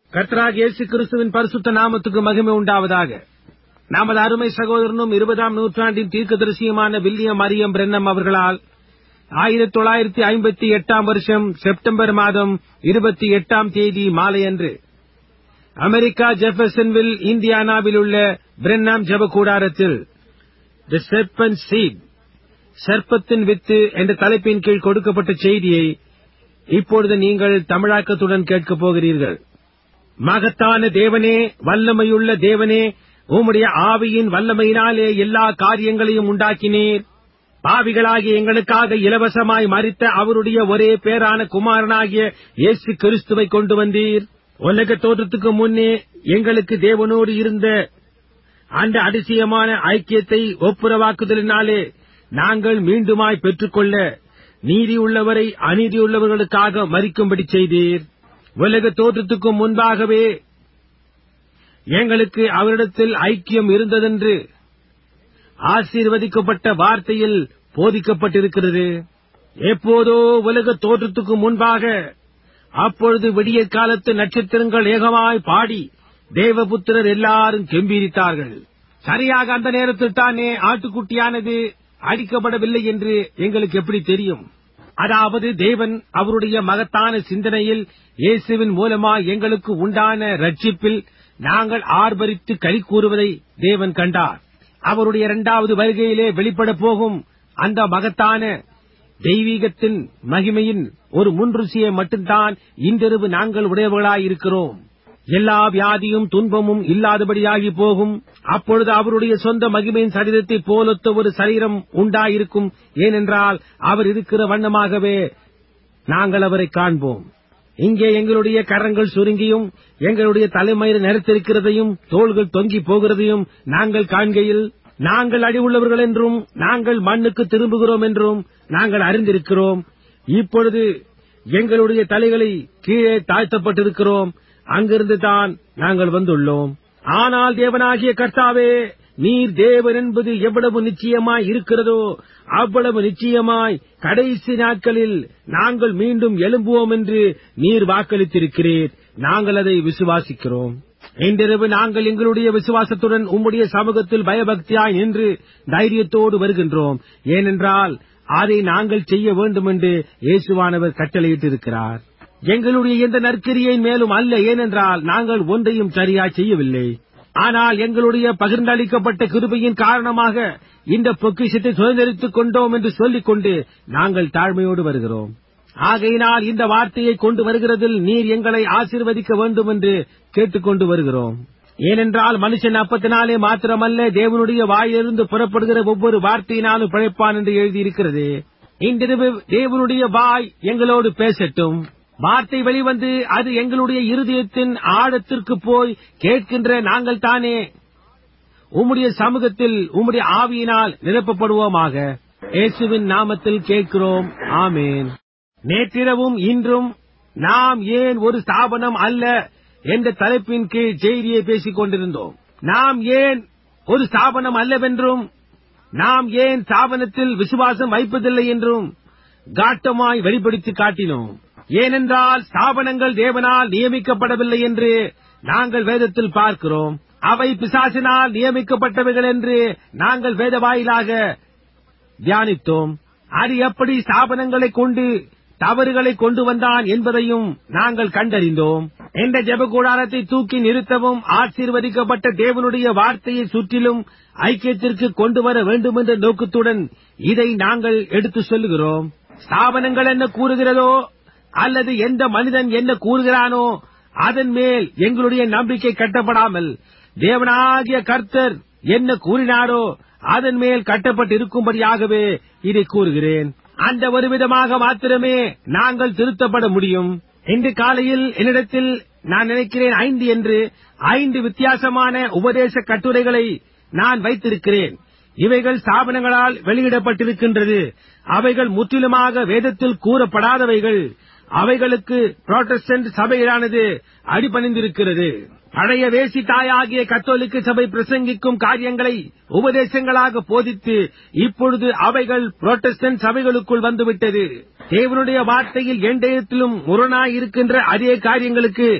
கர்த்தராக இயேசு கிறிஸ்துவின் பரிசுத்த நாமத்துக்கு மகிமை உண்டாவதாக நமது அருமை சகோதரனும் இருபதாம் நூற்றாண்டின் தீர்க்கதரிசியுமான வில்லியம் மரியம் பிரென்னம் அவர்களால் ஆயிரத்தி தொள்ளாயிரத்தி ஐம்பத்தி எட்டாம் வருஷம் செப்டம்பர் மாதம் இருபத்தி எட்டாம் தேதி மாலையன்று அமெரிக்கா ஜெஃபர்சன்வில் இந்தியானாவில் உள்ள பிரென்னாம் ஜெப கூடாரத்தில் தி செர்பன் சீட் சர்ப்பத்தின் வித்து என்ற தலைப்பின் கீழ் கொடுக்கப்பட்ட செய்தியை இப்பொழுது நீங்கள் தமிழாக்கத்துடன் கேட்கப் போகிறீர்கள் மகத்தான தேவனே வல்லமையுள்ள தேவனே உம்முடைய ஆவியின் வல்லமையினாலே எல்லா காரியங்களையும் உண்டாக்கினீர் பாவிகளாகிய எங்களுக்காக இலவசமாய் மறித்த அவருடைய ஒரே பேரான குமாரனாகிய இயேசு கிறிஸ்துவை கொண்டு வந்தீர் உலக தோற்றத்துக்கு முன்னே எங்களுக்கு தேவனோடு இருந்த அந்த அதிசயமான ஐக்கியத்தை ஒப்புரவாக்குதலினாலே நாங்கள் மீண்டுமாய் பெற்றுக்கொள்ள நீதியுள்ளவரை அநீதியுள்ளவர்களுக்காக மறிக்கும்படி செய்தீர் உலக தோற்றத்துக்கு முன்பாகவே எங்களுக்கு அவரிடத்தில் ஐக்கியம் இருந்ததென்று ஆசீர்வதிக்கப்பட்ட வார்த்தையில் போதிக்கப்பட்டிருக்கிறது எப்போதோ உலக தோற்றத்துக்கு முன்பாக அப்பொழுது விடிய காலத்து நட்சத்திரங்கள் ஏகமாய் பாடி தேவபுத்திரர் எல்லாரும் கெம்பீரித்தார்கள் சரியாக அந்த நேரத்தில் தானே ஆட்டுக்குட்டியானது அடிக்கப்படவில்லை என்று எங்களுக்கு எப்படி தெரியும் அதாவது தேவன் அவருடைய மகத்தான சிந்தனையில் இயேசுவின் மூலமாய் எங்களுக்கு உண்டான ரட்சிப்பில் நாங்கள் ஆர்ப்பரித்து களி கூறுவதை தேவன் கண்டார் அவருடைய இரண்டாவது வருகையிலே வெளிப்பட போகும் அந்த மகத்தான தெய்வீகத்தின் மகிமையின் ஒரு முன்ருசியை மட்டும்தான் இன்றிரவு நாங்கள் உடையவர்களாயிருக்கிறோம் எல்லா வியாதியும் துன்பமும் இல்லாதபடியாகி போகும் அப்பொழுது அவருடைய சொந்த மகிமையின் சரீரத்தை போலொத்த ஒரு சரீரம் உண்டாயிருக்கும் ஏனென்றால் அவர் இருக்கிற வண்ணமாகவே நாங்கள் அவரை காண்போம் இங்கே எங்களுடைய கரங்கள் சுருங்கியும் எங்களுடைய தலைமயிர் நிறத்திருக்கிறதையும் தோள்கள் தொங்கி போகிறதையும் நாங்கள் காண்கையில் நாங்கள் அடிவுள்ளவர்கள் என்றும் நாங்கள் மண்ணுக்கு திரும்புகிறோம் என்றும் நாங்கள் அறிந்திருக்கிறோம் இப்பொழுது எங்களுடைய தலைகளை கீழே தாழ்த்தப்பட்டிருக்கிறோம் அங்கிருந்து தான் நாங்கள் வந்துள்ளோம் ஆனால் தேவனாகிய கர்த்தாவே நீர் தேவன் என்பது எவ்வளவு நிச்சயமாய் இருக்கிறதோ அவ்வளவு நிச்சயமாய் கடைசி நாட்களில் நாங்கள் மீண்டும் எழும்புவோம் என்று நீர் வாக்களித்திருக்கிறீர் நாங்கள் அதை விசுவாசிக்கிறோம் இன்றிரவு நாங்கள் எங்களுடைய விசுவாசத்துடன் உம்முடைய சமூகத்தில் பயபக்தியாய் நின்று தைரியத்தோடு வருகின்றோம் ஏனென்றால் அதை நாங்கள் செய்ய வேண்டும் என்று இயேசுவானவர் கட்டளையிட்டிருக்கிறார் எங்களுடைய எந்த நற்கரியின் மேலும் அல்ல ஏனென்றால் நாங்கள் ஒன்றையும் சரியாய் செய்யவில்லை ஆனால் எங்களுடைய பகிர்ந்தளிக்கப்பட்ட கிருபையின் காரணமாக இந்த பொக்கிஷத்தை சுதந்திரித்துக் கொண்டோம் என்று சொல்லிக் கொண்டு நாங்கள் தாழ்மையோடு வருகிறோம் ஆகையினால் இந்த வார்த்தையை கொண்டு வருகிறதில் நீர் எங்களை ஆசீர்வதிக்க வேண்டும் என்று கேட்டுக்கொண்டு வருகிறோம் ஏனென்றால் மனுஷன் அப்பத்தினாலே மாத்திரமல்ல தேவனுடைய வாயிலிருந்து புறப்படுகிற ஒவ்வொரு வார்த்தையினாலும் பிழைப்பான் என்று எழுதியிருக்கிறது இன்றிரவு தேவனுடைய வாய் எங்களோடு பேசட்டும் வார்த்தை வெளிவந்து அது எங்களுடைய இருதயத்தின் ஆழத்திற்கு போய் கேட்கின்ற நாங்கள் தானே உம்முடைய சமூகத்தில் உம்முடைய ஆவியினால் நிரப்பப்படுவோமாக இயேசுவின் நாமத்தில் கேட்கிறோம் ஆமேன் நேற்றிரவும் இன்றும் நாம் ஏன் ஒரு ஸ்தாபனம் அல்ல என்ற தலைப்பின் கீழ் செய்தியை பேசிக் கொண்டிருந்தோம் நாம் ஏன் ஒரு ஸ்தாபனம் அல்லவென்றும் நாம் ஏன் ஸ்தாபனத்தில் விசுவாசம் வைப்பதில்லை என்றும் காட்டமாய் வெளிப்படுத்தி காட்டினோம் ஏனென்றால் ஸ்தாபனங்கள் தேவனால் நியமிக்கப்படவில்லை என்று நாங்கள் வேதத்தில் பார்க்கிறோம் அவை பிசாசினால் நியமிக்கப்பட்டவைகள் என்று நாங்கள் வேத வாயிலாக தியானித்தோம் அது எப்படி ஸ்தாபனங்களை கொண்டு தவறுகளை கொண்டு வந்தான் என்பதையும் நாங்கள் கண்டறிந்தோம் என்ற ஜெபக்கூடாரத்தை தூக்கி நிறுத்தவும் ஆசீர்வதிக்கப்பட்ட தேவனுடைய வார்த்தையை சுற்றிலும் ஐக்கியத்திற்கு கொண்டு வர வேண்டும் என்ற நோக்கத்துடன் இதை நாங்கள் எடுத்து சொல்லுகிறோம் ஸ்தாபனங்கள் என்ன கூறுகிறதோ அல்லது எந்த மனிதன் என்ன கூறுகிறானோ அதன் மேல் எங்களுடைய நம்பிக்கை கட்டப்படாமல் தேவனாகிய கர்த்தர் என்ன கூறினாரோ அதன் மேல் கட்டப்பட்டு இருக்கும்படியாகவே இதை கூறுகிறேன் அந்த ஒரு விதமாக மாத்திரமே நாங்கள் திருத்தப்பட முடியும் இன்று காலையில் என்னிடத்தில் நான் நினைக்கிறேன் ஐந்து என்று ஐந்து வித்தியாசமான உபதேச கட்டுரைகளை நான் வைத்திருக்கிறேன் இவைகள் ஸ்தாபனங்களால் வெளியிடப்பட்டிருக்கின்றது அவைகள் முற்றிலுமாக வேதத்தில் கூறப்படாதவைகள் அவைகளுக்கு புரோட்டஸ்டன்ட் சபையிலானது அடிபணிந்திருக்கிறது பழைய வேசி தாயாகிய கத்தோலிக்க சபை பிரசங்கிக்கும் காரியங்களை உபதேசங்களாக போதித்து இப்பொழுது அவைகள் புரோட்டஸ்டன்ட் சபைகளுக்குள் வந்துவிட்டது தேவனுடைய வார்த்தையில் எண்டயத்திலும் முரணாய் இருக்கின்ற அதே காரியங்களுக்கு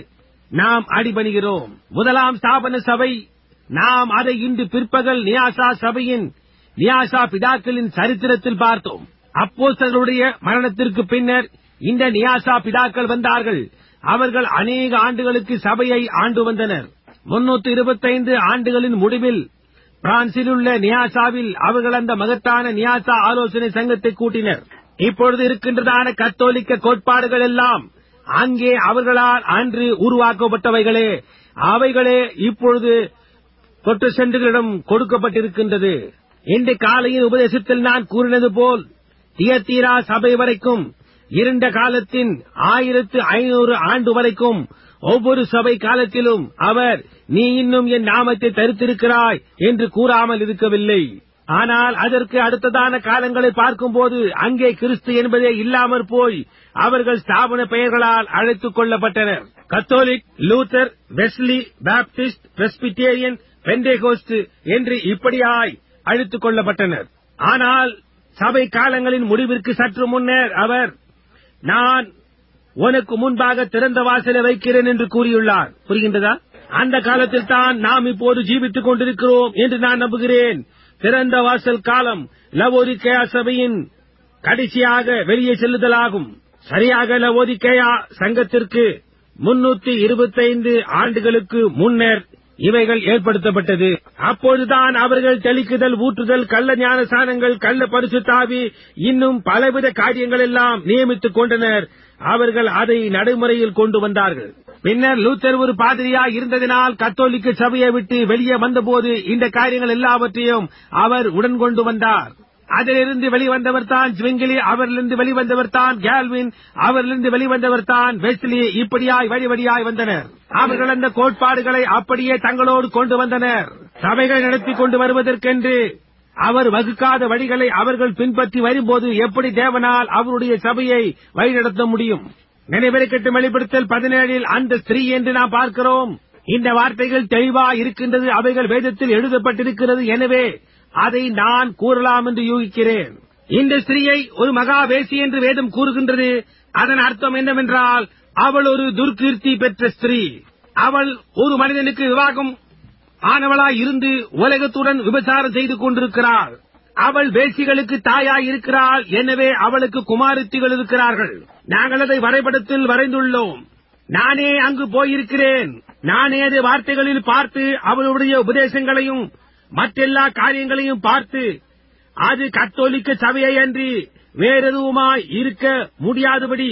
நாம் அடிபணிகிறோம் முதலாம் ஸ்தாபன சபை நாம் அதை இன்று பிற்பகல் நியாசா சபையின் நியாசா பிதாக்களின் சரித்திரத்தில் பார்த்தோம் அப்போஸ்தலருடைய மரணத்திற்கு பின்னர் இந்த நியாசா பிதாக்கள் வந்தார்கள் அவர்கள் அநேக ஆண்டுகளுக்கு சபையை ஆண்டு வந்தனர் முன்னூத்தி இருபத்தைந்து ஆண்டுகளின் முடிவில் பிரான்சில் உள்ள நியாசாவில் அவர்கள் அந்த மகத்தான நியாசா ஆலோசனை சங்கத்தை கூட்டினர் இப்பொழுது இருக்கின்றதான கத்தோலிக்க கோட்பாடுகள் எல்லாம் அங்கே அவர்களால் அன்று உருவாக்கப்பட்டவைகளே அவைகளே இப்பொழுது தொற்று சென்றுகளிடம் கொடுக்கப்பட்டிருக்கின்றது இன்று காலையில் உபதேசத்தில் நான் கூறினது போல் தியத்தீரா சபை வரைக்கும் இருண்ட காலத்தின் ஆயிரத்து ஐநூறு ஆண்டு வரைக்கும் ஒவ்வொரு சபை காலத்திலும் அவர் நீ இன்னும் என் நாமத்தை தரித்திருக்கிறாய் என்று கூறாமல் இருக்கவில்லை ஆனால் அதற்கு அடுத்ததான காலங்களை பார்க்கும்போது அங்கே கிறிஸ்து என்பதே இல்லாமற் போய் அவர்கள் ஸ்தாபன பெயர்களால் அழைத்துக் கொள்ளப்பட்டனர் Catholic Luther Wesley Baptist Presbyterian Pentecost என்று இப்படியாய் அழைத்துக் கொள்ளப்பட்டனர் ஆனால் சபை காலங்களின் முடிவிற்கு சற்று முன்னர் அவர் நான் உனக்கு முன்பாக திறந்த வாசலை வைக்கிறேன் என்று கூறியுள்ளார் புரிகின்றதா அந்த காலத்தில் தான் நாம் இப்போது ஜீவித்துக் கொண்டிருக்கிறோம் என்று நான் நம்புகிறேன் திறந்த வாசல் காலம் லவோதிக்கேயா சபையின் கடைசியாக வெளியே செல்லுதலாகும் சரியாக லவோதிக்கேயா சங்கத்திற்கு முன்னூத்தி இருபத்தைந்து ஆண்டுகளுக்கு முன்னர் இவைகள் ஏற்படுத்தப்பட்டது அப்போதுதான் அவர்கள் தெளிக்குதல் ஊற்றுதல் கள்ள ஞானசானங்கள் கள்ள பரிசுத்தாவி இன்னும் பலவித காரியங்கள் எல்லாம் நியமித்துக் கொண்டனர் அவர்கள் அதை நடைமுறையில் கொண்டு வந்தார்கள் பின்னர் லூத்தர் ஒரு பாதிரியா இருந்ததினால் கத்தோலிக்க சபையை விட்டு வெளியே வந்தபோது இந்த காரியங்கள் எல்லாவற்றையும் அவர் உடன் கொண்டு வந்தார் அதிலிருந்து வெளிவந்தவர் தான் ஜ்விங்கிலி அவரிலிருந்து வெளிவந்தவர் தான் கேல்வின் அவரிலிருந்து வெளிவந்தவர் தான் வெஸ்லி இப்படியாய் வழி வழியாய் வந்தனர் அவர்கள் அந்த கோட்பாடுகளை அப்படியே தங்களோடு கொண்டு வந்தனர் சபைகள் நடத்திக் கொண்டு வருவதற்கென்று அவர் வகுக்காத வழிகளை அவர்கள் பின்பற்றி வரும்போது எப்படி தேவனால் அவருடைய சபையை வழிநடத்த முடியும் நினைவிருக்கட்டும் வெளிப்படுத்தல் பதினேழில் அந்த ஸ்திரீ என்று நாம் பார்க்கிறோம் இந்த வார்த்தைகள் தெளிவா இருக்கின்றது அவைகள் வேதத்தில் எழுதப்பட்டிருக்கிறது எனவே அதை நான் கூறலாம் என்று யூகிக்கிறேன் இந்த ஸ்திரீயை ஒரு மகா வேசி என்று வேதம் கூறுகின்றது அதன் அர்த்தம் என்னவென்றால் அவள் ஒரு துர்கீர்த்தி பெற்ற ஸ்திரீ அவள் ஒரு மனிதனுக்கு விவாகம் ஆனவளாய் இருந்து உலகத்துடன் விபச்சாரம் செய்து கொண்டிருக்கிறாள் அவள் வேசிகளுக்கு தாயாய் இருக்கிறாள் எனவே அவளுக்கு குமாரத்திகள் இருக்கிறார்கள் நாங்கள் அதை வரைபடத்தில் வரைந்துள்ளோம் நானே அங்கு போயிருக்கிறேன் நானே அது வார்த்தைகளில் பார்த்து அவளுடைய உபதேசங்களையும் மற்றெல்லா காரியங்களையும் பார்த்து அது கத்தோலிக்க சபையை அன்றி வேறெதுவுமாய் இருக்க முடியாதபடி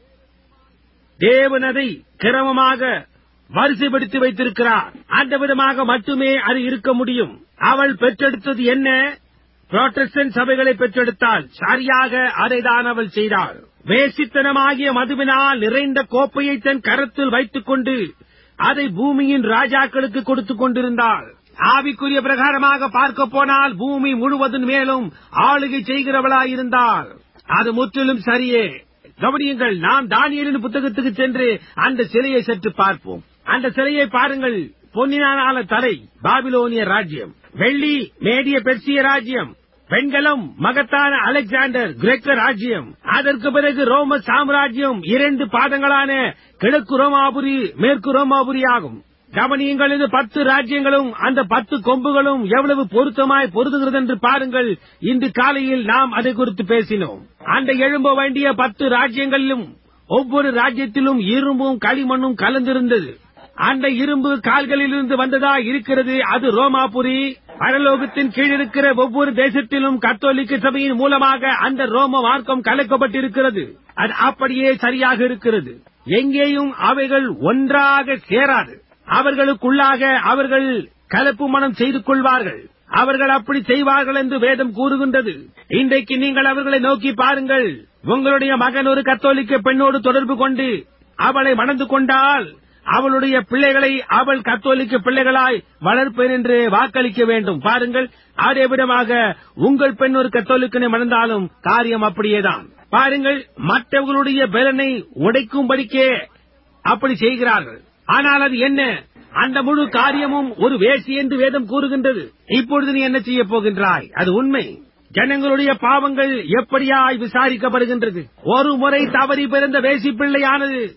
தேவன் அதை கிரமமாக வரிசைப்படுத்தி வைத்திருக்கிறார் அந்த விதமாக மட்டுமே அது இருக்க முடியும் அவள் பெற்றெடுத்தது என்ன புரோட்டஸ்டன்ட் சபைகளை பெற்றெடுத்தாள் சரியாக அதைதான் அவள் செய்தாள் வேசித்தனமாகிய மதுவினால் நிறைந்த கோப்பையை தன் கரத்தில் வைத்துக் கொண்டு அதை பூமியின் ராஜாக்களுக்கு கொடுத்துக் கொண்டிருந்தாள் ஆவிக்குரிய பிரகாரமாக பார்க்க போனால் பூமி முழுவதன் மேலும் ஆளுகை செய்கிறவளாயிருந்தாள் அது முற்றிலும் சரியே கவனியுங்கள் நாம் தானியலின் புத்தகத்துக்கு சென்று அந்த சிலையை சற்று பார்ப்போம் அந்த சிலையை பாருங்கள் பொன்னினால தலை பாபிலோனிய ராஜ்யம் வெள்ளி மேடிய பெர்சிய ராஜ்யம் பெண்களும் மகத்தான அலெக்சாண்டர் கிரேக்க ராஜ்யம் அதற்கு பிறகு ரோம சாம்ராஜ்யம் இரண்டு பாதங்களான கிழக்கு ரோமாபுரி மேற்கு ரோமாபுரி ஆகும் கவனியுங்கள் இது பத்து ராஜ்யங்களும் அந்த பத்து கொம்புகளும் எவ்வளவு பொருத்தமாய் பொருதுகிறது என்று பாருங்கள் இன்று காலையில் நாம் அதை குறித்து பேசினோம் அந்த எழும்ப வேண்டிய பத்து ராஜ்யங்களிலும் ஒவ்வொரு ராஜ்யத்திலும் இரும்பும் களிமண்ணும் கலந்திருந்தது அந்த இரும்பு கால்களிலிருந்து வந்ததா இருக்கிறது அது ரோமாபுரி பரலோகத்தின் கீழ் இருக்கிற ஒவ்வொரு தேசத்திலும் கத்தோலிக்க சபையின் மூலமாக அந்த ரோம மார்க்கம் கலக்கப்பட்டிருக்கிறது அது அப்படியே சரியாக இருக்கிறது எங்கேயும் அவைகள் ஒன்றாக சேராது அவர்களுக்குள்ளாக அவர்கள் கலப்பு மனம் செய்து கொள்வார்கள் அவர்கள் அப்படி செய்வார்கள் என்று வேதம் கூறுகின்றது இன்றைக்கு நீங்கள் அவர்களை நோக்கி பாருங்கள் உங்களுடைய மகன் ஒரு கத்தோலிக்க பெண்ணோடு தொடர்பு கொண்டு அவளை மணந்து கொண்டால் அவளுடைய பிள்ளைகளை அவள் கத்தோலிக்க பிள்ளைகளாய் வளர்ப்பேன் என்று வாக்களிக்க வேண்டும் பாருங்கள் அதே விதமாக உங்கள் பெண் ஒரு கத்தோலிக்கனை மணந்தாலும் காரியம் அப்படியேதான் பாருங்கள் மற்றவர்களுடைய பலனை உடைக்கும்படிக்கே அப்படி செய்கிறார்கள் ஆனால் அது என்ன அந்த முழு காரியமும் ஒரு வேசி என்று வேதம் கூறுகின்றது இப்பொழுது நீ என்ன செய்ய போகின்றாய் அது உண்மை ஜனங்களுடைய பாவங்கள் எப்படியாய் விசாரிக்கப்படுகின்றது ஒரு முறை தவறி பிறந்த வேசி பிள்ளையானது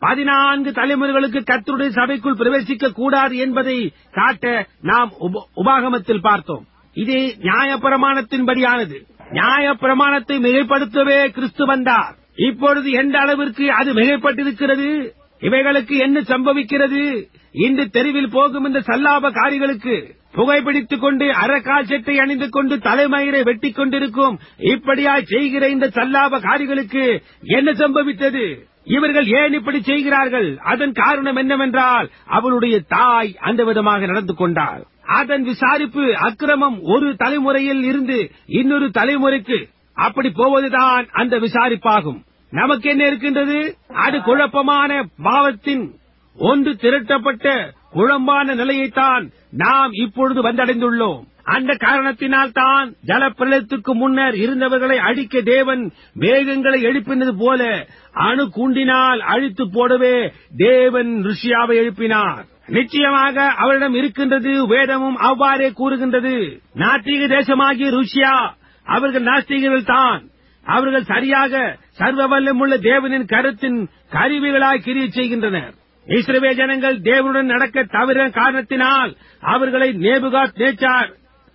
பதினான்கு தலைமுறைகளுக்கு கர்த்தருடைய சபைக்குள் பிரவேசிக்க கூடாது என்பதை காட்ட நாம் உப- உபாகமத்தில் பார்த்தோம் இது நியாயப்பிரமாணத்தின்படியானது நியாயப்பிரமாணத்தை மிகைப்படுத்தவே கிறிஸ்து வந்தார் இப்பொழுது எந்த அளவிற்கு அது மிகைப்பட்டிருக்கிறது இவைகளுக்கு என்ன சம்பவிக்கிறது இன்று தெருவில் போகும் இந்த சல்லாபகாரிகளுக்கு புகைப்பிடித்துக் கொண்டு அறக்கால் சட்டை அணிந்து கொண்டு தலைமயிரை வெட்டிக் கொண்டிருக்கும் இப்படியாய் செய்கிற இந்த சல்லாபகாரிகளுக்கு என்ன சம்பவித்தது இவர்கள் ஏன் இப்படி செய்கிறார்கள் அதன் காரணம் என்னவென்றால் அவளுடைய தாய் அந்த விதமாக நடந்து கொண்டாள் அதன் விசாரிப்பு அக்கிரமம் ஒரு தலைமுறையில் இருந்து இன்னொரு தலைமுறைக்கு அப்படி போவதுதான் அந்த விசாரிப்பாகும் நமக்கு என்ன இருக்கின்றது அது குழப்பமான பாவத்தின் ஒன்று திரட்டப்பட்ட குழம்பான நிலையைத்தான் நாம் இப்பொழுது வந்தடைந்துள்ளோம் அந்த காரணத்தினால் தான் ஜலப்பிரளயத்துக்கு முன்னர் இருந்தவர்களை அழிக்க தேவன் மேகங்களை எழுப்பினது போல அணு கூண்டினால் அழித்து போடவே தேவன் ருஷியாவை எழுப்பினார் நிச்சயமாக அவரிடம் இருக்கின்றது வேதமும் அவ்வாறே கூறுகின்றது நாத்திக தேசமாகிய ருஷியா அவர்கள் நாஸ்திகர்கள் தான் அவர்கள் சரியாக சர்வ வல்லமுள்ள தேவனின் கருத்தின் கருவிகளாய் கிரியை செய்கின்றனர் இஸ்ரவே ஜனங்கள் தேவனுடன் நடக்க தவிர காரணத்தினால் அவர்களை நேபுகாத் நேச்சார்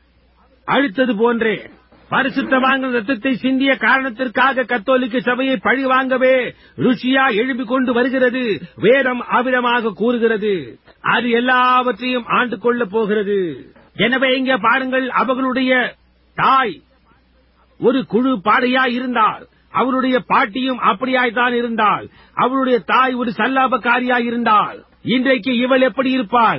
அழித்தது போன்றே பரிசுத்தவான்கள் ரத்தத்தை சிந்திய காரணத்திற்காக கத்தோலிக்க சபையை பழி வாங்கவே ருஷியா எழுப்பிக் கொண்டு வருகிறது வேதம் அவிதமாக கூறுகிறது அது எல்லாவற்றையும் ஆண்டு கொள்ளப் போகிறது எனவே இங்கே பாருங்கள் அவர்களுடைய தாய் ஒரு குழு பாடையாய் இருந்தாள் அவருடைய பாட்டியும் அப்படியாய்த்தான் இருந்தாள் அவருடைய தாய் ஒரு சல்லாபக்காரியாய் இருந்தாள் இன்றைக்கு இவள் எப்படி இருப்பாள்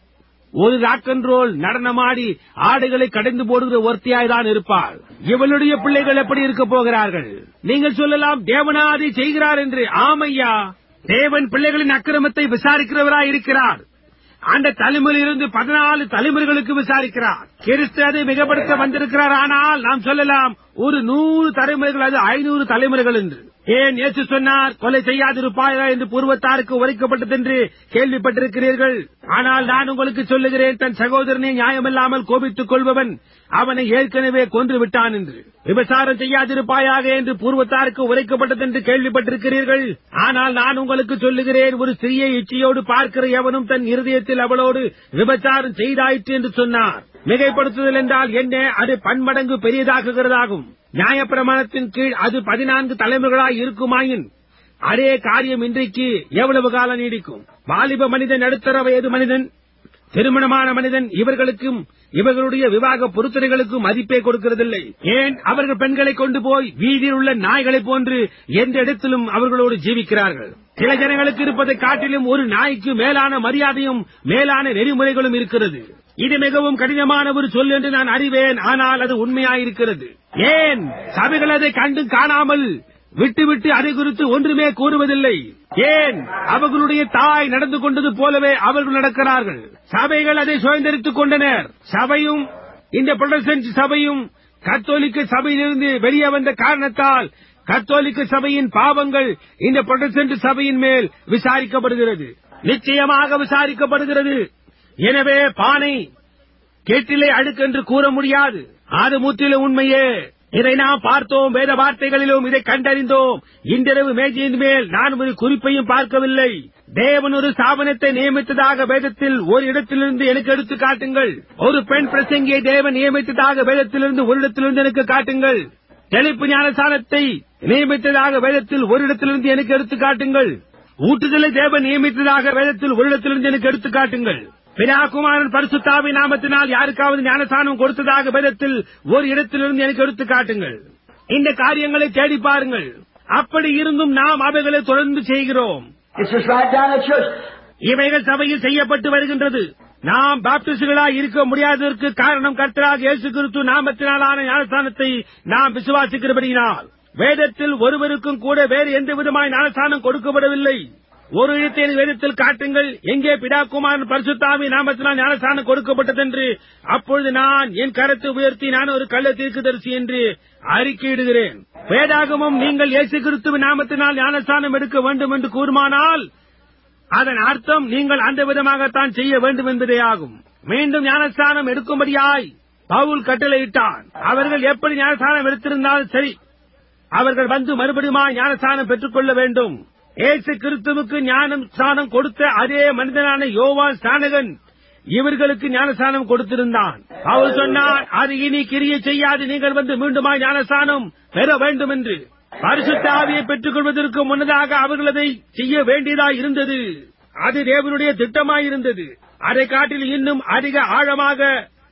ஒரு ராக் அண்ட் ரோல் நடனமாடி ஆடுகளை கடைந்து போடுகிற ஒருத்தியாய் தான் இருப்பாள் இவளுடைய பிள்ளைகள் எப்படி இருக்க போகிறார்கள் நீங்கள் சொல்லலாம் தேவனாதி செய்கிறார் என்று ஆமையா தேவன் பிள்ளைகளின் அக்கிரமத்தை விசாரிக்கிறவராய் இருக்கிறார் அந்த தலைமுறையிலிருந்து பதினாலு தலைமுறைகளுக்கு விசாரிக்கிறார் கிறிஸ்து அதை மிகப்படுத்த வந்திருக்கிறார் ஆனால் நாம் சொல்லலாம் ஒரு நூறு தலைமுறைகள் அது ஐநூறு தலைமுறைகள் என்று ஏன் இயேசு சொன்னார் கொலை செய்யாதிருப்பாயா என்று பூர்வத்தாருக்கு உரைக்கப்பட்டது என்று கேள்விப்பட்டிருக்கிறீர்கள் ஆனால் நான் உங்களுக்கு சொல்லுகிறேன் தன் சகோதரனை நியாயமில்லாமல் கோபித்துக் கொள்பவன் அவனை ஏற்கனவே கொன்று விட்டான் என்று விபசாரம் செய்யாதிருப்பாயாக என்று பூர்வத்தாருக்கு உரைக்கப்பட்டது என்று கேள்விப்பட்டிருக்கிறீர்கள் ஆனால் நான் உங்களுக்கு சொல்லுகிறேன் ஒரு சிறிய இச்சையோடு பார்க்கிற எவனும் தன் இருதயத்தில் அவளோடு விபச்சாரம் செய்தாயிற்று என்று சொன்னார் மிகைப்படுத்துதல் என்றால் என்ன அது பன்மடங்கு பெரியதாக்குகிறதாகும் நியாயப்பிரமாணத்தின் கீழ் அது பதினான்கு தலைமுறைகளாய் இருக்குமாயின் அதே காரியம் இன்றைக்கு எவ்வளவு காலம் நீடிக்கும் வாலிப மனிதன் நடுத்தர வயது மனிதன் திருமணமான மனிதன் இவர்களுக்கும் இவர்களுடைய விவாக பொருத்தனைகளுக்கும் மதிப்பே கொடுக்கிறதில்லை ஏன் அவர்கள் பெண்களை கொண்டு போய் வீதியில் உள்ள நாய்களைப் போன்று எந்த இடத்திலும் அவர்களோடு ஜீவிக்கிறார்கள் சில ஜனங்களுக்கு இருப்பதை காட்டிலும் ஒரு நாய்க்கு மேலான மரியாதையும் மேலான நெறிமுறைகளும் இருக்கிறது இது மிகவும் கடினமான ஒரு சொல் என்று நான் அறிவேன் ஆனால் அது உண்மையாயிருக்கிறது ஏன் சபைகள் அதை கண்டு காணாமல் விட்டு விட்டு அதை குறித்து ஒன்றுமே கூறுவதில்லை ஏன் அவர்களுடைய தாய் நடந்து கொண்டது போலவே அவர்கள் நடக்கிறார்கள் சபைகள் அதை சுதந்திரித்துக் கொண்டனர் சபையும் இந்த புரொட்டஸ்டன்ட் சபையும் கத்தோலிக்க சபையிலிருந்து வெளியே வந்த காரணத்தால் கத்தோலிக்க சபையின் பாவங்கள் இந்த புரொட்டஸ்டன்ட் சபையின் மேல் விசாரிக்கப்படுகிறது நிச்சயமாக விசாரிக்கப்படுகிறது எனவே பானை கேட்டிலே அழுக்கென்று கூற முடியாது அது முற்றிலும் உண்மையே இதை நாம் பார்த்தோம் வேத வார்த்தைகளிலும் இதை கண்டறிந்தோம் இன்றிரவு மேஜையின் மேல் நான் ஒரு குறிப்பையும் பார்க்கவில்லை தேவன் ஒரு ஸ்தாபனத்தை நியமித்ததாக வேதத்தில் ஒரு இடத்திலிருந்து எனக்கு எடுத்து காட்டுங்கள் ஒரு பெண் பிரசங்கியை தேவன் நியமித்ததாக வேதத்திலிருந்து ஒரு இடத்திலிருந்து எனக்கு காட்டுங்கள் தெளிப்பு ஞானசானத்தை நியமித்ததாக வேதத்தில் ஒரு இடத்திலிருந்து எனக்கு எடுத்து காட்டுங்கள் ஊட்டுதலை தேவன் நியமித்ததாக வேதத்தில் ஒரு இடத்திலிருந்து எனக்கு எடுத்து காட்டுங்கள் பினாகுமாரன் பரிசுத்தாவி நாமத்தினால் யாருக்காவது ஞானசானம் கொடுத்ததாக வேதத்தில் ஒரு இடத்திலிருந்து எனக்கு எடுத்து காட்டுங்கள் இந்த காரியங்களை தேடி பாருங்கள் அப்படி இருந்தும் நாம் அவைகளை தொடர்ந்து செய்கிறோம் It's just right down the church. இவைகள் சபையில் செய்யப்பட்டு வருகின்றது நாம் பாப்டிஸ்டுகளாய் இருக்க முடியாததற்கு காரணம் கர்த்தராக இயேசு கிறிஸ்து நாமத்தினாலான ஞானஸ்தானத்தை நாம் விசுவாசிக்கிறபடியினால் வேதத்தில் ஒருவருக்கும் கூட வேறு எந்த விதமாய் ஞானஸ்தானம் கொடுக்கப்படவில்லை ஒரு இடத்தை எனக்கு வேதத்தில் காட்டுங்கள் எங்கே பிடாக்குமார் பரிசுத்தாமி நாமத்தினால் ஞானஸ்தானம் கொடுக்கப்பட்டதென்று அப்பொழுது நான் என் கரத்தை உயர்த்தி நான் ஒரு கள்ள தீர்க்குதரிசி என்று அறிக்கையிடுகிறேன் வேதாகமும் நீங்கள் இயேசு கிறிஸ்துவின் நாமத்தினால் ஞானஸ்தானம் எடுக்க வேண்டும் என்று கூறுமானால் அதன் அர்த்தம் நீங்கள் அந்த விதமாகத்தான் செய்ய வேண்டும் என்பதே ஆகும் மீண்டும் ஞானஸ்தானம் எடுக்கும்படியாய் பவுல் கட்டளையிட்டான் அவர்கள் எப்படி ஞானஸ்தானம் எடுத்திருந்தாலும் சரி அவர்கள் வந்து மறுபடியும் ஞானஸ்தானம் பெற்றுக் கொள்ள வேண்டும் ஏசு கிறிஸ்துவுக்கு ஞானம் ஸ்நானம் கொடுத்த அதே மனிதனான யோவான் ஸ்நானகன் இவர்களுக்கு ஞானஸ்தானம் கொடுத்திருந்தான் அவர் சொன்னார் அது இனி கிரிய செய்யாது நீங்கள் வந்து மீண்டுமா ஞானஸ்தானம் பெற வேண்டும் என்று பரிசுத்த ஆவியை பெற்றுக் கொள்வதற்கு முன்னதாக அவர்கள் அதை செய்ய வேண்டியதாய் இருந்தது அது தேவனுடைய திட்டமாயிருந்தது அதை காட்டில் இன்னும் அதிக ஆழமாக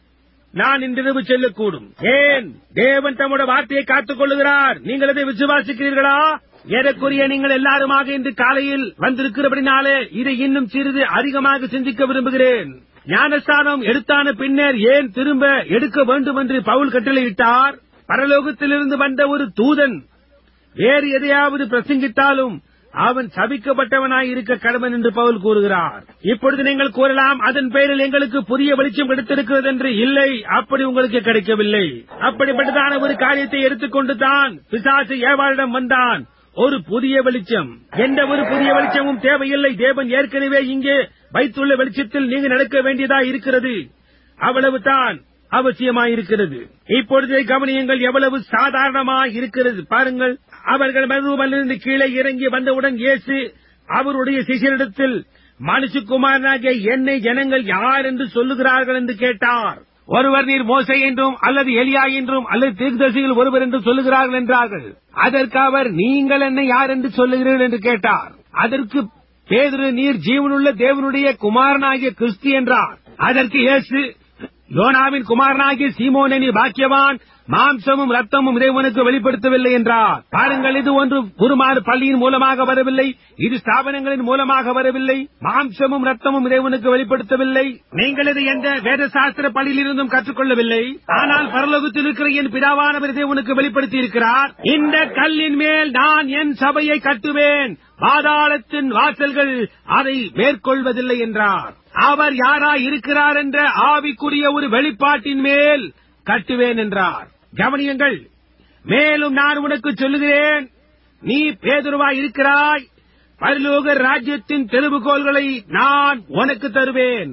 நான் இன்றிரவு செல்லக்கூடும் ஏன் தேவன் தம்முடைய வார்த்தையை காத்துக் கொள்ளுகிறார் நீங்கள் அதை விசுவாசிக்கிறீர்களா ஏறக்குரிய நீங்கள் எல்லாருமாக இன்று காலையில் வந்திருக்கிறபடினாலே இதை இன்னும் சிறிது அதிகமாக சிந்திக்க விரும்புகிறேன் ஞானஸ்தானம் எடுத்தான பின்னர் ஏன் திரும்ப எடுக்க வேண்டும் என்று பவுல் கட்டளையிட்டார் பரலோகத்திலிருந்து வந்த ஒரு தூதன் வேறு எதையாவது பிரசங்கித்தாலும் அவன் சபிக்கப்பட்டவனாய் இருக்க கடவன் என்று பவுல் கூறுகிறார் இப்பொழுது நீங்கள் கூறலாம் அதன் பேரில் எங்களுக்கு புதிய வெளிச்சம் கிடைத்திருக்கிறது என்று இல்லை அப்படி உங்களுக்கு கிடைக்கவில்லை அப்படிப்பட்டதான ஒரு காரியத்தை எடுத்துக்கொண்டு தான் பிசாசு ஏவாளிடம் வந்தான் ஒரு புதிய வெளிச்சம் எந்த ஒரு புதிய வெளிச்சமும் தேவையில்லை தேவன் ஏற்கனவே இங்கே வைத்துள்ள வெளிச்சத்தில் நீங்க நடக்க வேண்டியதா இருக்கிறது அவ்வளவுதான் அவசியமாயிருக்கிறது இப்பொழுது கவனியங்கள் எவ்வளவு சாதாரணமாய் இருக்கிறது பாருங்கள் அவர்கள் மருவமலிருந்து கீழே இறங்கி வந்தவுடன் இயேசு அவருடைய சிஷியரிடத்தில் மனுஷகுமாரனாகிய என்னை ஜனங்கள் யார் என்று சொல்லுகிறார்கள் என்று கேட்டார் ஒருவர் நீர் மோசை என்றும் அல்லது எலியா என்றும் அல்லது தீர்க்கதரிசிகள் ஒருவர் என்று சொல்லுகிறார்கள் என்றார்கள் அதற்கு அவர் நீங்கள் என்னை யார் என்று சொல்லுகிறீர்கள் என்று கேட்டார் அதற்கு பேதுரு நீர் ஜீவனுள்ள தேவனுடைய குமாரனாகிய கிறிஸ்து என்றார் அதற்கு இயேசு யோனாவின் குமாரனாகிய சீமோனே நீ பாக்கியவான் மாம்சமும் ரத்தமும் இறைவனுக்கு வெளிப்படுத்தவில்லை என்றார் பாருங்கள் இது ஒன்று குருமாறு பள்ளியின் மூலமாக வரவில்லை இது ஸ்தாபனங்களின் மூலமாக வரவில்லை மாம்சமும் ரத்தமும் இறைவனுக்கு வெளிப்படுத்தவில்லை நீங்கள் இதை எந்த வேத சாஸ்திர பள்ளியிலிருந்தும் கற்றுக்கொள்ளவில்லை ஆனால் பரலோகத்தில் இருக்கிற என் பிதாவானவர் தேவனுக்கு வெளிப்படுத்தி இருக்கிறார் இந்த கல்லின் மேல் நான் என் சபையை கட்டுவேன் பாதாளத்தின் வாசல்கள் அதை மேற்கொள்வதில்லை என்றார் அவர் யாரா இருக்கிறார் என்ற ஆவிக்குரிய ஒரு வெளிப்பாட்டின் மேல் கட்டுவேன் என்றார் கவனியுங்கள் மேலும் நான் உனக்கு சொல்லுகிறேன் நீ பேதுருவாய் இருக்கிறாய் பரலோக ராஜ்யத்தின் தெருவுகோள்களை நான் உனக்கு தருவேன்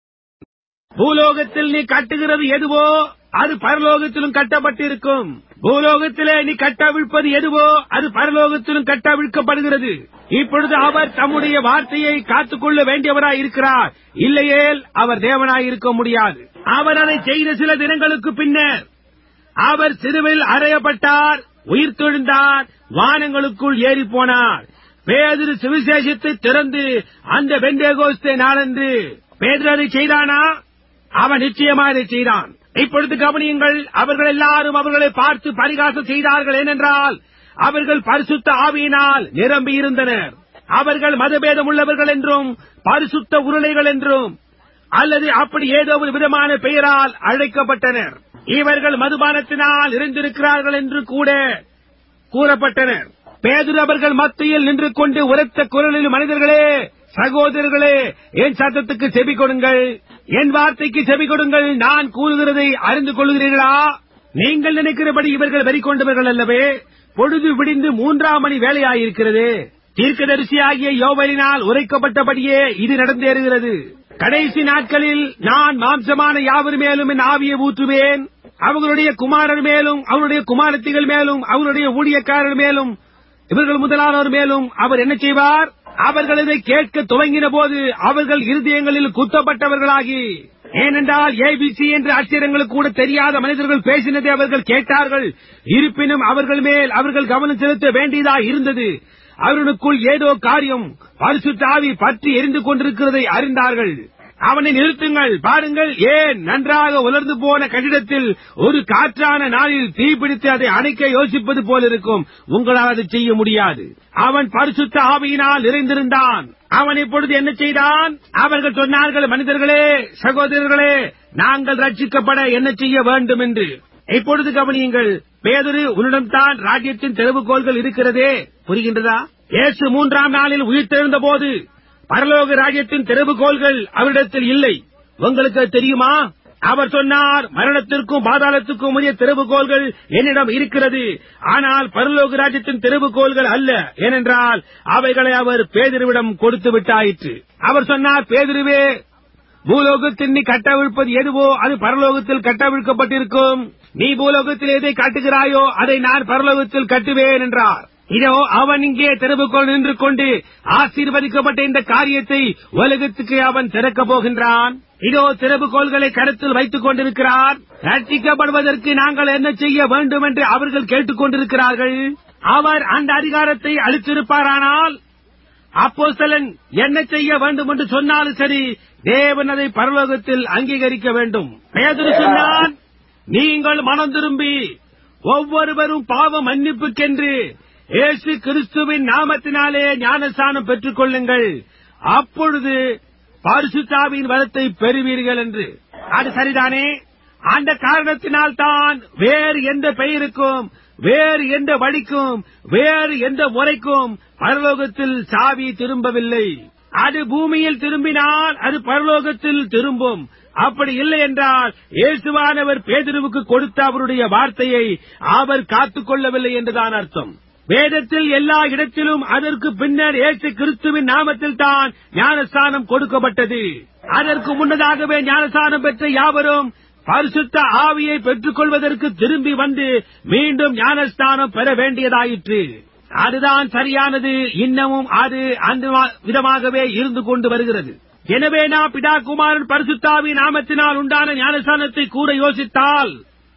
பூலோகத்தில் நீ கட்டுகிறது எதுவோ அது பரலோகத்திலும் கட்டப்பட்டிருக்கும் பூலோகத்திலே நீ கட்டவிழ்ப்பது எதுவோ அது பரலோகத்திலும் கட்டவிழ்க்கப்படுகிறது இப்பொழுது அவர் தம்முடைய வார்த்தையை காத்துக்கொள்ள வேண்டியவராய் இருக்கிறார் இல்லையேல் அவர் தேவனாய் இருக்க முடியாது அவர் அதை செய்த சில தினங்களுக்கு பின்னர் அவர் சிறுவில் அறையப்பட்டார் உயிர் தெழுந்தார் வானங்களுக்குள் ஏறி போனார் பேதிரு சுவிசேஷத்தை திறந்து அந்த வெண்டேகோஸ்தே நாளன்று பேதிரு அதை செய்தானா அவன் நிச்சயமா அதை செய்தான் இப்பொழுது கவனியுங்கள் அவர்கள் எல்லாரும் அவர்களை பார்த்து பரிகாசம் செய்தார்கள் ஏனென்றால் அவர்கள் பரிசுத்த ஆவியினால் நிரம்பி இருந்தனர் அவர்கள் மதபேதம் உள்ளவர்கள் என்றும் பரிசுத்த உருளைகள் என்றும் அல்லது அப்படி ஏதோ ஒரு விதமான பெயரால் அழைக்கப்பட்டனர் இவர்கள் மதுபானத்தினால் இருந்திருக்கிறார்கள் என்று கூட கூறப்பட்டனர் பேதுரு அவர்கள் மத்தியில் நின்று கொண்டு உரத்த குரலில் மனிதர்களே சகோதரர்களே என் சத்தத்துக்கு செவி கொடுங்கள் என் வார்த்தைக்கு செவி கொடுங்கள் நான் கூறுகிறதை அறிந்து கொள்கிறீர்களா நீங்கள் நினைக்கிறபடி இவர்கள் வெறி கொண்டவர்கள் அல்லவே பொழுது விடிந்து மூன்றாம் மணி வேலையாயிருக்கிறது தீர்க்கதரிசியாகிய யோவலினால் உரைக்கப்பட்டபடியே இது நடந்தேறுகிறது கடைசி நாட்களில் நான் மாம்சமான யாவர் மேலும் என் ஆவியை ஊற்றுவேன் அவர்களுடைய குமாரர் மேலும் அவருடைய குமாரத்திகள் மேலும் அவருடைய ஊழியக்காரர் மேலும் இவர்கள் முதலானோர் மேலும் அவர் என்ன செய்வார் அவர்கள் இதை கேட்க துவங்கின போது அவர்கள் இருதயங்களில் குத்தப்பட்டவர்களாகி ஏனென்றால் ஏபிசி என்ற அச்சரங்களுக்கு கூட தெரியாத மனிதர்கள் பேசினதை அவர்கள் கேட்டார்கள் இருப்பினும் அவர்கள் மேல் அவர்கள் கவனம் செலுத்த வேண்டியதா இருந்தது அவர்களுக்குள் ஏதோ காரியம் பரிசுத்தாவி பற்றி எரிந்து கொண்டிருக்கிறதை அறிந்தார்கள் அவனை நிறுத்துங்கள் பாருங்கள் ஏன் நன்றாக உலர்ந்து போன கட்டிடத்தில் ஒரு காற்றான நாளில் தீப்பிடித்து அதை அணைக்க யோசிப்பது போல இருக்கும் உங்களால் அதை செய்ய முடியாது அவன் பரிசுத்த ஆவியினால் நிறைந்திருந்தான் அவன் இப்பொழுது என்ன செய்தான் அவர்கள் சொன்னார்கள் மனிதர்களே சகோதரர்களே நாங்கள் ரட்சிக்கப்பட என்ன செய்ய வேண்டும் என்று இப்பொழுது கவனியுங்கள் பேதுரு உன்னிடம்தான் ராஜ்யத்தின் தெருவுகோள்கள் இருக்கிறதே புரிகின்றதா இயேசு மூன்றாம் நாளில் உயிர்த்தெழுந்த போது பரலோக ராஜ்யத்தின் தெருவுகோள்கள் அவரிடத்தில் இல்லை உங்களுக்கு அது தெரியுமா அவர் சொன்னார் மரணத்திற்கும் பாதாளத்துக்கும் உரிய தெருவுகோள்கள் என்னிடம் இருக்கிறது ஆனால் பரலோக ராஜ்யத்தின் தெருவுகோள்கள் அல்ல ஏனென்றால் அவைகளை அவர் பேதிருவிடம் கொடுத்து விட்டாயிற்று அவர் சொன்னார் பேதிருவே பூலோகத்தில் நீ கட்டவிழ்ப்பது எதுவோ அது பரலோகத்தில் கட்டவிழ்க்கப்பட்டிருக்கும் நீ பூலோகத்தில் எதை காட்டுகிறாயோ அதை நான் பரலோகத்தில் கட்டுவேன் என்றார் இதோ அவன் இங்கே திறவுகோள் நின்று கொண்டு ஆசீர்வதிக்கப்பட்ட இந்த காரியத்தை உலகத்துக்கு அவன் திறக்கப் போகின்றான் இதோ திறவுகோள்களை கருத்தில் வைத்துக் கொண்டிருக்கிறார் ரட்சிக்கப்படுவதற்கு நாங்கள் என்ன செய்ய வேண்டும் என்று அவர்கள் கேட்டுக் கொண்டிருக்கிறார்கள் அவர் அந்த அதிகாரத்தை அளித்திருப்பாரானால் அப்போஸ்தலன் என்ன செய்ய வேண்டும் என்று சொன்னாலும் சரி தேவன் அதை பரலோகத்தில் அங்கீகரிக்க வேண்டும் பேதுரு சொன்னான் நீங்கள் மனம் திரும்பி ஒவ்வொருவரும் பாவ மன்னிப்புக்கென்று இயேசு கிறிஸ்துவின் நாமத்தினாலே ஞானஸ்தானம் பெற்றுக் கொள்ளுங்கள் அப்பொழுது பரிசுத்தாவின் வரத்தை பெறுவீர்கள் என்று அது சரிதானே அந்த காரணத்தினால் தான் வேறு எந்த பெயருக்கும் வேறு எந்த வழிக்கும் வேறு எந்த முறைக்கும் பரலோகத்தில் சாவி திரும்பவில்லை அது பூமியில் திரும்பினால் அது பரலோகத்தில் திரும்பும் அப்படி இல்லை என்றால் இயேசுவானவர் பேதுருவுக்கு கொடுத்த அவருடைய வார்த்தையை அவர் காத்துக் கொள்ளவில்லை என்றுதான் அர்த்தம் வேதத்தில் எல்லா இடத்திலும் அதற்கு பின்னர் இயேசு கிறிஸ்துவின் நாமத்தில் தான் ஞானஸ்தானம் கொடுக்கப்பட்டது அதற்கு முன்னதாகவே ஞானஸ்தானம் பெற்ற யாவரும் பரிசுத்த ஆவியை பெற்றுக் கொள்வதற்கு திரும்பி வந்து மீண்டும் ஞானஸ்தானம் பெற வேண்டியதாயிற்று அதுதான் சரியானது இன்னமும் அது அந்த விதமாகவே இருந்து கொண்டு வருகிறது எனவே நான் பிதா குமாரன் பரிசுத்தாவி நாமத்தினால் உண்டான ஞானஸ்தானத்தை கூட யோசித்தால்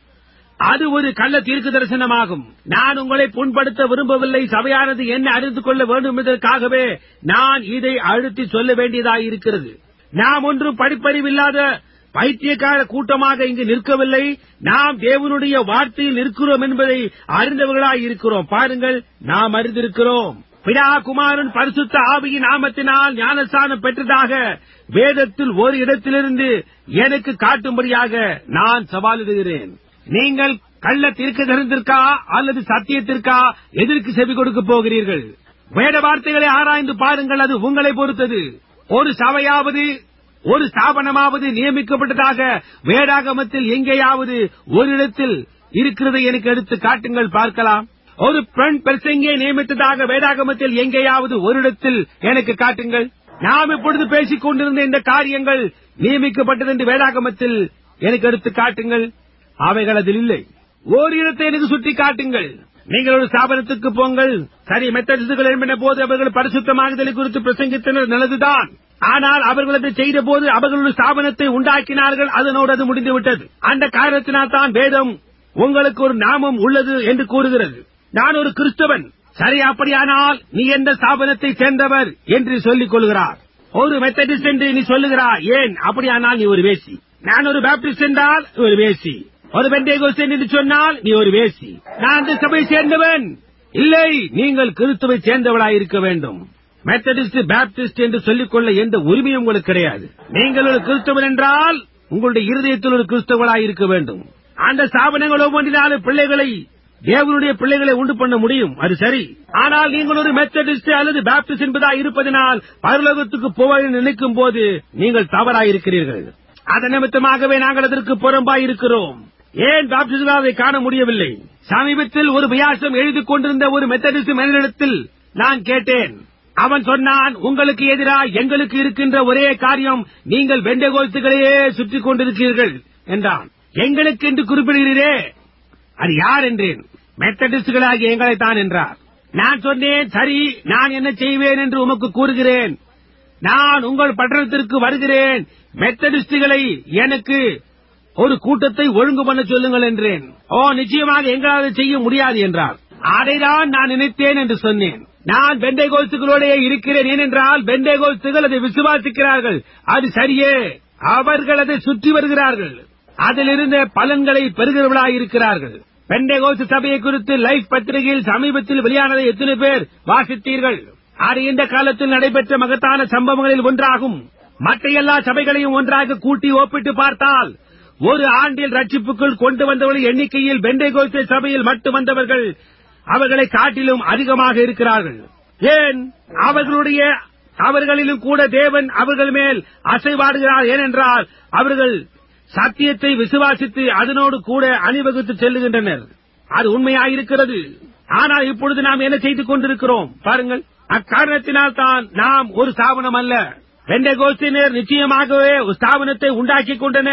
அது ஒரு கள்ள தீர்க்கு தரிசனமாகும் நான் உங்களை புண்படுத்த விரும்பவில்லை சபையானது என்ன அறிந்து கொள்ள வேண்டும் என்பதற்காகவே நான் இதை அழுத்தி சொல்ல வேண்டியதாயிருக்கிறது நாம் ஒன்றும் படிப்பறிவில்லாத பைத்தியக்கார கூட்டமாக இங்கு நிற்கவில்லை நாம் தேவனுடைய வார்த்தையில் இருக்கிறோம் என்பதை அறிந்தவர்களாய் இருக்கிறோம் பாருங்கள் நாம் அறிந்திருக்கிறோம் பிதா குமாரன் பரிசுத்த ஆவியின் நாமத்தினால் ஞானஸ்தானம் பெற்றதாக வேதத்தில் ஒரு இடத்திலிருந்து எனக்கு காட்டும்படியாக நான் சவாலிடுகிறேன் நீங்கள் கள்ள தீர்க்கதரித்திற்கா அல்லது சத்தியத்திற்கா எதற்கு செவி கொடுக்க போகிறீர்கள் வேத வார்த்தைகளை ஆராய்ந்து பாருங்கள் அது உங்களை பொறுத்தது ஒரு சபையாவது ஒரு ஸ்தாபனமாவது நியமிக்கப்பட்டதாக வேடாகமத்தில் எங்கேயாவது ஒரு இடத்தில் இருக்கிறது எனக்கு எடுத்து காட்டுங்கள் பார்க்கலாம் ஒரு பெண் பிரசங்கியை நியமித்ததாக வேதாகமத்தில் எங்கேயாவது ஒரு இடத்தில் எனக்கு காட்டுங்கள் நாம் இப்பொழுது பேசிக் கொண்டிருந்த இந்த காரியங்கள் நியமிக்கப்பட்டது என்று வேதாகமத்தில் எனக்கு எடுத்து காட்டுங்கள் அவைகள் அதில் இல்லை ஓர் இடத்தை எனக்கு சுட்டி காட்டுங்கள் நீங்கள் ஒரு ஸ்தாபனத்துக்கு போங்கள் சரி மெத்தடிஸ்டுகள் எழுப்பின போது அவர்கள் பரிசுத்தமாகுதலை குறித்து பிரசங்கித்தனர் நல்லதுதான் ஆனால் அவர்கள் அதை செய்த போது அவர்கள் ஒரு ஸ்தாபனத்தை உண்டாக்கினார்கள் அதனோடு அது முடிந்துவிட்டது அந்த காரணத்தினால் தான் வேதம் உங்களுக்கு ஒரு நாமம் உள்ளது என்று கூறுகிறது நான் ஒரு கிறிஸ்தவன் சரி அப்படியானால் நீ எந்த ஸ்தாபனத்தை சேர்ந்தவர் என்று சொல்லிக் கொள்கிறார் ஒரு மெத்தடிஸ்ட் என்று நீ சொல்லுகிறார் ஏன் அப்படியானால் நீ ஒரு வேசி நான் ஒரு பேப்டிஸ்ட் என்றால் நீ ஒரு வேசி ஒரு பெண்டேகோஸ் என்று சொன்னால் நீ ஒரு வேசி நான் அந்த சபை சேர்ந்தவன் இல்லை நீங்கள் கிறிஸ்துவை சேர்ந்தவளாய் இருக்க வேண்டும் மெத்தடிஸ்ட் பேப்டிஸ்ட் என்று சொல்லிக்கொள்ள எந்த உரிமையும் உங்களுக்கு கிடையாது நீங்கள் ஒரு கிறிஸ்தவன் என்றால் உங்களுடைய இருதயத்தில் ஒரு கிறிஸ்தவளாய் இருக்க வேண்டும் அந்த ஸ்தாபனங்கள் ஒவ்வொன்றினாலும் பிள்ளைகளை தேவனுடைய பிள்ளைகளை உண்டு பண்ண முடியும் அது சரி ஆனால் நீங்கள் ஒரு மெத்தடிஸ்ட் அல்லது பேப்டிஸ்ட் என்பதா இருப்பதனால் பரலோகத்துக்கு போவதை நினைக்கும் போது நீங்கள் தவறாயிருக்கிறீர்கள் அதன் நிமித்தமாகவே நாங்கள் அதற்கு புறம்பாய் இருக்கிறோம் ஏன் பாப்டிஸ்டால் அதை காண முடியவில்லை சமீபத்தில் ஒரு வியாசம் எழுதிக் கொண்டிருந்த ஒரு மெத்தடிஸ்ட் மனிதனிடத்தில் நான் கேட்டேன் அவன் சொன்னான் உங்களுக்கு எதிராக எங்களுக்கு இருக்கின்ற ஒரே காரியம் நீங்கள் வெண்டகோல்த்துகளையே சுற்றிக் கொண்டிருக்கிறீர்கள் என்றான் எங்களுக்கு என்று குறிப்பிடுகிறீரே அது யார் என்றேன் மெத்தடிஸ்டுகளாகிய எங்களைத்தான் என்றார் நான் சொன்னேன் சரி நான் என்ன செய்வேன் என்று உமக்கு கூறுகிறேன் நான் உங்கள் பட்டணத்திற்கு வருகிறேன் மெத்தடிஸ்டுகளை எனக்கு ஒரு கூட்டத்தை ஒழுங்கு பண்ண சொல்லுங்கள் என்றேன் ஓ நிச்சயமாக எங்களால் செய்ய முடியாது என்றார் அதைதான் நான் நினைத்தேன் என்று சொன்னேன் நான் பெண்டைகோல்த்துகளோடே இருக்கிறேன் ஏனென்றால் பெண்டைகோல்த்துகள் அதை விசுவாசிக்கிறார்கள் அது சரியே அவர்கள் அதை சுற்றி வருகிறார்கள் அதிலிருந்த பலன்களை பெறுகிறவர்களாய் இருக்கிறார்கள் பெண்டைகோல்த்து சபையை குறித்து லைஃப் பத்திரிகையில் சமீபத்தில் வெளியானதை எத்தனை பேர் வாசித்தீர்கள் அது இந்த காலத்தில் நடைபெற்ற மகத்தான சம்பவங்களில் ஒன்றாகும் மற்ற எல்லா சபைகளையும் ஒன்றாக கூட்டி ஒப்பிட்டு பார்த்தால் ஒரு ஆண்டில் ரட்சிப்புக்குள் கொண்டு வந்தவர்கள் எண்ணிக்கையில் பெண்டைகோல்த்து சபையில் மட்டும் வந்தவர்கள் அவர்களை காட்டிலும் அதிகமாக இருக்கிறார்கள் ஏன் அவர்களுடைய அவர்களிலும் கூட தேவன் அவர்கள் மேல் அசைவாடுகிறார் ஏனென்றால் அவர்கள் சத்தியத்தை விசுவாசித்து அதனோடு கூட அணிவகுத்து செல்லுகின்றனர் அது உண்மையாயிருக்கிறது ஆனால் இப்பொழுது நாம் என்ன செய்து கொண்டிருக்கிறோம் பாருங்கள் அக்காரணத்தினால் தான் நாம் ஒரு ஸ்தாபனம் அல்ல ரெண்டே கோஸ்தினர் நிச்சயமாகவே ஒரு ஸ்தாபனத்தை உண்டாக்கிக் கொண்டனர்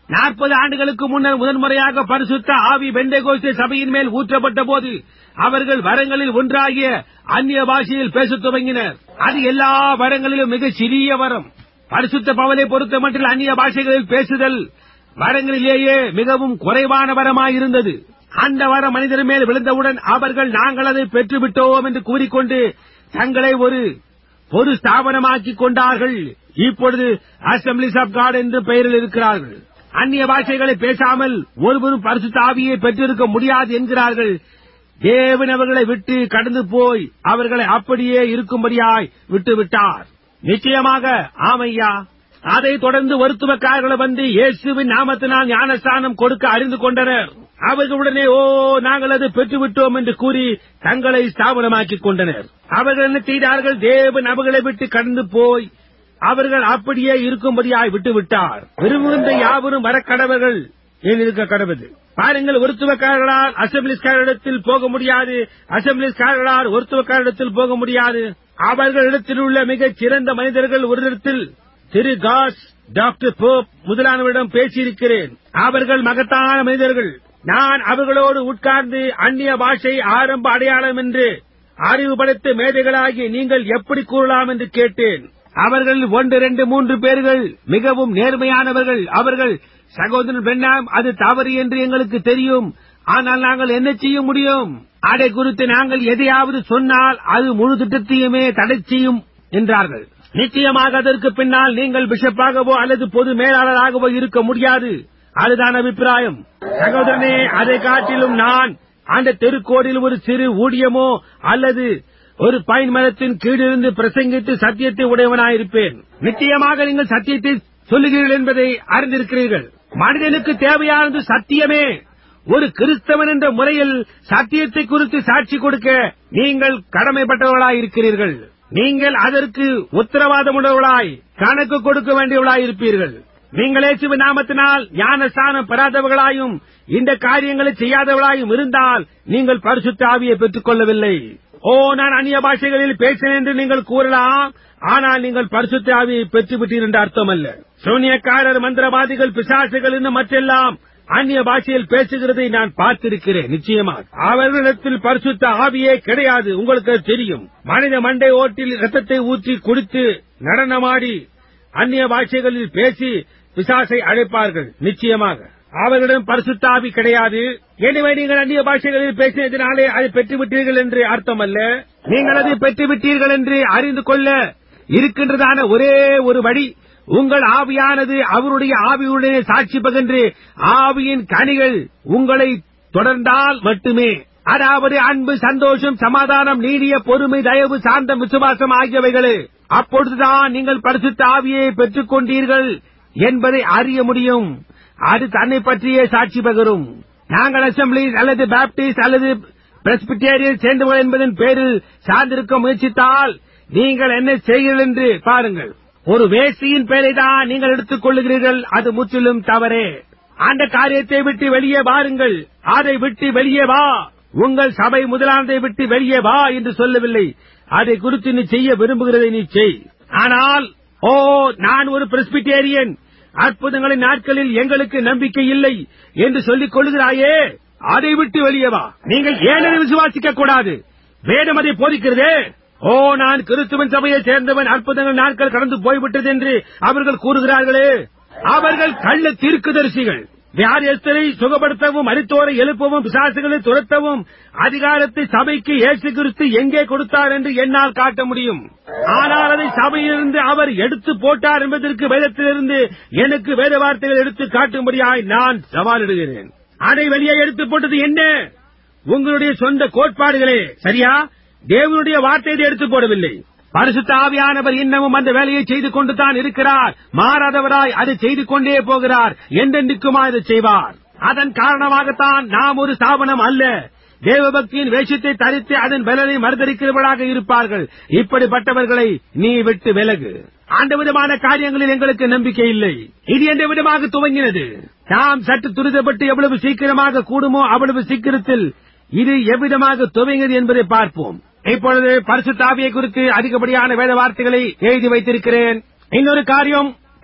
நாற்பது ஆண்டுகளுக்கு முன்னர் முதன்முறையாக பரிசுத்த ஆவி பெண்டகோஸ்தே சபையின் மேல் ஊற்றப்பட்ட போது அவர்கள் வரங்களில் ஒன்றாகிய அந்நிய பாஷையில் பேசத் துவங்கினர் அது எல்லா வரங்களிலும் மிக சிறிய வரம் பரிசுத்த பவலை பொறுத்தமட்டில் அந்நிய பாஷைகளில் பேசுதல் வரங்களிலேயே மிகவும் குறைவான வரமாயிருந்தது அந்த வரம் மனிதர் மேல் விழுந்தவுடன் அவர்கள் நாங்கள் அதை பெற்றுவிட்டோம் என்று கூறிக்கொண்டு தங்களை ஒரு பொது ஸ்தாபனமாக்கிக் கொண்டார்கள் இப்பொழுது அசம்பிளிஸ் ஆப் காட் என்று பெயரில் இருக்கிறார்கள் அந்நிய பாஷைகளை பேசாமல் ஒருவரும் பரிசுத்த ஆவியை பெற்றிருக்க முடியாது என்கிறார்கள் தேவன் அவர்களை விட்டு கடந்து போய் அவர்களை அப்படியே இருக்கும்படியாய் விட்டுவிட்டார் நிச்சயமாக ஆமையா அதைத் தொடர்ந்து ஒருத்துவக்காரர்கள் வந்து இயேசுவின் நாமத்தினால் ஞானஸ்தானம் கொடுக்க அறிந்து கொண்டனர் அவர்களுடனே ஓ நாங்கள் அது பெற்றுவிட்டோம் என்று கூறி தங்களை ஸ்தாபனமாக்கிக் கொண்டனர் அவர்கள் என்ன செய்தார்கள் தேவன் அவர்களை விட்டு கடந்து போய் அவர்கள் அப்படியே இருக்கும்படியாய் விட்டுவிட்டார் விரும்புகின்ற யாவரும் வரக்கடவர்கள் ஏன் இருக்க கடவுது பாருங்கள் ஒருத்துவக்காரர்களால் அசம்பிளிஸ்காரிடத்தில் போக முடியாது அசம்பிளிஸ்காரர்களால் ஒருத்துவக்காரிடத்தில் போக முடியாது அவர்களிடத்தில் உள்ள மிகச் சிறந்த மனிதர்கள் ஒரு இடத்தில் திரு காஸ் டாக்டர் போப் முதலானவரிடம் பேசியிருக்கிறேன் அவர்கள் மகத்தான மனிதர்கள் நான் அவர்களோடு உட்கார்ந்து அந்நிய பாஷை ஆரம்ப அடையாளம் என்று அறிவுபடுத்த மேதைகளாகி நீங்கள் எப்படி கூறலாம் என்று கேட்டேன் அவர்கள் ஒன்று ரெண்டு மூன்று பேர்கள் மிகவும் நேர்மையானவர்கள் அவர்கள் சகோதரன் பெண்ணாம் அது தவறு என்று எங்களுக்கு தெரியும் ஆனால் நாங்கள் என்ன செய்ய முடியும் அதை குறித்து நாங்கள் எதையாவது சொன்னால் அது முழு திட்டத்தையுமே தடை செய்யும் என்றார்கள் நிச்சயமாக அதற்கு பின்னால் நீங்கள் பிஷப்பாகவோ அல்லது பொது மேலாளராகவோ இருக்க முடியாது அதுதான் அபிப்பிராயம் சகோதரனே அதை காட்டிலும் நான் அந்த தெருக்கோடில் ஒரு சிறு ஊழியமோ அல்லது ஒரு பைன் மரத்தின் கீழிருந்து பிரசங்கித்து சத்தியத்தை உடையவனாயிருப்பேன் நிச்சயமாக நீங்கள் சத்தியத்தை சொல்லுகிறீர்கள் என்பதை அறிந்திருக்கிறீர்கள் மனிதனுக்கு தேவையானது சத்தியமே ஒரு கிறிஸ்தவன் என்ற முறையில் சத்தியத்தை குறித்து சாட்சி கொடுக்க நீங்கள் கடமைப்பட்டவர்களாயிருக்கிறீர்கள் நீங்கள் அதற்கு உத்தரவாதமுள்ளவர்களாய் கணக்கு கொடுக்க வேண்டியவர்களாயிருப்பீர்கள் நீங்கள் இயேசுவின் நாமத்தினால் ஞானஸ்தானம் பெறாதவர்களாயும் இந்த காரியங்களை செய்யாதவர்களாயும் இருந்தால் நீங்கள் பரிசுத்த ஆவியை பெற்றுக் கொள்ளவில்லை ஓ நான் அந்நிய பாஷைகளில் பேசினேன் என்று நீங்கள் கூறலாம் ஆனால் நீங்கள் பரிசுத்த ஆவியை பெற்றுவிட்டீர் என்று அர்த்தமல்ல சூனியக்காரர் மந்திரவாதிகள் பிசாசுகள் இன்னும் மற்றெல்லாம் அந்நிய பாஷையில் பேசுகிறதை நான் பார்த்திருக்கிறேன் நிச்சயமாக அவர்களிடத்தில் பரிசுத்த ஆவியே கிடையாது உங்களுக்கு அது தெரியும் மனித மண்டை ஓட்டில் ரத்தத்தை ஊற்றி குடித்து நடனமாடி அந்நிய பாஷைகளில் பேசி பிசாசை அழைப்பார்கள் நிச்சயமாக அவர்களிடம் பரிசுத்த ஆவி கிடையாது எனவே நீங்கள் அந்நிய பாஷைகளில் பேசினதினாலே அதை பெற்றுவிட்டீர்கள் என்று அர்த்தமல்ல நீங்கள் அதை பெற்றுவிட்டீர்கள் என்று அறிந்து கொள்ள இருக்கின்றதான ஒரே ஒரு வழி உங்கள் ஆவியானது அவருடைய ஆவியுடனே சாட்சி பகன்று ஆவியின் கனிகள் உங்களை தொடர்ந்தால் மட்டுமே அதாவது அன்பு சந்தோஷம் சமாதானம் நீடிய பொறுமை தயவு சாந்தம் விசுவாசம் ஆகியவைகளே அப்பொழுதுதான் நீங்கள் பரிசுத்த ஆவியை பெற்றுக் கொண்டீர்கள் என்பதை அறிய முடியும் அது தன்னை பற்றியே சாட்சி பகரும் நாங்கள் அசம்பிளிஸ் அல்லது பாப்டிஸ்ட் அல்லது பிரஸ்பிட்டேரியன் சேர்ந்தவர்கள் என்பதன் பேரில் சார்ந்திருக்க முயற்சித்தால் நீங்கள் என்ன செய்கிறீர்கள் என்று பாருங்கள் ஒரு வேசியின் பெயரை தான் நீங்கள் எடுத்துக் கொள்ளுகிறீர்கள் அது முற்றிலும் தவறே அந்த காரியத்தை விட்டு வெளியே வாருங்கள் அதை விட்டு வெளியே வா உங்கள் சபை முதலானதை விட்டு வெளியே வா என்று சொல்லவில்லை அதை குறித்து நீ செய்ய விரும்புகிறதை நீ செய் ஆனால் ஓ நான் ஒரு பிரஸ்பிட்டேரியன் அற்புதங்களின் நாட்களில் எங்களுக்கு நம்பிக்கை இல்லை என்று சொல்லிக் கொள்கிறாயே அதை விட்டு வெளியே வா நீங்கள் ஏன் அதை விசுவாசிக்க கூடாது வேதம் அதை போதிக்கிறதே ஓ நான் கிறிஸ்துவன் சபையை சேர்ந்தவன் அற்புதங்கள் நாட்கள் கடந்து போய்விட்டது என்று அவர்கள் கூறுகிறார்களே அவர்கள் கள்ள தீர்க்குதரிசிகள் வியாதியஸ்தரை சுகப்படுத்தவும் மருத்துவரை எழுப்பவும் பிசாசுகளை துரத்தவும் அதிகாரத்தை சபைக்கு இயேசு கிறிஸ்து எங்கே கொடுத்தார் என்று என்னால் காட்ட முடியும் ஆனால் அதை சபையிலிருந்து அவர் எடுத்து போட்டார் என்பதற்கு வேதத்திலிருந்து எனக்கு வேத வார்த்தைகள் எடுத்து காட்டும்படியாய் நான் சவாலிடுகிறேன் அதை வெளியே எடுத்து போட்டது என்ன உங்களுடைய சொந்த கோட்பாடுகளே சரியா தேவனுடைய வார்த்தையை எடுத்து போடவில்லை பரிசுத்த ஆவியானவர் இன்னமும் அந்த வேலையை செய்து கொண்டு தான் இருக்கிறார் மாறாதவராய் அதை செய்து கொண்டே போகிறார் என்றென்றுக்குமா இதை செய்வார் அதன் காரணமாகத்தான் நாம் ஒரு ஸ்தாபனம் அல்ல தேவபக்தியின் வேஷத்தை தரித்து அதன் பலனை மறுதளிக்கிறவர்களாக இருப்பார்கள் இப்படிப்பட்டவர்களை நீ விட்டு விலகு அந்த விதமான காரியங்களில் எங்களுக்கு நம்பிக்கை இல்லை இது எந்த விதமாக துவங்கினது நாம் சற்று துரிதப்பட்டு எவ்வளவு சீக்கிரமாக கூடுமோ அவ்வளவு சீக்கிரத்தில் இது எவ்விதமாக துவங்கியது என்பதை பார்ப்போம் இப்பொழுது பரிசுத்த ஆவியை குறித்து அதிகப்படியான வேத வார்த்தைகளை எழுதி வைத்திருக்கிறேன் இன்னொரு காரியம்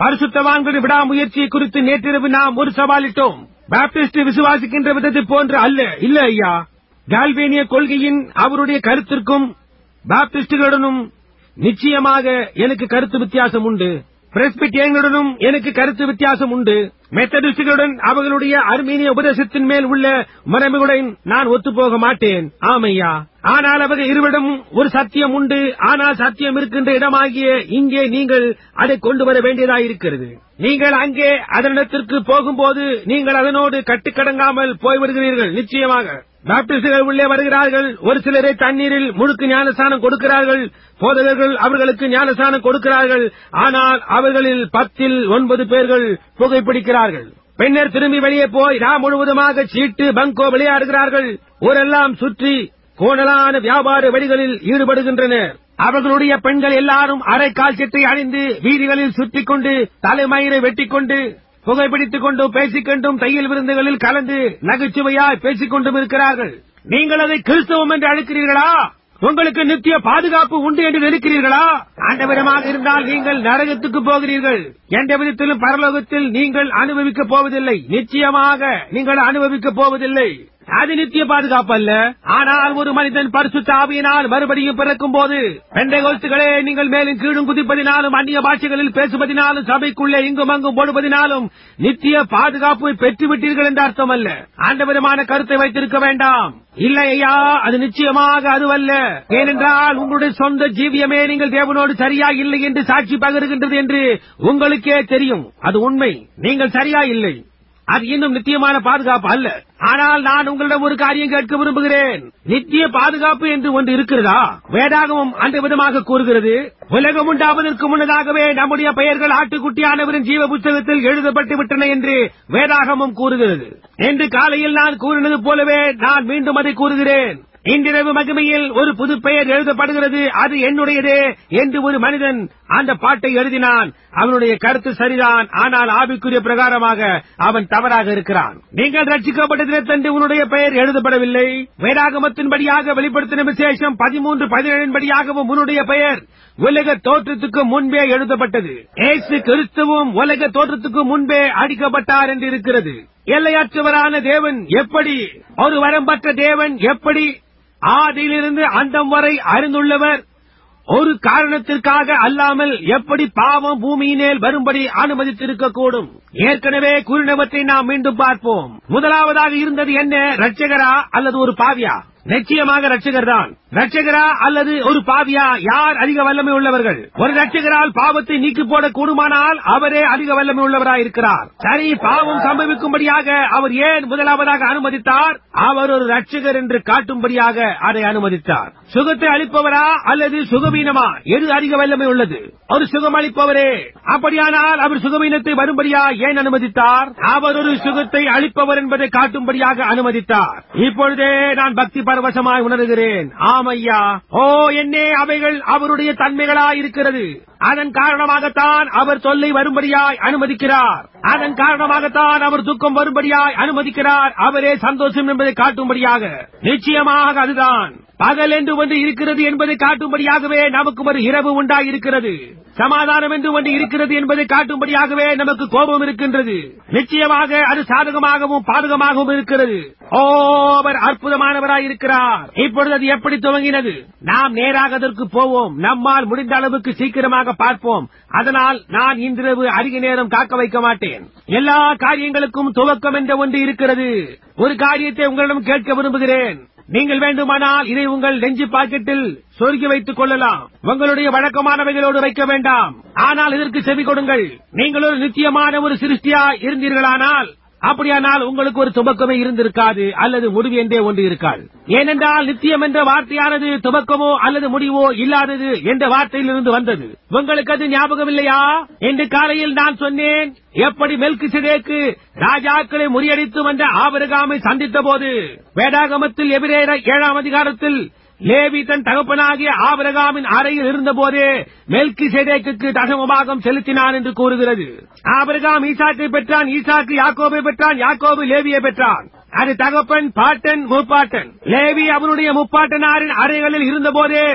பரிசுத்தவான்களின் விடாமுயற்சியை குறித்து நேற்றிரவு நாம் ஒரு சவாலிட்டோம் பாப்டிஸ்ட் விசுவாசிக்கின்ற விதத்தை போன்று அல்ல இல்ல ஐயா கால்வேனிய கொள்கையின் அவருடைய கருத்திற்கும் பாப்டிஸ்டுகளுடனும் நிச்சயமாக எனக்கு கருத்து வித்தியாசம் உண்டு பிரஸ்பிட்டியங்களுடனும் எனக்கு கருத்து வித்தியாசம் உண்டு மெத்தடிஸ்டுகளுடன் அவர்களுடைய அர்மீனிய உபதேசத்தின் மேல் உள்ள மரபுகளுடன் நான் ஒத்துப்போக மாட்டேன் ஆமையா ஆனால் அவர்கள் இருவரிடம் ஒரு சத்தியம் உண்டு ஆனால் சத்தியம் இருக்கின்ற இடமாகிய இங்கே நீங்கள் அதை கொண்டு வர வேண்டியதாயிருக்கிறது நீங்கள் அங்கே அதனிடத்திற்கு போகும்போது நீங்கள் அதனோடு கட்டுக்கடங்காமல் போய் வருகிறீர்கள் நிச்சயமாக பாப்டிஸ்டுகள் உள்ளே வருகிறார்கள் ஒரு சிலரை தண்ணீரில் முழுக்கு ஞானஸ்தானம் கொடுக்கிறார்கள் போதகர்கள் அவர்களுக்கு ஞானஸ்தானம் கொடுக்கிறார்கள் ஆனால் அவர்களில் பத்தில் ஒன்பது பேர்கள் புகைப்பிடிக்கிறார்கள் பின்னர் திரும்பி வெளியே போய் ரா முழுவதுமாக சீட்டு பங்கோ விளையாடுகிறார்கள் ஊரெல்லாம் சுற்றி கோணலான வியாபார வழிகளில் ஈடுபடுகின்றனர் அவர்களுடைய பெண்கள் எல்லாரும் அரை கால் சட்டை அணிந்து வீதிகளில் சுற்றிக் கொண்டு தலைமயிரை வெட்டிக் கொண்டு புகைப்பிடித்துக் கொண்டும் பேசிக்கொண்டும் தையல் விருந்துகளில் கலந்து நகைச்சுவையாய் பேசிக் கொண்டும் இருக்கிறார்கள் நீங்கள் அதை கிறிஸ்தவம் என்று அழைக்கிறீர்களா உங்களுக்கு நித்திய பாதுகாப்பு உண்டு என்று நினைக்கிறீர்களா அந்த விதமாக இருந்தால் நீங்கள் நரகத்துக்கு போகிறீர்கள் எந்த விதத்திலும் பரலோகத்தில் நீங்கள் அனுபவிக்கப் போவதில்லை நிச்சயமாக நீங்கள் அனுபவிக்கப் போவதில்லை அது நித்திய பாதுகாப்பு அல்ல ஆனால் ஒரு மனிதன் பரிசுத்த ஆவியினால் மறுபடியும் பிறக்கும் போது பெண்டைகோஸ்துகளே நீங்கள் மேலும் கீழும் குதிப்பதினாலும் அந்நிய பாஷைகளில் பேசுவதினாலும் சபைக்குள்ளே இங்கும் அங்கும் போடுவதினாலும் நித்திய பாதுகாப்பை பெற்றுவிட்டீர்கள் என்ற அர்த்தம் அல்ல அந்த விதமான கருத்தை வைத்திருக்க வேண்டாம் இல்லை ஐயா அது நிச்சயமாக அதுவல்ல ஏனென்றால் உங்களுடைய சொந்த ஜீவியமே நீங்கள் தேவனோடு சரியா இல்லை என்று சாட்சி பகருகின்றது என்று உங்களுக்கே தெரியும் அது உண்மை நீங்கள் சரியா இல்லை அது இன்னும் நித்தியமான பாதுகாப்பு அல்ல ஆனால் நான் உங்களிடம் ஒரு காரியம் கேட்க விரும்புகிறேன் நித்திய பாதுகாப்பு என்று ஒன்று இருக்கிறதா வேதாகமும் அந்த விதமாக கூறுகிறது உலகம் உண்டாவதற்கு முன்னதாகவே நம்முடைய பெயர்கள் ஆட்டுக்குட்டியானவரின் ஜீவ புத்தகத்தில் எழுதப்பட்டு விட்டன என்று வேதாகமும் கூறுகிறது இன்று காலையில் நான் கூறினது போலவே நான் மீண்டும் அதை கூறுகிறேன் இன்றிரவு மகிமையில் ஒரு புது பெயர் எழுதப்படுகிறது அது என்னுடையதே என்று ஒரு மனிதன் அந்த பாட்டை எழுதினான் அவனுடைய கருத்து சரிதான் ஆனால் ஆவிக்குரிய பிரகாரமாக அவன் தவறாக இருக்கிறான் நீங்கள் ரட்சிக்கப்பட்ட தினத்தன்று உன்னுடைய பெயர் எழுதப்படவில்லை வேதாகமத்தின்படியாக வெளிப்படுத்தின விசேஷம் பதிமூன்று பதினேழின் படியாகவும் உன்னுடைய பெயர் உலக தோற்றத்துக்கு முன்பே எழுதப்பட்டது ஏசு கிறிஸ்துவும் உலக தோற்றத்துக்கு முன்பே அடிக்கப்பட்டார் என்று இருக்கிறது எல்லையற்றவரான தேவன் எப்படி ஒரு வரம்பற்ற தேவன் எப்படி ஆதியிலிருந்து அந்தம் வரை அறிந்துள்ளவர் ஒரு காரணத்திற்காக அல்லாமல் எப்படி பாவம் பூமியினேல் வரும்படி அனுமதித்திருக்கக்கூடும் ஏற்கனவே கூறினவற்றை நாம் மீண்டும் பார்ப்போம் முதலாவதாக இருந்தது என்ன ரட்சகரா அல்லது ஒரு பாவியா நிச்சயமாக ரட்சகர் தான் ரட்சகரா அல்லது ஒரு பாவியா யார் அதிக வல்லமை உள்ளவர்கள் ஒரு ரட்சகரால் பாவத்தை நீக்கி போட கூடுமானால் அவரே அதிக வல்லமை உள்ளவராயிருக்கிறார் சரி பாவம் சம்பவிக்கும்படியாக அவர் ஏன் முதலாவதாக அனுமதித்தார் அவர் ஒரு ரட்சகர் என்று காட்டும்படியாக அதை அனுமதித்தார் சுகத்தை அளிப்பவரா அல்லது சுகவீனமா எது அதிக வல்லமை உள்ளது ஒரு சுகம் அளிப்பவரே அப்படியானால் அவர் சுகவீனத்தை வரும்படியா ஏன் அனுமதித்தார் அவர் ஒரு சுகத்தை அளிப்பவர் என்பதை காட்டும்படியாக அனுமதித்தார் இப்பொழுதே நான் பக்தி பரவசமாய் உணர்கிறேன் ஆமையா ஓ என்னே அவைகள் அவருடைய தன்மைகளாய் இருக்கிறது அதன் காரணமாகத்தான் அவர் தொல்லை வரும்படியாய் அனுமதிக்கிறார் அதன் காரணமாகத்தான் அவர் துக்கம் வரும்படியாய் அனுமதிக்கிறார் அவரே சந்தோஷம் என்பதை காட்டும்படியாக நிச்சயமாக அதுதான் பகல் என்று ஒன்று இருக்கிறது என்பதை காட்டும்படியாகவே நமக்கு ஒரு இரவு உண்டாயிருக்கிறது சமாதானம் என்று ஒன்று இருக்கிறது என்பதை காட்டும்படியாகவே நமக்கு கோபம் இருக்கின்றது நிச்சயமாக அது சாதகமாகவும் பாதகமாகவும் இருக்கிறது ஓ அவர் அற்புதமானவராய் இருக்கிறார் இப்பொழுது அது எப்படி துவங்கினது நாம் நேராக அதற்கு போவோம் நம்மால் முடிந்த அளவுக்கு சீக்கிரமாக பார்ப்போம் அதனால் நான் இன்றிரவு அதிக நேரம் காக்க வைக்க மாட்டேன் எல்லா காரியங்களுக்கும் துவக்கம் என்ற ஒன்று இருக்கிறது ஒரு காரியத்தை உங்களிடம் கேட்க விரும்புகிறேன் நீங்கள் வேண்டுமானால் இதை உங்கள் நெஞ்சு பாக்கெட்டில் சொருகி வைத்துக் கொள்ளலாம் உங்களுடைய வழக்கமானவைகளோடு வைக்க வேண்டாம் ஆனால் இதற்கு செவி கொடுங்கள் நீங்கள் ஒரு நிச்சயமான ஒரு சிருஷ்டியா இருந்தீர்களானால் அப்படியானால் உங்களுக்கு ஒரு துவக்கமே இருந்திருக்காது அல்லது முடிவு என்றே ஒன்று இருக்காது ஏனென்றால் நித்தியம் என்ற வார்த்தையானது துவக்கமோ அல்லது முடிவோ இல்லாதது என்ற வார்த்தையிலிருந்து வந்தது உங்களுக்கு அது ஞாபகம் இல்லையா இன்று காலையில் நான் சொன்னேன் எப்படி மெல்கு சிதேக்கு ராஜாக்களை முறியடித்து வந்த ஆபரகாமை சந்தித்த போது வேதாகமத்தில் எபிரேர ஏழாம் அதிகாரத்தில் லேவி தன் தகப்பனாகிய ஆபரகாமின் அறையில் இருந்தபோதே மெல்கி சேதேக்கு தசமபாகம் செலுத்தினான் என்று கூறுகிறது ஆபரகாம் ஈசாக்கை பெற்றான் ஈசாக்கு யாக்கோபை பெற்றான் யாக்கோபு லேவியை பெற்றான் அது தகப்பன் பாட்டன் முப்பாட்டன் லேவி அவனுடைய முப்பாட்டனாரின் அறைகளில் இருந்தபோதே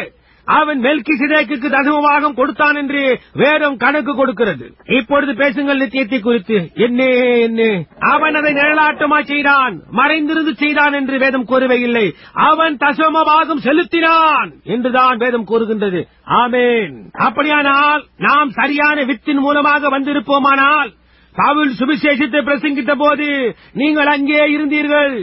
அவன் மெல்கி சிதேக்கு தசமமாக கொடுத்தான் என்று வேதம் கணக்கு கொடுக்கிறது இப்பொழுது பேசுங்கள் நித்தியத்தை குறித்து என்ன என்ன அவன் அதை நிழலாட்டமா செய்தான் மறைந்திருந்து செய்தான் என்று வேதம் கூறவே இல்லை அவன் தசமபாகம் செலுத்தினான் என்றுதான் வேதம் கூறுகின்றது ஆமேன் அப்படியானால் நாம் சரியான வித்தின் மூலமாக வந்திருப்போமானால் பவுல் சுவிசேஷத்தை பிரசங்கித்த போது நீங்கள் அங்கே இருந்தீர்கள்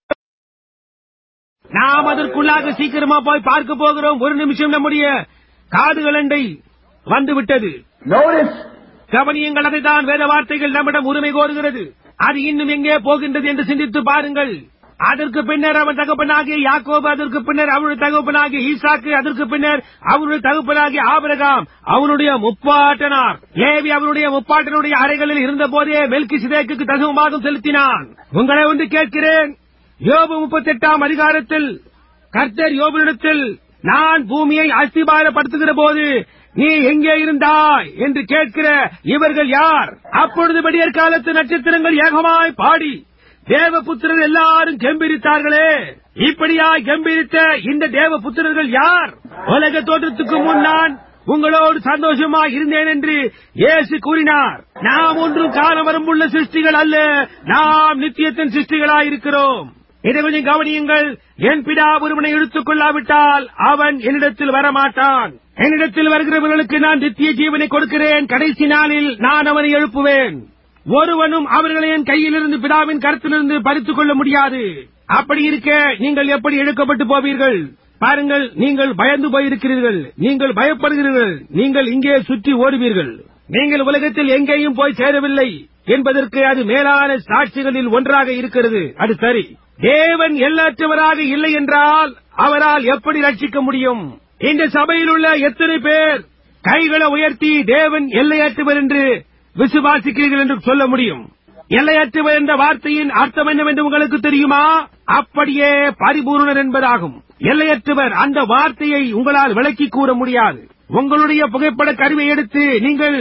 நாம் அதற்குள்ளாக சீக்கிரமா போய் பார்க்க போகிறோம் ஒரு நிமிஷம் நம்முடைய காதுகளண்டை வந்துவிட்டது Notice, கவனியங்கள் அதைத்தான் வேத வார்த்தைகள் நம்மிடம் உரிமை கோருகிறது அது இன்னும் எங்கே போகின்றது என்று சிந்தித்து பாருங்கள் அதற்கு பின்னர் அவன் தகப்பனாகிய யாக்கோபு அதற்கு பின்னர் அவருடைய தகப்பனாகிய ஈசாக்கு அதற்கு பின்னர் அவருடைய தகப்பனாகிய ஆபிரகாம் அவனுடைய முப்பாட்டனார் லேவி அவருடைய முப்பாட்டனுடைய அறைகளில் இருந்த போதே மெல்கி சிதேக்கு தகுமாகம் செலுத்தினான் உங்களை வந்து கேட்கிறேன் யோபு முப்பத்தெட்டாம் அதிகாரத்தில் கர்த்தர் யோபுனிடத்தில் நான் பூமியை அஸ்திபாரப்படுத்துகிற போது நீ எங்கே இருந்தாய் என்று கேட்கிற இவர்கள் யார் அப்பொழுது விடியற் காலத்து நட்சத்திரங்கள் ஏகமாய் பாடி தேவபுத்திரர் எல்லாரும் கெம்பிரித்தார்களே இப்படியாய் கெம்பிரித்த இந்த தேவபுத்திரர்கள் யார் உலக தோற்றத்துக்கு முன் நான் உங்களோடு சந்தோஷமாய் இருந்தேன் என்று இயேசு கூறினார் நாம் ஒன்றும் காலவரம்புள்ள சிருஷ்டிகள் அல்ல நாம் நித்தியத்தின் சிருஷ்டிகளாய் இருக்கிறோம் இதை கொஞ்சம் கவனியுங்கள் என் பிதா ஒருவனை இழுத்துக் கொள்ளாவிட்டால் அவன் என்னிடத்தில் வரமாட்டான் என்னிடத்தில் வருகிறவர்களுக்கு நான் நித்திய ஜீவனை கொடுக்கிறேன் கடைசி நாளில் நான் அவனை எழுப்புவேன் ஒருவனும் அவர்களை என் கையிலிருந்து பிதாவின் கருத்திலிருந்து பறித்துக் கொள்ள முடியாது அப்படி இருக்க நீங்கள் எப்படி இழுக்கப்பட்டு போவீர்கள் பாருங்கள் நீங்கள் பயந்து போயிருக்கிறீர்கள் நீங்கள் பயப்படுகிறீர்கள் நீங்கள் இங்கே சுற்றி ஓடுவீர்கள் நீங்கள் உலகத்தில் எங்கேயும் போய் சேரவில்லை என்பதற்கு அது மேலான சாட்சிகளில் ஒன்றாக இருக்கிறது அது சரி தேவன் எல்லற்றவராக இல்லை என்றால் அவரால் எப்படி ரட்சிக்க முடியும் இந்த சபையில் உள்ள எத்தனை பேர் கைகளை உயர்த்தி தேவன் எல்லையற்றவர் என்று விசுவாசிக்கிறீர்கள் என்று சொல்ல முடியும் எல்லையற்றவர் என்ற வார்த்தையின் அர்த்தம் என்னவென்று உங்களுக்கு தெரியுமா அப்படியே பரிபூர்ணர் என்பதாகும் எல்லையற்றவர் அந்த வார்த்தையை உங்களால் விளக்கி கூற முடியாது உங்களுடைய புகைப்பட கருவை எடுத்து நீங்கள்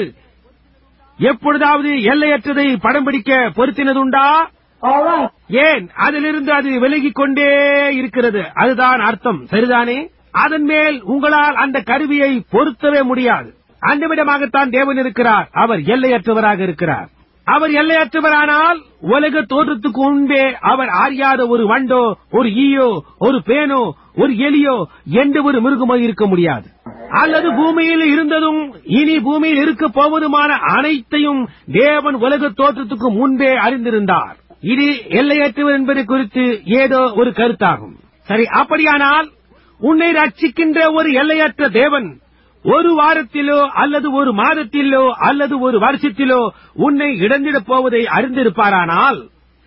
எப்பொழுதாவது எல்லையற்றதை படம் பிடிக்க பொருத்தினதுண்டா all right. ஏன் அதிலிருந்து அது விலகிக் கொண்டே இருக்கிறது அதுதான் அர்த்தம் சரிதானே அதன் மேல் உங்களால் அந்த கருவியை பொருத்தவே முடியாது அந்த விதமாகத்தான் தேவன் இருக்கிறார் அவர் எல்லையற்றவராக இருக்கிறார் அவர் எல்லையற்றவரானால் உலக தோற்றத்துக்கு முன்பே அவர் அறியாத ஒரு வண்டோ ஒரு ஈயோ ஒரு பேனோ ஒரு எலியோ எந்த ஒரு மிருகமோ இருக்க முடியாது அல்லது பூமியில் இருந்ததும் இனி பூமியில் இருக்க போவதுமான அனைத்தையும் தேவன் உலக தோற்றத்துக்கு முன்பே அறிந்திருந்தார் இது எல்லையற்றவர் என்பது குறித்து ஏதோ ஒரு கருத்தாகும் சரி அப்படியானால் உன்னை ரட்சிக்கின்ற ஒரு எல்லையற்ற தேவன் ஒரு வாரத்திலோ அல்லது ஒரு மாதத்திலோ அல்லது ஒரு வருஷத்திலோ உன்னை இழந்திடப் போவதை அறிந்திருப்பாரானால்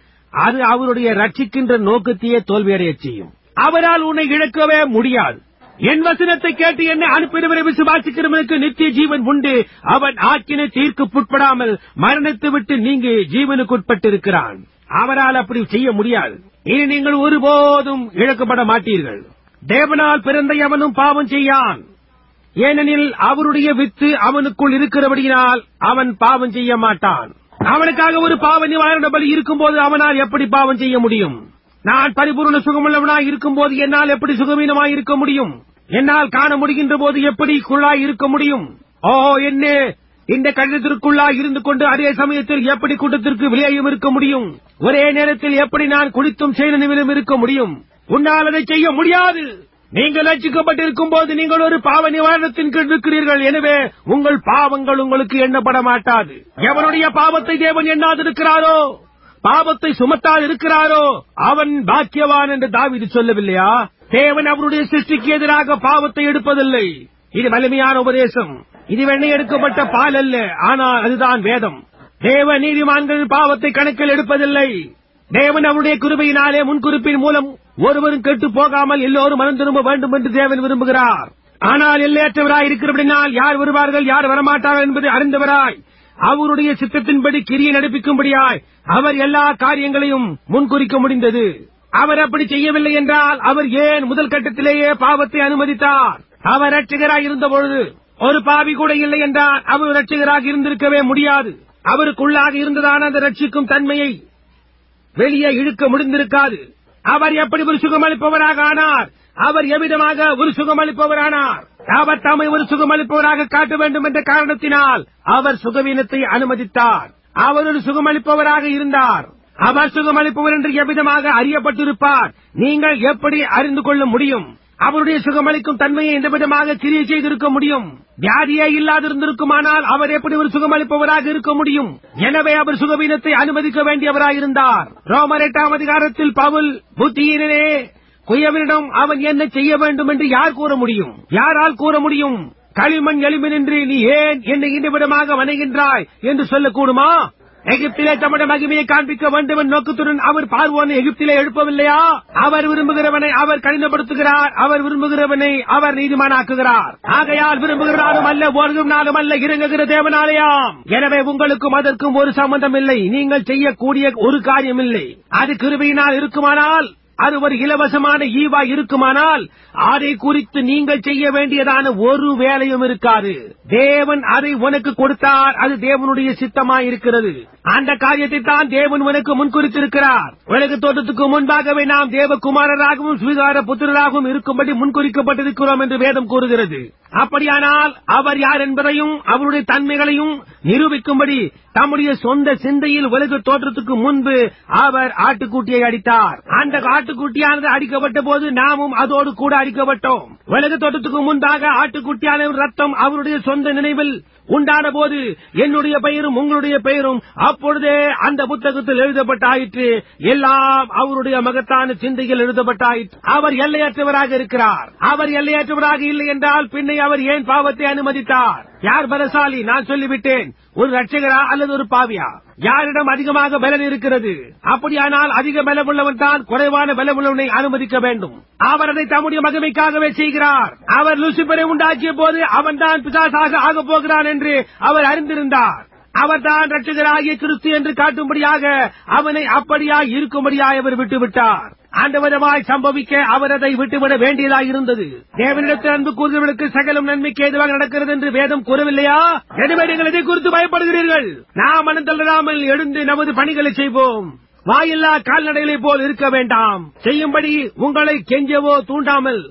அது அவருடைய ரட்சிக்கின்ற நோக்கத்தையே தோல்வியடையச் செய்யும் அவரால் உன்னை இழக்கவே முடியாது என் வசனத்தை கேட்டு என்னை அனுப்பினவரை விசுவாசிக்கிறவனுக்கு நித்திய ஜீவன் உண்டு அவன் ஆக்கினை தீர்க்குட்படாமல் மரணத்தை விட்டு நீங்கி ஜீவனுக்குட்பட்டிருக்கிறான் அவரால் அப்படி செய்ய முடியாது இனி நீங்கள் ஒருபோதும் இழக்கப்பட மாட்டீர்கள் தேவனால் பிறந்த எவனும் பாவம் செய்யான் ஏனெனில் அவருடைய வித்து அவனுக்குள் இருக்கிறபடியினால் அவன் பாவம் செய்ய மாட்டான் அவனுக்காக ஒரு பாவ நிவாரண பலி இருக்கும்போது அவனால் எப்படி பாவம் செய்ய முடியும் நான் பரிபூர்ண சுகமுள்ளவனாய் இருக்கும்போது என்னால் எப்படி சுகவீனமாய் இருக்க முடியும் என்னால் காண முடிகின்ற போது எப்படி குள்ளாய் இருக்க முடியும் ஓ என்ன இந்த கடிதத்திற்குள்ளாய் இருந்து கொண்டு அதே சமயத்தில் எப்படி கூட்டத்திற்கு வெளியேயும் இருக்க முடியும் ஒரே நேரத்தில் எப்படி நான் குடித்தும் செயலிலும் இருக்க முடியும் உன்னால் அதை செய்ய முடியாது நீங்கள் ரட்சிக்கப்பட்டிருக்கும் போது நீங்கள் ஒரு பாவ நிவாரணத்தின் கீழ் இருக்கிறீர்கள் எனவே உங்கள் பாவங்கள் உங்களுக்கு எண்ணப்பட மாட்டாது எவனுடைய பாவத்தை தேவன் எண்ணாதிருக்கிறாரோ பாவத்தை சுமத்தாது இருக்கிறாரோ அவன் பாக்கியவான் என்று தாவீது சொல்லவில்லையா தேவன் அவருடைய சிருஷ்டிக்கு எதிராக பாவத்தை எடுப்பதில்லை இது வலிமையான உபதேசம் இது வெண்ணெய் எடுக்கப்பட்ட பால் அல்ல ஆனால் அதுதான் வேதம் தேவ நீதிமான்கள் பாவத்தை கணக்கில் எடுப்பதில்லை தேவன் அவருடைய கிருபையினாலே முன்குறிப்பின் மூலம் ஒருவரும் கெட்டு போகாமல் எல்லோரும் மனம் திரும்ப வேண்டும் என்று தேவன் விரும்புகிறார் ஆனால் எல்லையற்றவராய் இருக்கிறபடினால் யார் வருவார்கள் யார் வரமாட்டார்கள் என்பதை அறிந்தவராய் அவருடைய சித்தத்தின்படி கிரியை நடப்பிக்கும்படியாய் அவர் எல்லா காரியங்களையும் முன்குறிக்க முடிந்தது அவர் அப்படி செய்யவில்லை என்றால் அவர் ஏன் முதல் கட்டத்திலேயே பாவத்தை அனுமதித்தார் அவர் ரட்சகராய் இருந்தபொழுது ஒரு பாவி கூட இல்லை என்றால் அவர் ரட்சகராக இருந்திருக்கவே முடியாது அவருக்குள்ளாக இருந்ததான அந்த ரட்சிக்கும் தன்மையை வெளியே இழுக்க முடிந்திருக்காது அவர் எப்படி ஒரு சுகமளிப்பவராக ஆனார் அவர் எவ்விதமாக ஒரு சுகமளிப்பவரானார் அவர் தம்மை ஒரு சுகமளிப்பவராக காட்ட வேண்டும் என்ற காரணத்தினால் அவர் சுகவீனத்தை அனுமதித்தார் அவர் ஒரு சுகமளிப்பவராக இருந்தார் அவர் சுகமளிப்பவர் என்று எவ்விதமாக அறியப்பட்டிருப்பார் நீங்கள் எப்படி அறிந்து கொள்ள முடியும் அவருடைய சுகமளிக்கும் தன்மையை எந்த விதமாக கிரியை செய்திருக்க முடியும் வியாதியே இல்லாதிருந்திருக்குமானால் அவர் எப்படி ஒரு சுகமளிப்பவராக இருக்க முடியும் எனவே அவர் சுகவீனத்தை அனுமதிக்க வேண்டியவராக இருந்தார் ரோமர் எட்டாம் அதிகாரத்தில் பவுல் புத்தியினே குயவனிடம் அவன் என்ன செய்ய வேண்டும் என்று யார் கூற முடியும் யாரால் கூற முடியும் களிமண் எலும்பினின்று நீ ஏன் என்னை இந்த விதமாக வணங்குகின்றாய் என்று சொல்லக்கூடுமா எகிப்திலே தம்முடைய மகிமையை காண்பிக்க வேண்டும் என்ற நோக்கத்துடன் அவர் பார்வோனை எகிப்திலே எழுப்பவில்லையா அவர் விரும்புகிறவனை அவர் கடினப்படுத்துகிறார் அவர் விரும்புகிறவனை அவர் நீதிமானாக்குகிறார் ஆகையால் விரும்புகிறாரும் அல்ல ஒருகும் நாளும் அல்ல இறங்குகிற தேவனாலயாம் எனவே உங்களுக்கும் அதற்கும் ஒரு சம்பந்தம் இல்லை நீங்கள் செய்யக்கூடிய ஒரு காரியம் இல்லை அது கிருபையினால் இருக்குமானால் அது ஒரு இலவசமான ஈவா இருக்குமானால் அதை குறித்து நீங்கள் செய்ய வேண்டியதான ஒரு வேலையும் இருக்காது தேவன் அதை உனக்கு கொடுத்தார் அது தேவனுடைய சித்தமாய் இருக்கிறது அந்த காரியத்தை தான் தேவன் உனக்கு முன்குறித்திருக்கிறார் உலக தோட்டத்துக்கு முன்பாகவே நாம் தேவகுமாரராகவும் சுவிகார புத்திரராகவும் இருக்கும்படி முன்குறிக்கப்பட்டிருக்கிறோம் என்று வேதம் கூறுகிறது அப்படியானால் அவர் யார் என்பதையும் அவருடைய தன்மைகளையும் நிரூபிக்கும்படி தம்முடைய சொந்த சிந்தையில் உலக தோற்றத்துக்கு முன்பு அவர் ஆட்டுக்குட்டியை அடித்தார் அந்த ஆட்டுக்குட்டியானது அடிக்கப்பட்ட போது நாமும் அதோடு கூட அடிக்கப்பட்டோம் உலக தோட்டத்துக்கு முன்பாக ஆட்டுக்குட்டியான ரத்தம் அவருடைய சொந்த நினைவில் உண்டான போது என்னுடைய பெயரும் உங்களுடைய பெயரும் அப்பொழுதே அந்த புத்தகத்தில் எழுதப்பட்டாயிற்று எல்லாம் அவருடைய மகத்தான சிந்தையில் எழுதப்பட்டாயிற்று அவர் எல்லையற்றவராக இருக்கிறார் அவர் எல்லையற்றவராக இல்லை என்றால் பின்னை அவர் ஏன் பாவத்தை அனுமதித்தார் யார் பலசாலி நான் சொல்லிவிட்டேன் ஒரு ரட்சகரா அல்லது ஒரு பாவியா யாரிடம் அதிகமாக பலன் இருக்கிறது அப்படியானால் அதிக பலமுள்ளவன் தான் குறைவான பலமுள்ளவனை அனுமதிக்க வேண்டும் அவர் அதை தம்முடைய மகிமைக்காகவே செய்கிறார் அவர் லூசிபரை உண்டாக்கிய போது அவன் தான் பிசாசாக ஆகப் போகிறான் என்று அவர் அறிந்திருந்தார் அவர்தான் ரட்சகராகிய கிறிஸ்து என்று காட்டும்படியாக அவனை அப்படியாய் இருக்கும்படியாய் அவர் விட்டுவிட்டார் அந்த விதமாய் சம்பவிக்க அவர் அதை விட்டுவிட வேண்டியதாக இருந்தது தேவனிடத்தில் அன்பு கூறுகிறவர்களுக்கு சகலம் நன்மைக்கு ஏதுவாக நடக்கிறது என்று வேதம் கூறவில்லையா எனவே நீங்கள் இதை குறித்து பயப்படுகிறீர்கள் நாம் மனம் தளராமல் எழுந்து நமது பணிகளை செய்வோம் வாயில்லா கால்நடைகளைப் போல் இருக்க வேண்டாம் செய்யும்படி உங்களை கெஞ்சவோ தூண்டாமல்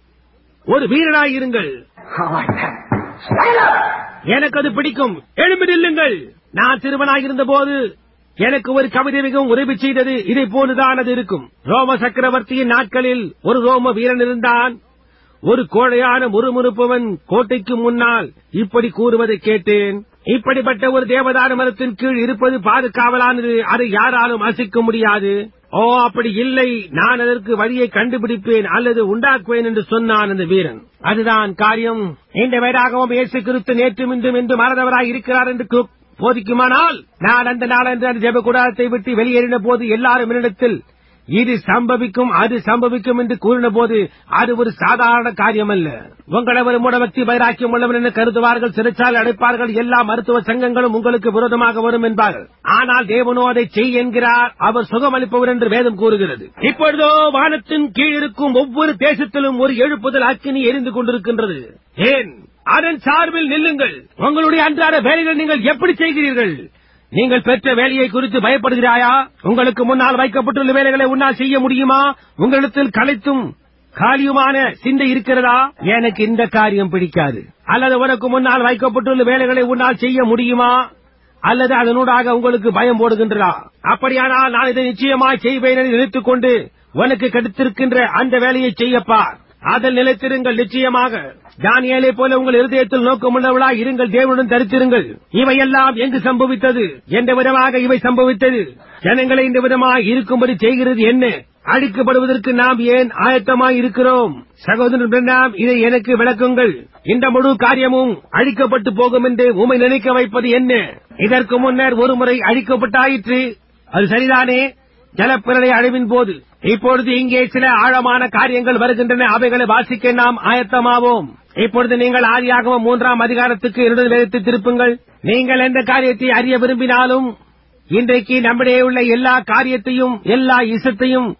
ஒரு வீரனாய் இருங்கள் I like that. Stand up! எனக்கு அது பிடிக்கும் எழும்பி நில்லுங்கள் நான் சிறுவனாயிருந்த போது எனக்கு ஒரு கவிதை மிகவும் உதவி செய்தது இதை போலதான் அது இருக்கும் ரோம சக்கரவர்த்தியின் நாட்களில் ஒரு ரோம வீரன் இருந்தான் ஒரு கோழையான முறுமுறுப்பவன் கோட்டைக்கு முன்னால் இப்படி கூறுவதை கேட்டேன் இப்படிப்பட்ட ஒரு தேவதான மரத்தின் கீழ் இருப்பது பாதுகாவலானது அதை யாராலும் அசைக்க முடியாது ஓ அப்படி இல்லை நான் அதற்கு வழியை கண்டுபிடிப்பேன் அல்லது உண்டாக்குவேன் என்று சொன்னான் அந்த வீரன் அதுதான் காரியம் இந்த வேடாகவும் இயேசு கிறிஸ்து நேற்றும் இன்றும் என்று மறந்தவராய் இருக்கிறார் என்று கு- போதிக்குமானால் நான் அந்த நாளன்று அந்த ஜெப கூடாரத்தை விட்டு வெளியேறின போது எல்லாரும் என்னிடத்தில் இது சம்பவிக்கும் அது சம்பவிக்கும் என்று கூறின போது அது ஒரு சாதாரண காரியம் அல்ல உங்களை ஒரு மூடபக்தி வைராக்கியம் உள்ளவன் என்று கருதுவார்கள் சிறைச்சாலை அடைப்பார்கள் எல்லா மருத்துவ சங்கங்களும் உங்களுக்கு விரோதமாக வரும் என்பார்கள் ஆனால் தேவனோ அதை செய் என்கிறார் அவர் சுகமளிப்பவர் என்று வேதம் கூறுகிறது இப்பொழுதோ வானத்தின் கீழ் இருக்கும் ஒவ்வொரு தேசத்திலும் ஒரு எழுப்புதல் அக்கினி எரிந்து கொண்டிருக்கின்றது ஏன் அதன் சார்பில் நில்லுங்கள் உங்களுடைய அன்றாட வேலைகள் நீங்கள் எப்படி செய்கிறீர்கள் நீங்கள் பெற்ற வேலையை குறித்து பயப்படுகிறாயா உங்களுக்கு முன்னால் வைக்கப்பட்டுள்ள வேலைகளை உன்னால் செய்ய முடியுமா உங்களிடத்தில் கலைத்தும் காலியுமான சிந்தை இருக்கிறதா எனக்கு இந்த காரியம் பிடிக்காது அல்லது உனக்கு முன்னால் வைக்கப்பட்டுள்ள வேலைகளை உன்னால் செய்ய முடியுமா அல்லது அதனூடாக உங்களுக்கு பயம் போடுகின்றதா அப்படியானால் நான் இதை நிச்சயமாய் செய்வேன் என்று நினைத்துக் கொண்டு உனக்கு கிடைத்திருக்கின்ற அந்த வேலையை செய்யப்பார் அதில் நிலைத்திருங்கள் நிச்சயமாக தானியேலை போல உங்கள் இருதயத்தில் நோக்கமுள்ளவளாய் இருங்கள் தேவனுடன் தரித்திருங்கள் இவையெல்லாம் எங்கு சம்பவித்தது எந்த விதமாக இவை சம்பவித்தது ஜனங்களை இந்த விதமாய் இருக்கும்படி செய்கிறது என்ன அழிக்கப்படுவதற்கு நாம் ஏன் ஆயத்தமாய் இருக்கிறோம் சகோதரன் பிரண்ணாம் இதை எனக்கு விளக்குங்கள் இந்த முழு காரியமும் அழிக்கப்பட்டு போகும் என்று உமை நினைக்க வைப்பது என்ன இதற்கு முன்னர் ஒருமுறை அழிக்கப்பட்டாயிற்று அது சரிதானே ஜலப்பிரளய அழிவின் போது இப்பொழுது இங்கே சில ஆழமான காரியங்கள் வருகின்றன அவைகளை வாசிக்க நாம் ஆயத்தமாவோம் இப்பொழுது நீங்கள் ஆதியாகமம் மூன்றாம் அதிகாரத்துக்கு இரண்டு வேதத்தை திருப்புங்கள் நீங்கள் எந்த காரியத்தை அறிய விரும்பினாலும் இன்றைக்கு நம்மிடையே உள்ள எல்லா காரியத்தையும் எல்லா இசத்தையும்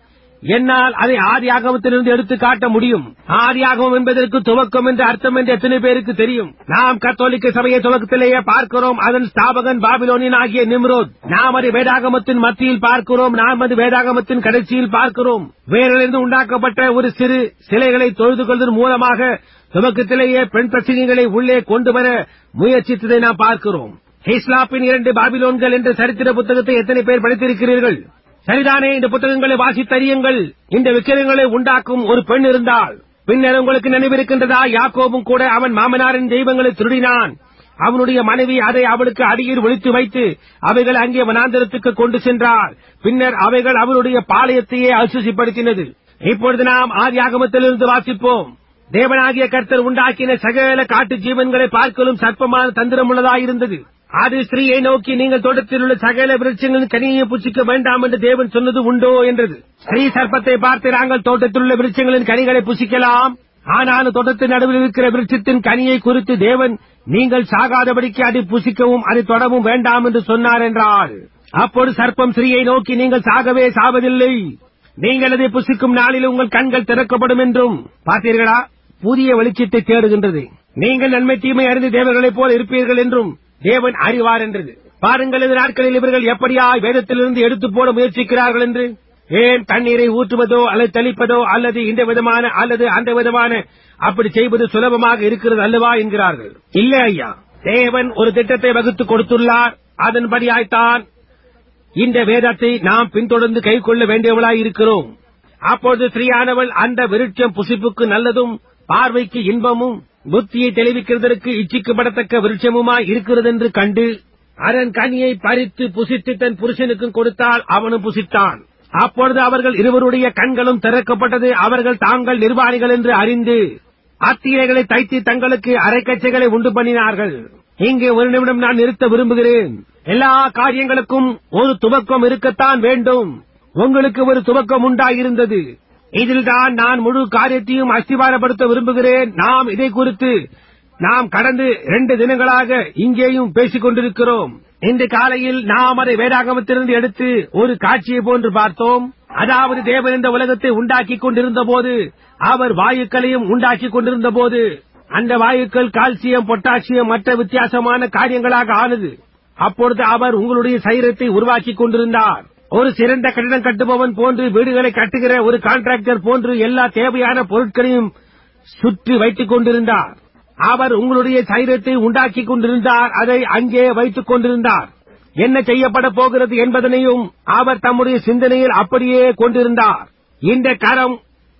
என்னால் அதை ஆதியாகமத்திலிருந்து எடுத்து காட்ட முடியும் ஆதியாகமம் என்பதற்கு துவக்கம் என்று அர்த்தம் என்று எத்தனை பேருக்கு தெரியும் நாம் கத்தோலிக்க சபையை துவக்கத்திலேயே பார்க்கிறோம் அதன் ஸ்தாபகன் பாபிலோனியன் ஆகிய நிம்ரோத் நாம் அது வேதாகமத்தின் மத்தியில் பார்க்கிறோம் நாம் அது வேதாகமத்தின் கடைசியில் பார்க்கிறோம் வேரிலிருந்து உண்டாக்கப்பட்ட ஒரு சிறு சிலைகளை தொழுது கொள்வதன் மூலமாக துவக்கத்திலேயே பெண் பிரசங்கிகளை உள்ளே கொண்டு வர முயற்சித்ததை நாம் பார்க்கிறோம் ஹிஸ்லாப்பின் இரண்டு பாபிலோன்கள் என்ற சரித்திர புத்தகத்தை எத்தனை பேர் படித்திருக்கிறீர்கள் சரிதானே இந்த புத்தகங்களை வாசித்தறியுங்கள் இந்த விக்கிரங்களை உண்டாக்கும் ஒரு பெண் இருந்தால் பின்னர் உங்களுக்கு நினைவிருக்கின்றதா யாக்கோபும் கூட அவன் மாமனாரின் தெய்வங்களை திருடினான் அவனுடைய மனைவி அதை அவளுக்கு அடியில் ஒழித்து வைத்து அவைகள் அங்கே வனாந்தரத்துக்கு கொண்டு சென்றார் பின்னர் அவைகள் அவளுடைய பாளையத்தையே அசுசிப்படுத்தினது இப்பொழுது நாம் ஆதியாகமத்திலிருந்து வாசிப்போம் தேவனாகிய கர்த்தர் உண்டாக்கின சகல காட்டு ஜீவன்களை பார்க்கலும் சற்பமான தந்திரம் உள்ளதாயிருந்தது அது ஸ்திரீயை நோக்கி நீங்கள் தோட்டத்தில் உள்ள சகல விருட்சங்களின் கனியை புசிக்க வேண்டாம் என்று தேவன் சொன்னது உண்டோ என்றது ஸ்ரீ சர்ப்பத்தை பார்த்து நாங்கள் தோட்டத்தில் உள்ள விருட்சங்களின் கனிகளை புசிக்கலாம் ஆனாலும் தோட்டத்தின் நடுவில் இருக்கிற விருட்சத்தின் கனியை குறித்து தேவன் நீங்கள் சாகாதபடிக்கு அதை புசிக்கவும் அதை தொடவும் வேண்டாம் என்று சொன்னார் என்றால் அப்பொழுது சர்ப்பம் ஸ்ரீயை நோக்கி நீங்கள் சாகவே சாவதில்லை நீங்கள் அதை புசிக்கும் நாளில் உங்கள் கண்கள் திறக்கப்படும் என்றும் பார்த்தீர்களா புதிய வெளிச்சத்தை தேடுகின்றது நீங்கள் நன்மை தீமை அறிந்து தேவர்களைப் போல இருப்பீர்கள் என்றும் தேவன் அறிவார் என்றது பாருங்கள் இந்த நாட்களில் இவர்கள் எப்படியாய் வேதத்திலிருந்து எடுத்து போட முயற்சிக்கிறார்கள் என்று ஏன் தண்ணீரை ஊற்றுவதோ அல்லது தெளிப்பதோ அல்லது இந்த விதமான அல்லது அந்த விதமான அப்படி செய்வது சுலபமாக இருக்கிறது அல்லவா என்கிறார்கள் இல்லை ஐயா தேவன் ஒரு திட்டத்தை வகுத்து கொடுத்துள்ளார் அதன்படியாய்த்தான் இந்த வேதத்தை நாம் பின்தொடர்ந்து கை கொள்ள வேண்டியவளாய் இருக்கிறோம் அப்பொழுது ஸ்ரீயானவள் அந்த விருட்சம் புசிப்புக்கு நல்லதும் பார்வைக்கு இன்பமும் புத்தியை தெளிவிக்கிறதற்கு இச்சிக்கப்படத்தக்க விருட்சமுமாய் இருக்கிறது என்று கண்டு அதன் கனியை பறித்து புசித்து தன் புருஷனுக்கும் கொடுத்தால் அவனும் புசித்தான் அப்பொழுது அவர்கள் இருவருடைய கண்களும் திறக்கப்பட்டது அவர்கள் தாங்கள் நிர்வாணிகள் என்று அறிந்து அத்திரைகளை தைத்து தங்களுக்கு அரைக்கச்சைகளை உண்டு பண்ணினார்கள் இங்கே ஒரு நிமிடம் நான் நிறுத்த விரும்புகிறேன் எல்லா காரியங்களுக்கும் ஒரு துவக்கம் இருக்கத்தான் வேண்டும் உங்களுக்கு ஒரு துவக்கம் உண்டாயிருந்தது இதில்தான் நான் முழு காரியத்தையும் அஸ்திவாரப்படுத்த விரும்புகிறேன் நாம் இதை குறித்து நாம் கடந்து இரண்டு தினங்களாக இங்கேயும் பேசிக் கொண்டிருக்கிறோம் இன்று காலையில் நாம் அதை வேதாகமத்திலிருந்து எடுத்து ஒரு காட்சியை போன்று பார்த்தோம் அதாவது தேவன் இந்த உலகத்தை உண்டாக்கிக் கொண்டிருந்த போது அவர் வாயுக்களையும் உண்டாக்கிக் கொண்டிருந்த போது அந்த வாயுக்கள் கால்சியம் பொட்டாசியம் மற்ற வித்தியாசமான காரியங்களாக ஆனது அப்பொழுது அவர் உங்களுடைய சரீரத்தை உருவாக்கிக் கொண்டிருந்தார் ஒரு சிறந்த கட்டிடம் கட்டுபவன் போன்று வீடுகளை கட்டுகிற ஒரு கான்ட்ராக்டர் போன்று எல்லா தேவையான பொருட்களையும் சுற்றி வைத்துக் கொண்டிருந்தார் அவர் உங்களுடைய சரீரத்தை உண்டாக்கிக் கொண்டிருந்தார் அதை அங்கே வைத்துக் கொண்டிருந்தார் என்ன செய்யப்பட போகிறது என்பதனையும் அவர் தம்முடைய சிந்தனையில் அப்படியே கொண்டிருந்தார் இந்த கரம்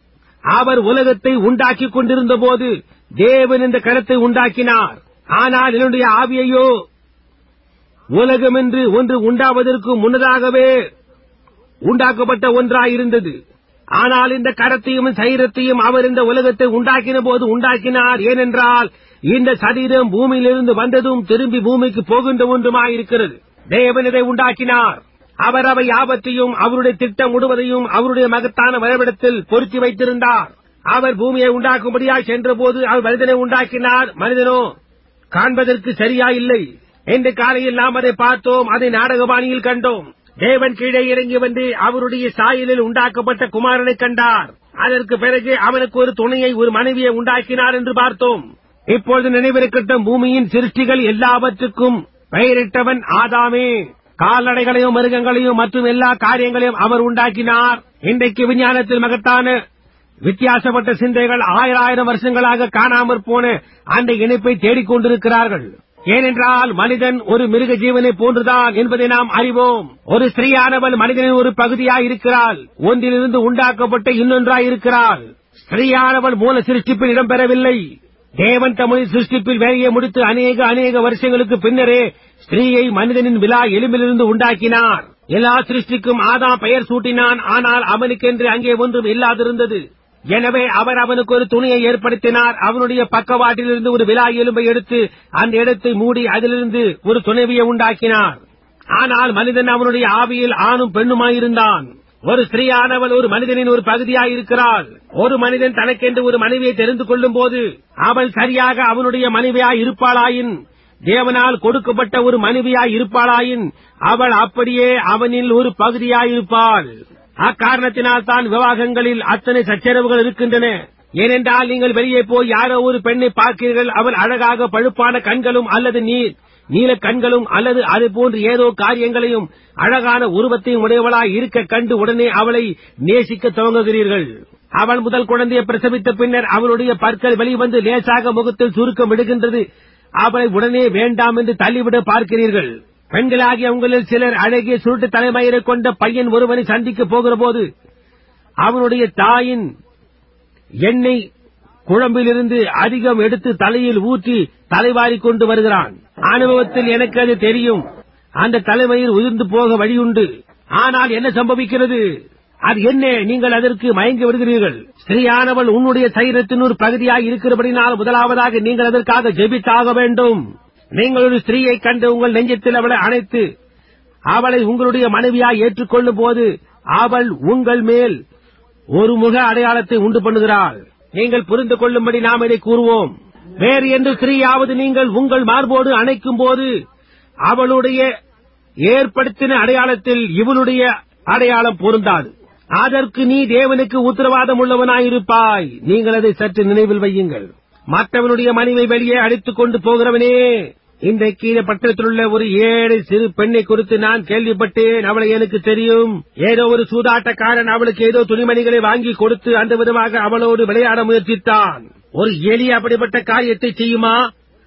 அவர் உலகத்தை உண்டாக்கிக் கொண்டிருந்த போது தேவன் இந்த கரத்தை உண்டாக்கினார் ஆனால் என்னுடைய ஆவியையோ உலகம் என்று ஒன்று உண்டாவதற்கு முன்னதாகவே உண்டாக்கப்பட்ட ஒன்றாயிருந்தது ஆனால் இந்த கரத்தையும் சரீரத்தையும் அவர் இந்த உலகத்தை உண்டாக்கின போது உண்டாக்கினார் ஏனென்றால் இந்த சரீரம் பூமியிலிருந்து வந்ததும் திரும்பி பூமிக்கு போகின்ற ஒன்றுமாயிருக்கிறது தேவன் இதை உண்டாக்கினார் அவர் அவை யாவற்றையும் அவருடைய திட்டம் முழுவதையும் அவருடைய மகத்தான வரைபடத்தில் பொருத்தி வைத்திருந்தார் அவர் பூமியை உண்டாக்கும்படியாய் சென்றபோது அவர் மனிதனை உண்டாக்கினார் மனிதனோ காண்பதற்கு சரியா இல்லை இன்று காலையில் நாம் அதை பார்த்தோம் அதை நாடகபாணியில் கண்டோம் தேவன் கீழே இறங்கி வந்து அவருடைய சாயலில் உண்டாக்கப்பட்ட குமாரனை கண்டார் அதற்கு பிறகு அவனுக்கு ஒரு துணையை ஒரு மனைவியை உண்டாக்கினார் என்று பார்த்தோம் இப்பொழுது நினைவிருக்கட்டும் பூமியின் சிருஷ்டிகள் எல்லாவற்றுக்கும் பெயரிட்டவன் ஆதாமே கால்நடைகளையும் மிருகங்களையும் மற்றும் எல்லா காரியங்களையும் அவர் உண்டாக்கினார் இன்றைக்கு விஞ்ஞானத்தில் மகத்தான வித்தியாசப்பட்ட சிந்தைகள் ஆயிரம் ஆயிரம் வருஷங்களாக காணாமற் போன அந்த இணைப்பை தேடிக் கொண்டிருக்கிறார்கள் ஏனென்றால் மனிதன் ஒரு மிருக ஜீவனை போன்றுதான் என்பதை நாம் அறிவோம் ஒரு ஸ்திரீயானவள் மனிதனின் ஒரு பகுதியாயிருக்கிறாள் ஒன்றிலிருந்து உண்டாக்கப்பட்ட இன்னொன்றாயிருக்கிறாள் ஸ்திரீயானவள் மூல சிருஷ்டிப்பில் இடம்பெறவில்லை தேவன் தம்முடைய சிருஷ்டிப்பில் வேலையை முடித்து அநேக அநேக வருஷங்களுக்கு பின்னரே ஸ்திரீயை மனிதனின் விழா எலும்பிலிருந்து உண்டாக்கினார் எல்லா சிருஷ்டிக்கும் ஆதாம் பெயர் சூட்டினான் ஆனால் அவனுக்கென்று அங்கே ஒன்றும் இல்லாதிருந்தது எனவே அவர் அவனுக்கு ஒரு துணியை ஏற்படுத்தினார் அவனுடைய பக்கவாட்டிலிருந்து ஒரு விழா எலும்பை எடுத்து அந்த இடத்தை மூடி அதிலிருந்து ஒரு துணைவியை உண்டாக்கினார் ஆனால் மனிதன் அவனுடைய ஆவியில் ஆணும் பெண்ணுமாயிருந்தான் ஒரு ஸ்திரீயானவள் ஒரு மனிதனின் ஒரு பகுதியாயிருக்கிறாள் ஒரு மனிதன் தனக்கென்று ஒரு மனைவியை தெரிந்து கொள்ளும் போது அவள் சரியாக அவனுடைய மனைவியாய் இருப்பாளாயின் தேவனால் கொடுக்கப்பட்ட ஒரு மனைவியாய் இருப்பாளாயின் அவள் அப்படியே அவனில் ஒரு பகுதியாயிருப்பாள் அக்காரணத்தினால் தான் விவாகங்களில் அத்தனை சச்சரவுகள் இருக்கின்றன ஏனென்றால் நீங்கள் வெளியே போய் யாரோ ஒரு பெண்ணை பார்க்கிறீர்கள் அவள் அழகாக பழுப்பான கண்களும் அல்லது நீர் நீல கண்களும் அல்லது அது போன்று ஏதோ காரியங்களையும் அழகான உருவத்தையும் உடையவளாய் இருக்க கண்டு உடனே அவளை நேசிக்க துவங்குகிறீர்கள் அவள் முதல் குழந்தையை பிரசவித்த பின்னர் அவளுடைய பற்கள் வெளிவந்து லேசாக முகத்தில் சுருக்கம் விடுகின்றது அவளை உடனே வேண்டாம் என்று தள்ளிவிட பார்க்கிறீர்கள் பெண்களாகிய உங்களில் சிலர் அழகிய சுருட்டு தலைமயிரை கொண்ட பையன் ஒருவனை சந்திக்கப் போகிற போது அவனுடைய தாயின் எண்ணெய் குழம்பிலிருந்து அதிகம் எடுத்து தலையில் ஊற்றி தலைவாரிக் கொண்டு வருகிறான் அனுபவத்தில் எனக்கு அது தெரியும் அந்த தலைமையில் உதிர்ந்து போக வழியுண்டு ஆனால் என்ன சம்பவிக்கிறது அது என்ன நீங்கள் அதற்கு மயங்கி விடுகிறீர்கள் ஸ்திரீயானவள் உன்னுடைய சரீரத்தின் ஒரு பகுதியாய் இருக்கிறபடினால் முதலாவதாக நீங்கள் அதற்காக ஜெபித்தாக வேண்டும் நீங்கள் ஒரு ஸ்திரீயை கண்டு உங்கள் நெஞ்சத்தில் அவளை அணைத்து அவளை உங்களுடைய மனைவியாய் ஏற்றுக்கொள்ளும் போது அவள் உங்கள் மேல் ஒரு முக அடையாளத்தை உண்டு பண்ணுகிறாள் நீங்கள் புரிந்து கொள்ளும்படி நாம் இதை கூறுவோம் வேறு எந்த ஸ்திரீயாவது நீங்கள் உங்கள் மார்போடு அணைக்கும் போது அவளுடைய ஏற்படுத்தின அடையாளத்தில் இவளுடைய அடையாளம் பொருந்தாது அதற்கு நீ தேவனுக்கு உத்தரவாதம் உள்ளவனாயிருப்பாய் நீங்கள் அதை சற்று நினைவில் வையுங்கள் மற்றவனுடைய மனைவி வெளியே அடித்துக் கொண்டு போகிறவனே இன்றைக்கு இந்த பட்டணத்தில் உள்ள ஒரு ஏழை சிறு பெண்ணை குறித்து நான் கேள்விப்பட்டேன் அவளை எனக்கு தெரியும் ஏதோ ஒரு சூதாட்டக்காரன் அவளுக்கு ஏதோ துணிமணிகளை வாங்கி கொடுத்து அந்த விதமாக அவளோடு விளையாட முயற்சித்தான் ஒரு எளிய அப்படிப்பட்ட காரியத்தை செய்யுமா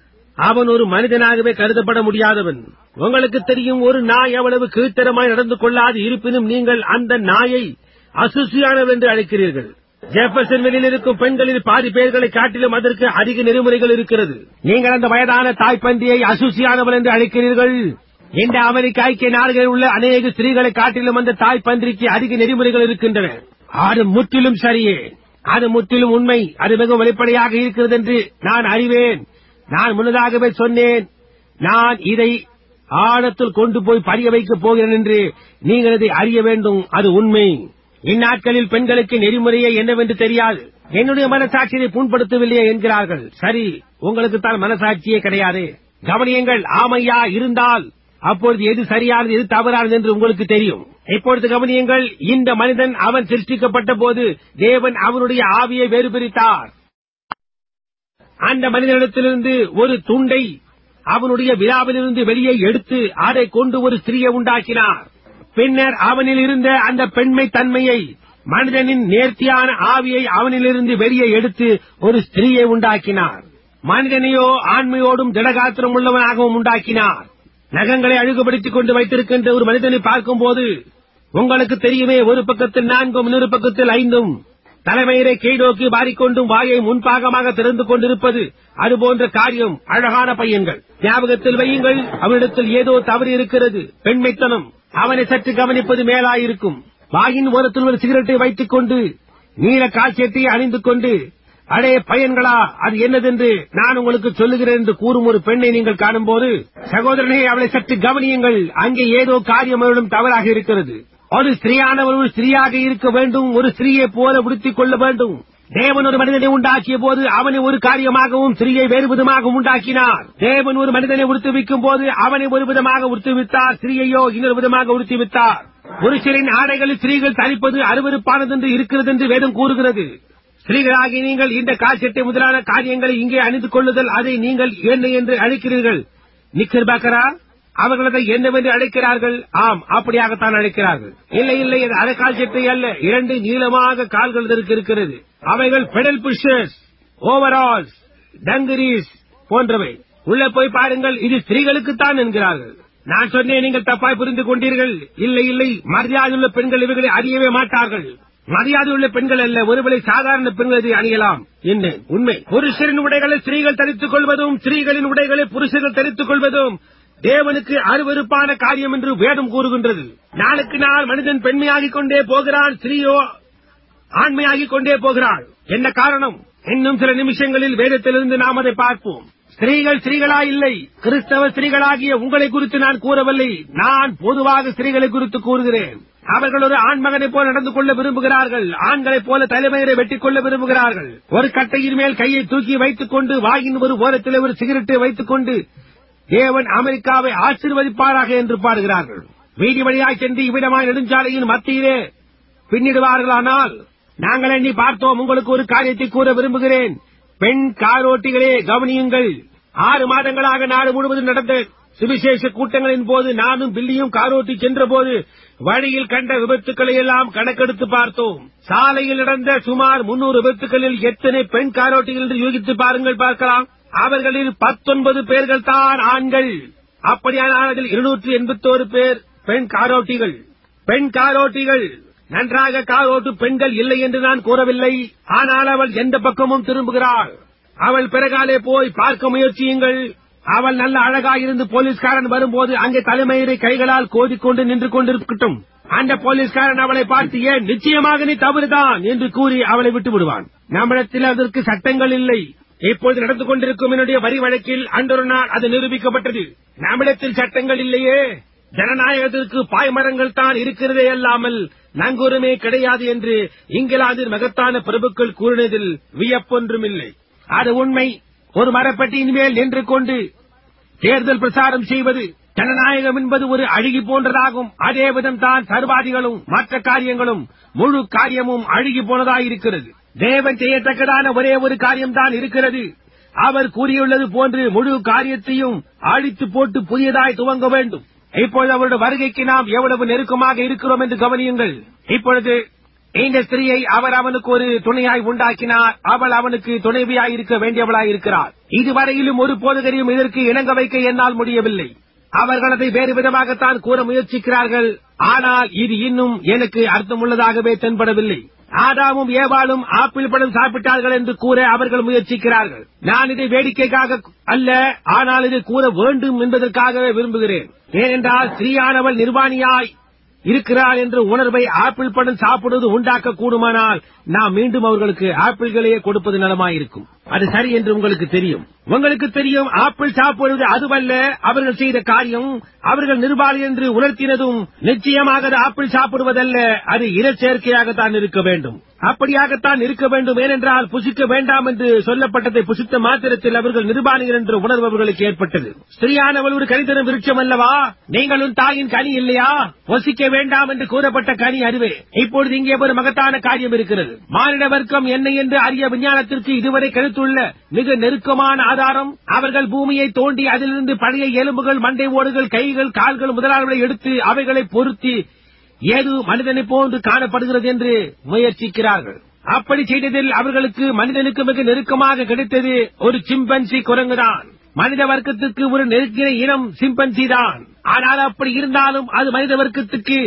அவன் ஒரு மனிதனாகவே கருதப்பட முடியாதவன் உங்களுக்கு தெரியும் ஒரு நாய் அவ்வளவு கீழ்த்தரமாய் நடந்து கொள்ளாது இருப்பினும் நீங்கள் அந்த நாயை அசுசியானவன் என்று அழைக்கிறீர்கள் ஜெஃபர்சன் வெளியில் இருக்கும் பெண்களில் பாதி பேர்களை காட்டிலும் அதற்கு அதிக நெறிமுறைகள் இருக்கிறது நீங்கள் அந்த வயதான தாய்ப்பந்தியை அசுசியானவள் என்று அழைக்கிறீர்கள் இந்த அமெரிக்க ஐக்கிய நாடுகளில் உள்ள அநேக ஸ்திரீகளை காட்டிலும் அந்த தாய்ப்பன்றிக்கு அதிக நெறிமுறைகள் இருக்கின்றன அது முற்றிலும் சரியே அது முற்றிலும் உண்மை அது மிகவும் வெளிப்படையாக இருக்கிறது என்று நான் அறிவேன் நான் முன்னதாகவே சொன்னேன் நான் இதை ஆழத்தில் கொண்டு போய் பதிய வைக்கப் போகிறேன் என்று நீங்கள் இதை அறிய வேண்டும் அது உண்மை இந்நாட்களில் பெண்களுக்கு நெறிமுறையே என்னவென்று தெரியாது என்னுடைய மனசாட்சியை புண்படுத்தவில்லையே என்கிறார்கள் சரி உங்களுக்கு தான் மனசாட்சியே கிடையாது கவனியங்கள் ஆமையா இருந்தால் அப்பொழுது எது சரியானது எது தவறானது என்று உங்களுக்கு தெரியும் இப்பொழுது கவனியங்கள் இந்த மனிதன் அவன் சிருஷ்டிக்கப்பட்ட போது தேவன் அவனுடைய ஆவியை வேறு பிரித்தார் அந்த மனிதனிடத்திலிருந்து ஒரு துண்டை அவனுடைய விழாவிலிருந்து வெளியே எடுத்து அதை கொண்டு ஒரு ஸ்திரீயை உண்டாக்கினார் பின்னர் அவனில் இருந்த அந்த பெண்மை தன்மையை மனிதனின் நேர்த்தியான ஆவியை அவனிலிருந்து வெளியே எடுத்து ஒரு ஸ்திரீயை உண்டாக்கினார் மனிதனையோ ஆண்மையோடும் திடகாத்திரம் உள்ளவனாகவும் உண்டாக்கினார் நகங்களை அழுகுபடுத்திக் கொண்டு வைத்திருக்கின்ற ஒரு மனிதனை பார்க்கும்போது உங்களுக்கு தெரியுமே ஒரு பக்கத்தில் நான்கும் இன்னொரு பக்கத்தில் ஐந்தும் தலைமையிலே கீழ்நோக்கி மாறிக்கொண்டும் வாயை முன்பாகமாக திறந்து கொண்டிருப்பது அதுபோன்ற காரியம் அழகான பையன்கள் ஞாபகத்தில் வையுங்கள் அவனிடத்தில் ஏதோ தவறு இருக்கிறது பெண்மைத்தனம் அவனை சற்று கவனிப்பது மேலாயிருக்கும் வாயின் ஓரத்தில் ஒரு சிகரெட்டை வைத்துக் கொண்டு நீல கால்சேட்டை அணிந்து கொண்டு அடே பையன்களா அது என்னதென்று நான் உங்களுக்கு சொல்லுகிறேன் என்று கூறும் ஒரு பெண்ணை நீங்கள் காணும்போது சகோதரனே அவளை சற்று கவனியுங்கள் அங்கே ஏதோ காரியம் அவளிடம் தவறாக இருக்கிறது ஒரு ஸ்திரீயானவர் ஒரு ஸ்திரீயாக இருக்க வேண்டும் ஒரு ஸ்திரீயை போல உடுத்திக் கொள்ள வேண்டும் தேவன் ஒரு மனிதனை உண்டாக்கிய போது அவனை ஒரு காரியமாகவும் ஸ்திரீயை வேறு விதமாகவும் உண்டாக்கினார் தேவன் ஒரு மனிதனை உடுத்துவிக்கும் போது அவனை ஒரு விதமாக உடுத்துவித்தார் ஸ்திரீயையோ இன்னொரு விதமாக உடுத்திவித்தார் புருஷரின் ஆடைகளில் ஸ்திரீகள் தரிப்பது அருவருப்பானது என்று இருக்கிறது என்று வேதம் கூறுகிறது ஸ்திரீகளாகி நீங்கள் இந்த காய்ச்சட்டை முதலான காரியங்களை இங்கே அணிந்து கொள்ளுதல் அதை நீங்கள் என்ன என்று அழைக்கிறீர்கள் நிக்கர் பாக்கரா அவர்கள் அதை என்னவென்று அழைக்கிறார்கள் ஆம் அப்படியாகத்தான் அழைக்கிறார்கள் இல்லை இல்லை அது அரை கால் சட்டை அல்ல இரண்டு நீளமாக கால்கள் இதற்கு இருக்கிறது அவைகள் பெடல் புஷர்ஸ் ஓவரால்ஸ் டங்கரீஸ் போன்றவை உள்ள போய் பாருங்கள் இது ஸ்திரீகளுக்குத்தான் என்கிறார்கள் நான் சொன்னேன் நீங்கள் தப்பாய் புரிந்து கொண்டீர்கள் இல்லை இல்லை மரியாதையுள்ள பெண்கள் இவைகளை அறியவே மாட்டார்கள் மரியாதையுள்ள பெண்கள் அல்ல ஒருவேளை சாதாரண பெண்கள் இதை அணியலாம் என்ன உண்மை புருஷரின் உடைகளை ஸ்திரீகள் தரித்துக் கொள்வதும் ஸ்திரீகளின் உடைகளை புருஷர்கள் தரித்துக் கொள்வதும் தேவனுக்கு அருவருப்பான காரியம் என்று வேதம் கூறுகின்றது நாளுக்கு நாள் மனிதன் பெண்மையாகிக் கொண்டே போகிறான் ஸ்திரீயோ ஆண்மையாகிக் கொண்டே போகிறாள் என்ன காரணம் இன்னும் சில நிமிஷங்களில் வேதத்திலிருந்து நாம் அதை பார்ப்போம் ஸ்திரீகள் ஸ்திரீகளா இல்லை கிறிஸ்தவ ஸ்திரீகளாகிய உங்களை குறித்து நான் கூறவில்லை நான் பொதுவாக ஸ்திரீகளை குறித்து கூறுகிறேன் அவர்கள் ஒரு ஆண்மகனைப் போல நடந்து கொள்ள விரும்புகிறார்கள் ஆண்களைப் போல தலைமையரை வெட்டிக் கொள்ள விரும்புகிறார்கள் ஒரு கட்டையின் மேல் கையை தூக்கி வைத்துக் கொண்டு வாயின் ஒரு ஓரத்தில் ஒரு சிகரெட்டை வைத்துக் கொண்டு தேவன் அமெரிக்காவை ஆசீர்வதிப்பாராக என்று பாடுகிறார்கள் வீதி வழியாய் சென்று இவ்விடமாய் நெடுஞ்சாலையின் மத்தியிலே பின்னிடுவார்களானால் நாங்கள் எண்ணி பார்த்தோம் உங்களுக்கு ஒரு காரியத்தை கூற விரும்புகிறேன் பெண் காரோட்டிகளே கவனியுங்கள் ஆறு மாதங்களாக நாடு முழுவதும் நடந்த சுவிசேஷ கூட்டங்களின் போது நானும் பில்லியும் காரோட்டி சென்றபோது வழியில் கண்ட விபத்துக்களை எல்லாம் கணக்கெடுத்து பார்த்தோம் சாலையில் நடந்த சுமார் முன்னூறு விபத்துகளில் எத்தனை பெண் காரோட்டிகள் என்று யூகித்து பாருங்கள் பார்க்கலாம் அவர்களில் பத்தொன்பது பேர்கள் தான் ஆண்கள் அப்படியானால் அதில் இருநூற்று எண்பத்தோரு பேர் பெண் காரோட்டிகள் பெண் காரோட்டிகள் நன்றாக காரோட்டு பெண்கள் இல்லை என்று நான் கூறவில்லை ஆனால் அவள் எந்த பக்கமும் திரும்புகிறாள் அவள் பிறகாலே போய் பார்க்க முயற்சியுங்கள் அவள் நல்ல அழகாயிருந்து போலீஸ்காரன் வரும்போது அங்கே தலைமயிரை கைகளால் கோதிக்கொண்டு நின்று கொண்டிருக்கட்டும் அந்த போலீஸ்காரன் அவளை பார்த்து ஏன் நிச்சயமாக நீ தவறுதான் என்று கூறி அவளை விட்டு விடுவான் நம்மிடத்தில் அதற்கு சட்டங்கள் இல்லை இப்பொழுது நடந்து கொண்டிருக்கும் என்னுடைய வரி வழக்கில் அன்றொரு நாள் அது நிரூபிக்கப்பட்டது நம்மிடத்தில் சட்டங்கள் இல்லையே ஜனநாயகத்திற்கு பாய்மரங்கள் தான் இருக்கிறதே அல்லாமல் நங்கூரமே கிடையாது என்று இங்கிலாந்தின் மகத்தான பிரபுக்கள் கூறினதில் வியப்பொன்றுமில்லை அது உண்மை ஒரு மரப்பட்டியின் மேல் நின்று கொண்டு தேர்தல் பிரசாரம் செய்வது ஜனநாயகம் என்பது ஒரு அழுகி போன்றதாகும் அதே விதம் தான் சர்வாதிகளும் மற்ற காரியங்களும் முழு காரியமும் அழுகி போனதாயிருக்கிறது தேவன் செய்யத்தக்கதான ஒரே ஒரு காரியம்தான் இருக்கிறது அவர் கூறியுள்ளது போன்று முழு காரியத்தையும் அழித்து போட்டு புதியதாய் துவங்க வேண்டும் இப்பொழுது அவருடைய வருகைக்கு நாம் எவ்வளவு நெருக்கமாக இருக்கிறோம் என்று கவனியுங்கள் இப்பொழுது இந்த ஸ்திரீயை அவர் அவனுக்கு ஒரு துணையாய் உண்டாக்கினார் அவள் அவனுக்கு துணைவியாய் இருக்க வேண்டியவளாய் இருக்கிறார் இதுவரையிலும் ஒரு போதகரையும் இதற்கு இணங்க வைக்க என்னால் முடியவில்லை அவர்கள் அதை வேறு விதமாகத்தான் கூற முயற்சிக்கிறார்கள் ஆனால் இது இன்னும் எனக்கு அர்த்தமுள்ளதாகவே தென்படவில்லை ஆதாமும் ஏவாளும் ஆப்பிள் பழம் சாப்பிட்டார்கள் என்று கூற அவர்கள் முயற்சிக்கிறார்கள் நான் இதை வேடிக்கைக்காக அல்ல ஆனால் இதை கூற வேண்டும் என்பதற்காகவே விரும்புகிறேன் ஏனென்றால் ஸ்ரீயானவள் நிர்வாணியாய் இருக்கிறாள் என்ற உணர்வை ஆப்பிள் பழம் சாப்பிடுவது உண்டாக்க கூடுமானால் நாம் மீண்டும் அவர்களுக்கு ஆப்பிள்களையே கொடுப்பது நலமாயிருக்கும் அது சரி என்று உங்களுக்கு தெரியும் உங்களுக்கு தெரியும் ஆப்பிள் சாப்பிடுவது அதுவல்ல அவர்கள் செய்த காரியம் அவர்கள் நிர்வாணி என்று உணர்த்தினதும் நிச்சயமாக அது ஆப்பிள் சாப்பிடுவதல்ல அது இனச்சேர்க்கையாகத்தான் இருக்க வேண்டும் அப்படியாகத்தான் இருக்க வேண்டும் ஏனென்றால் புசிக்க வேண்டாம் என்று சொல்லப்பட்டதை புசித்த மாத்திரத்தில் அவர்கள் நிர்வாணிகள் என்ற உணர்வு அவர்களுக்கு ஏற்பட்டது ஸ்திரீயானவள் ஒரு கனிதரும் விருட்சம் அல்லவா நீங்களும் தாயின் கனி இல்லையா வசிக்க வேண்டாம் என்று கூறப்பட்ட கனி அறிவே இப்பொழுது இங்கே ஒரு மகத்தான காரியம் இருக்கிறது மானிட வர்க்கம் என்ன என்று அறிய விஞ்ஞானத்திற்கு இதுவரை கிடைத்துள்ள மிக நெருக்கமான ஆதாரம் அவர்கள் பூமியை தோண்டி அதிலிருந்து பழைய எலும்புகள் மண்டை ஓடுகள் கைகள் கால்கள் முதலாளர்களை எடுத்து அவைகளை பொருத்தி ஏது மனிதனை போன்று காணப்படுகிறது என்று முயற்சிக்கிறார்கள் அப்படி செய்ததில் அவர்களுக்கு மனிதனுக்கு மிக நெருக்கமாக கிடைத்தது ஒரு சிம்பன்சி குரங்குதான் மனித வர்க்கத்துக்கு ஒரு நெருக்கிற இனம் சிம்பன்சி தான் ஆனால் அப்படி இருந்தாலும் அது மனித வர்க்கத்துக்கு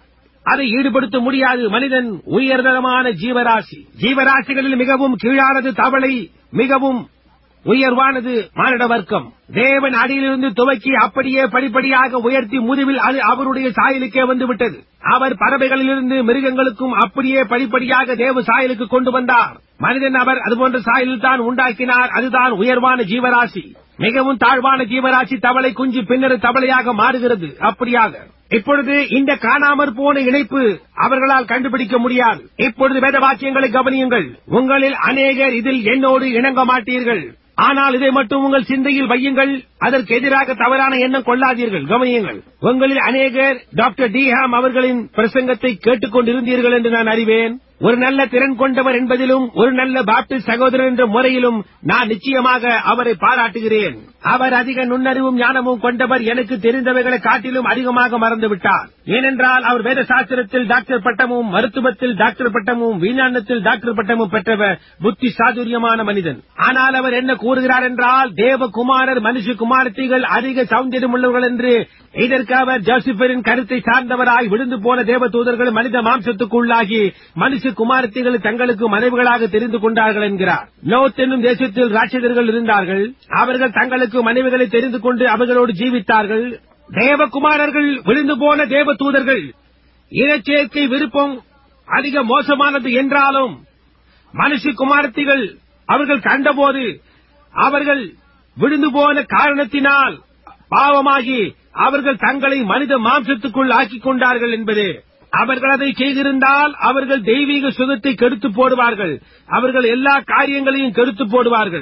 அதை ஈடுபடுத்த முடியாது மனிதன் உயர்தரமான ஜீவராசி ஜீவராசிகளில் மிகவும் கீழானது தவளை மிகவும் உயர்வானது மானிட வர்க்கம் தேவன் அடியிலிருந்து துவக்கி அப்படியே படிப்படியாக உயர்த்தி முடிவில் அது அவருடைய சாயலுக்கே வந்துவிட்டது அவர் பறவைகளிலிருந்து மிருகங்களுக்கும் அப்படியே படிப்படியாக தேவ சாயலுக்கு கொண்டு வந்தார் மனிதன் அவர் அதுபோன்ற சாயலில் தான் உண்டாக்கினார் அதுதான் உயர்வான ஜீவராசி மிகவும் தாழ்வான ஜீவராசி தவளை குஞ்சு பின்னர் தவளையாக மாறுகிறது அப்படியாக இப்பொழுது இந்த காணாமற் போன இணைப்பு அவர்களால் கண்டுபிடிக்க முடியாது இப்பொழுது வேத வாக்கியங்களை கவனியுங்கள் உங்களில் அநேகர் இதில் என்னோடு இணங்க மாட்டீர்கள் ஆனால் இதை மட்டும் உங்கள் சிந்தையில் வையுங்கள் அதற்கு எதிராக தவறான எண்ணம் கொள்ளாதீர்கள் கவனியுங்கள் உங்களில் அநேகர் டாக்டர் டிஹாம் அவர்களின் பிரசங்கத்தை கேட்டுக் கொண்டிருந்தீர்கள் என்று நான் அறிவேன் ஒரு நல்ல திறன் கொண்டவர் என்பதிலும் ஒரு நல்ல பாப்டிஸ்ட் சகோதரர் என்ற முறையிலும் நான் நிச்சயமாக அவரை பாராட்டுகிறேன் அவர் அதிக நுண்ணறிவும் ஞானமும் கொண்டவர் எனக்கு தெரிந்தவைகளை காட்டிலும் அதிகமாக மறந்துவிட்டார் ஏனென்றால் அவர் வேத சாஸ்திரத்தில் டாக்டர் பட்டமும் மருத்துவத்தில் டாக்டர் பட்டமும் விஞ்ஞானத்தில் டாக்டர் பட்டமும் பெற்றவர் புத்தி சாதுரியமான மனிதன் ஆனால் அவர் என்ன கூறுகிறார் என்றால் தேவகுமாரர் மனுஷ குமாரத்திகள் அதிக சௌந்தரியம் உள்ளவர்கள் என்று இதற்கு அவர் ஜோசிபரின் கருத்தை சார்ந்தவராய் விழுந்து போன தேவ தூதர்கள் மனித மாம்சத்துக்கு உள்ளாகி மனுஷ குமாரத்திகள் தங்களுக்கு மனைவிகளாக தெரிந்து கொண்டார்கள் என்கிறார் லோத் என்னும் தேசத்தில் ராட்சதர்கள் இருந்தார்கள் அவர்கள் தங்களுக்கு மனைவிகளை தெரிந்து கொண்டு அவர்களோடு ஜீவித்தார்கள் தேவகுமாரர்கள் விழுந்து போன தேவ தூதர்கள் இனச்சேர்க்கை விருப்பம் அதிக மோசமானது என்றாலும் மனுஷ குமாரத்திகள் அவர்கள் கண்டபோது அவர்கள் விழுந்து போன காரணத்தினால் பாவமாகி அவர்கள் தங்களை மனித மாம்சத்துக்குள் ஆக்கிக் கொண்டார்கள் என்பது அவர்கள் அதை செய்திருந்தால் அவர்கள் தெய்வீக சுகத்தை கெடுத்து போடுவார்கள் அவர்கள் எல்லா காரியங்களையும் கெடுத்து போடுவார்கள்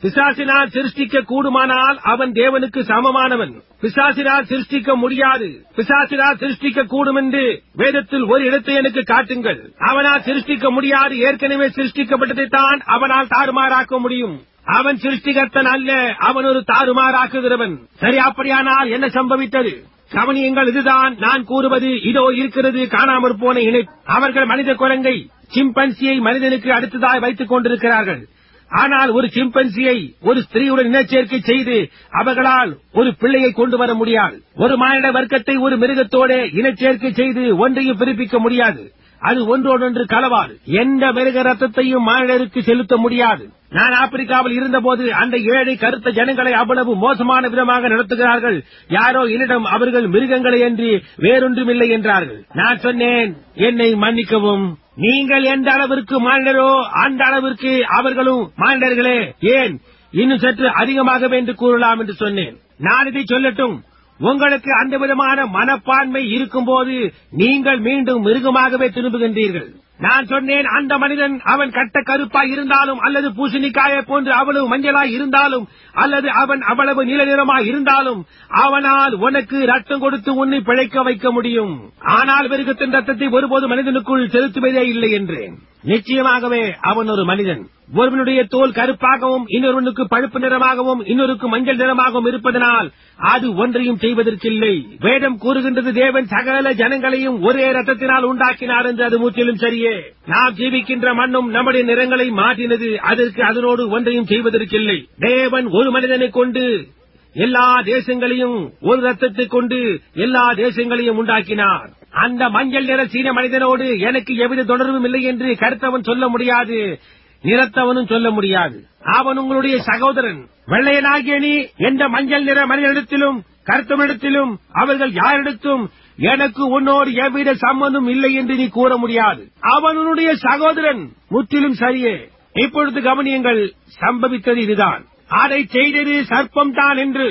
பிசாசினால் சிருஷ்டிக்க கூடுமானால் அவன் தேவனுக்கு சமமானவன் பிசாசினால் சிருஷ்டிக்க முடியாது பிசாசினால் சிருஷ்டிக்க கூடும் என்று வேதத்தில் ஒரு இடத்தை எனக்கு காட்டுங்கள் அவனால் சிருஷ்டிக்க முடியாது ஏற்கனவே சிருஷ்டிக்கப்பட்டதைத்தான் அவனால் தாறுமாறாக்க முடியும் அவன் சிருஷ்டிகர்த்தன் அல்ல அவன் ஒரு தாறுமாறாக்குகிறவன் சரி அப்படியானால் என்ன சம்பவித்தது கவனியங்கள் இதுதான் நான் கூறுவது இதோ இருக்கிறது காணாமற் போன இணை அவர்கள் மனித குரங்கை சிம்பன்சியை மனிதனுக்கு அடுத்ததாய் வைத்துக் கொண்டிருக்கிறார்கள் ஆனால் ஒரு சிம்பன்சியை ஒரு ஸ்திரீயுடன் இனச்சேர்க்கை செய்து அவர்களால் ஒரு பிள்ளையை கொண்டு வர முடியாது ஒரு மானிட வர்க்கத்தை ஒரு மிருகத்தோட இனச்சேர்க்கை செய்து ஒன்றையும் பிறப்பிக்க முடியாது அது ஒன்றோடொன்று கலவாது எந்த மிருக ரத்தத்தையும் மானிடருக்கு செலுத்த முடியாது நான் ஆப்பிரிக்காவில் இருந்தபோது அந்த ஏழை கருத்த ஜனங்களை அவ்வளவு மோசமான விதமாக நடத்துகிறார்கள் யாரோ என்னிடம் அவர்கள் மிருகங்களை என்று வேறொன்றுமில்லை என்றார்கள் நான் சொன்னேன் என்னை மன்னிக்கவும் நீங்கள் எந்த அளவிற்கு மானிடரோ அந்த அளவிற்கு அவர்களும் மானிடர்களே ஏன் இன்னும் சற்று அதிகமாக என்று கூறலாம் என்று சொன்னேன் நான் இதை சொல்லட்டும் உங்களுக்கு அந்த விதமான மனப்பான்மை இருக்கும்போது நீங்கள் மீண்டும் மிருகமாகவே திரும்புகின்றீர்கள் நான் சொன்னேன் அந்த மனிதன் அவன் கட்ட கருப்பாய் இருந்தாலும் அல்லது பூசணிக்காயை போன்று அவ்வளவு மஞ்சளாய் இருந்தாலும் அல்லது அவன் அவ்வளவு நீல நிறமாய் இருந்தாலும் அவனால் உனக்கு ரத்தம் கொடுத்து உன்னை பிழைக்க வைக்க முடியும் ஆனால் மிருகத்தின் ரத்தத்தை ஒருபோது மனிதனுக்குள் செலுத்துவதே இல்லை என்றேன் நிச்சயமாகவே அவன் ஒரு மனிதன் ஒருவனுடைய தோல் கருப்பாகவும் இன்னொருவனுக்கு பழுப்பு நிறமாகவும் இன்னொருக்கு மஞ்சள் நிறமாகவும் இருப்பதனால் அது ஒன்றையும் செய்வதற்கில்லை வேதம் கூறுகின்றது தேவன் சகல ஜனங்களையும் ஒரே ரத்தத்தினால் உண்டாக்கினார் என்று அது முற்றிலும் சரியே நாம் ஜீவிக்கின்ற மண்ணும் நம்முடைய நிறங்களை மாற்றினது அதற்கு அதனோடு ஒன்றையும் செய்வதற்கில்லை தேவன் ஒரு மனிதனை கொண்டு எல்லா தேசங்களையும் ஒரு ரத்தத்தைக் கொண்டு எல்லா தேசங்களையும் உண்டாக்கினார் அந்த மஞ்சள் நிற சீன மனிதனோடு எனக்கு எவ்வித தொடர்பும் இல்லை என்று கருத்தவன் சொல்ல முடியாது நிறத்தவனும் சொல்ல முடியாது அவன் உங்களுடைய சகோதரன் வெள்ளையனாகிய நீ எந்த மஞ்சள் நிற மனிதனிடத்திலும் கருத்தவனிடத்திலும் அவர்கள் யாரிடத்தும் எனக்கு உன்னோடு எவ்வித சம்பந்தம் இல்லை என்று நீ கூற முடியாது அவன் உன்னுடைய சகோதரன் முற்றிலும் சரியே இப்பொழுது கவனியங்கள் சம்பவித்தது இதுதான் அதை செய்தது சர்ப்பம் தான் என்று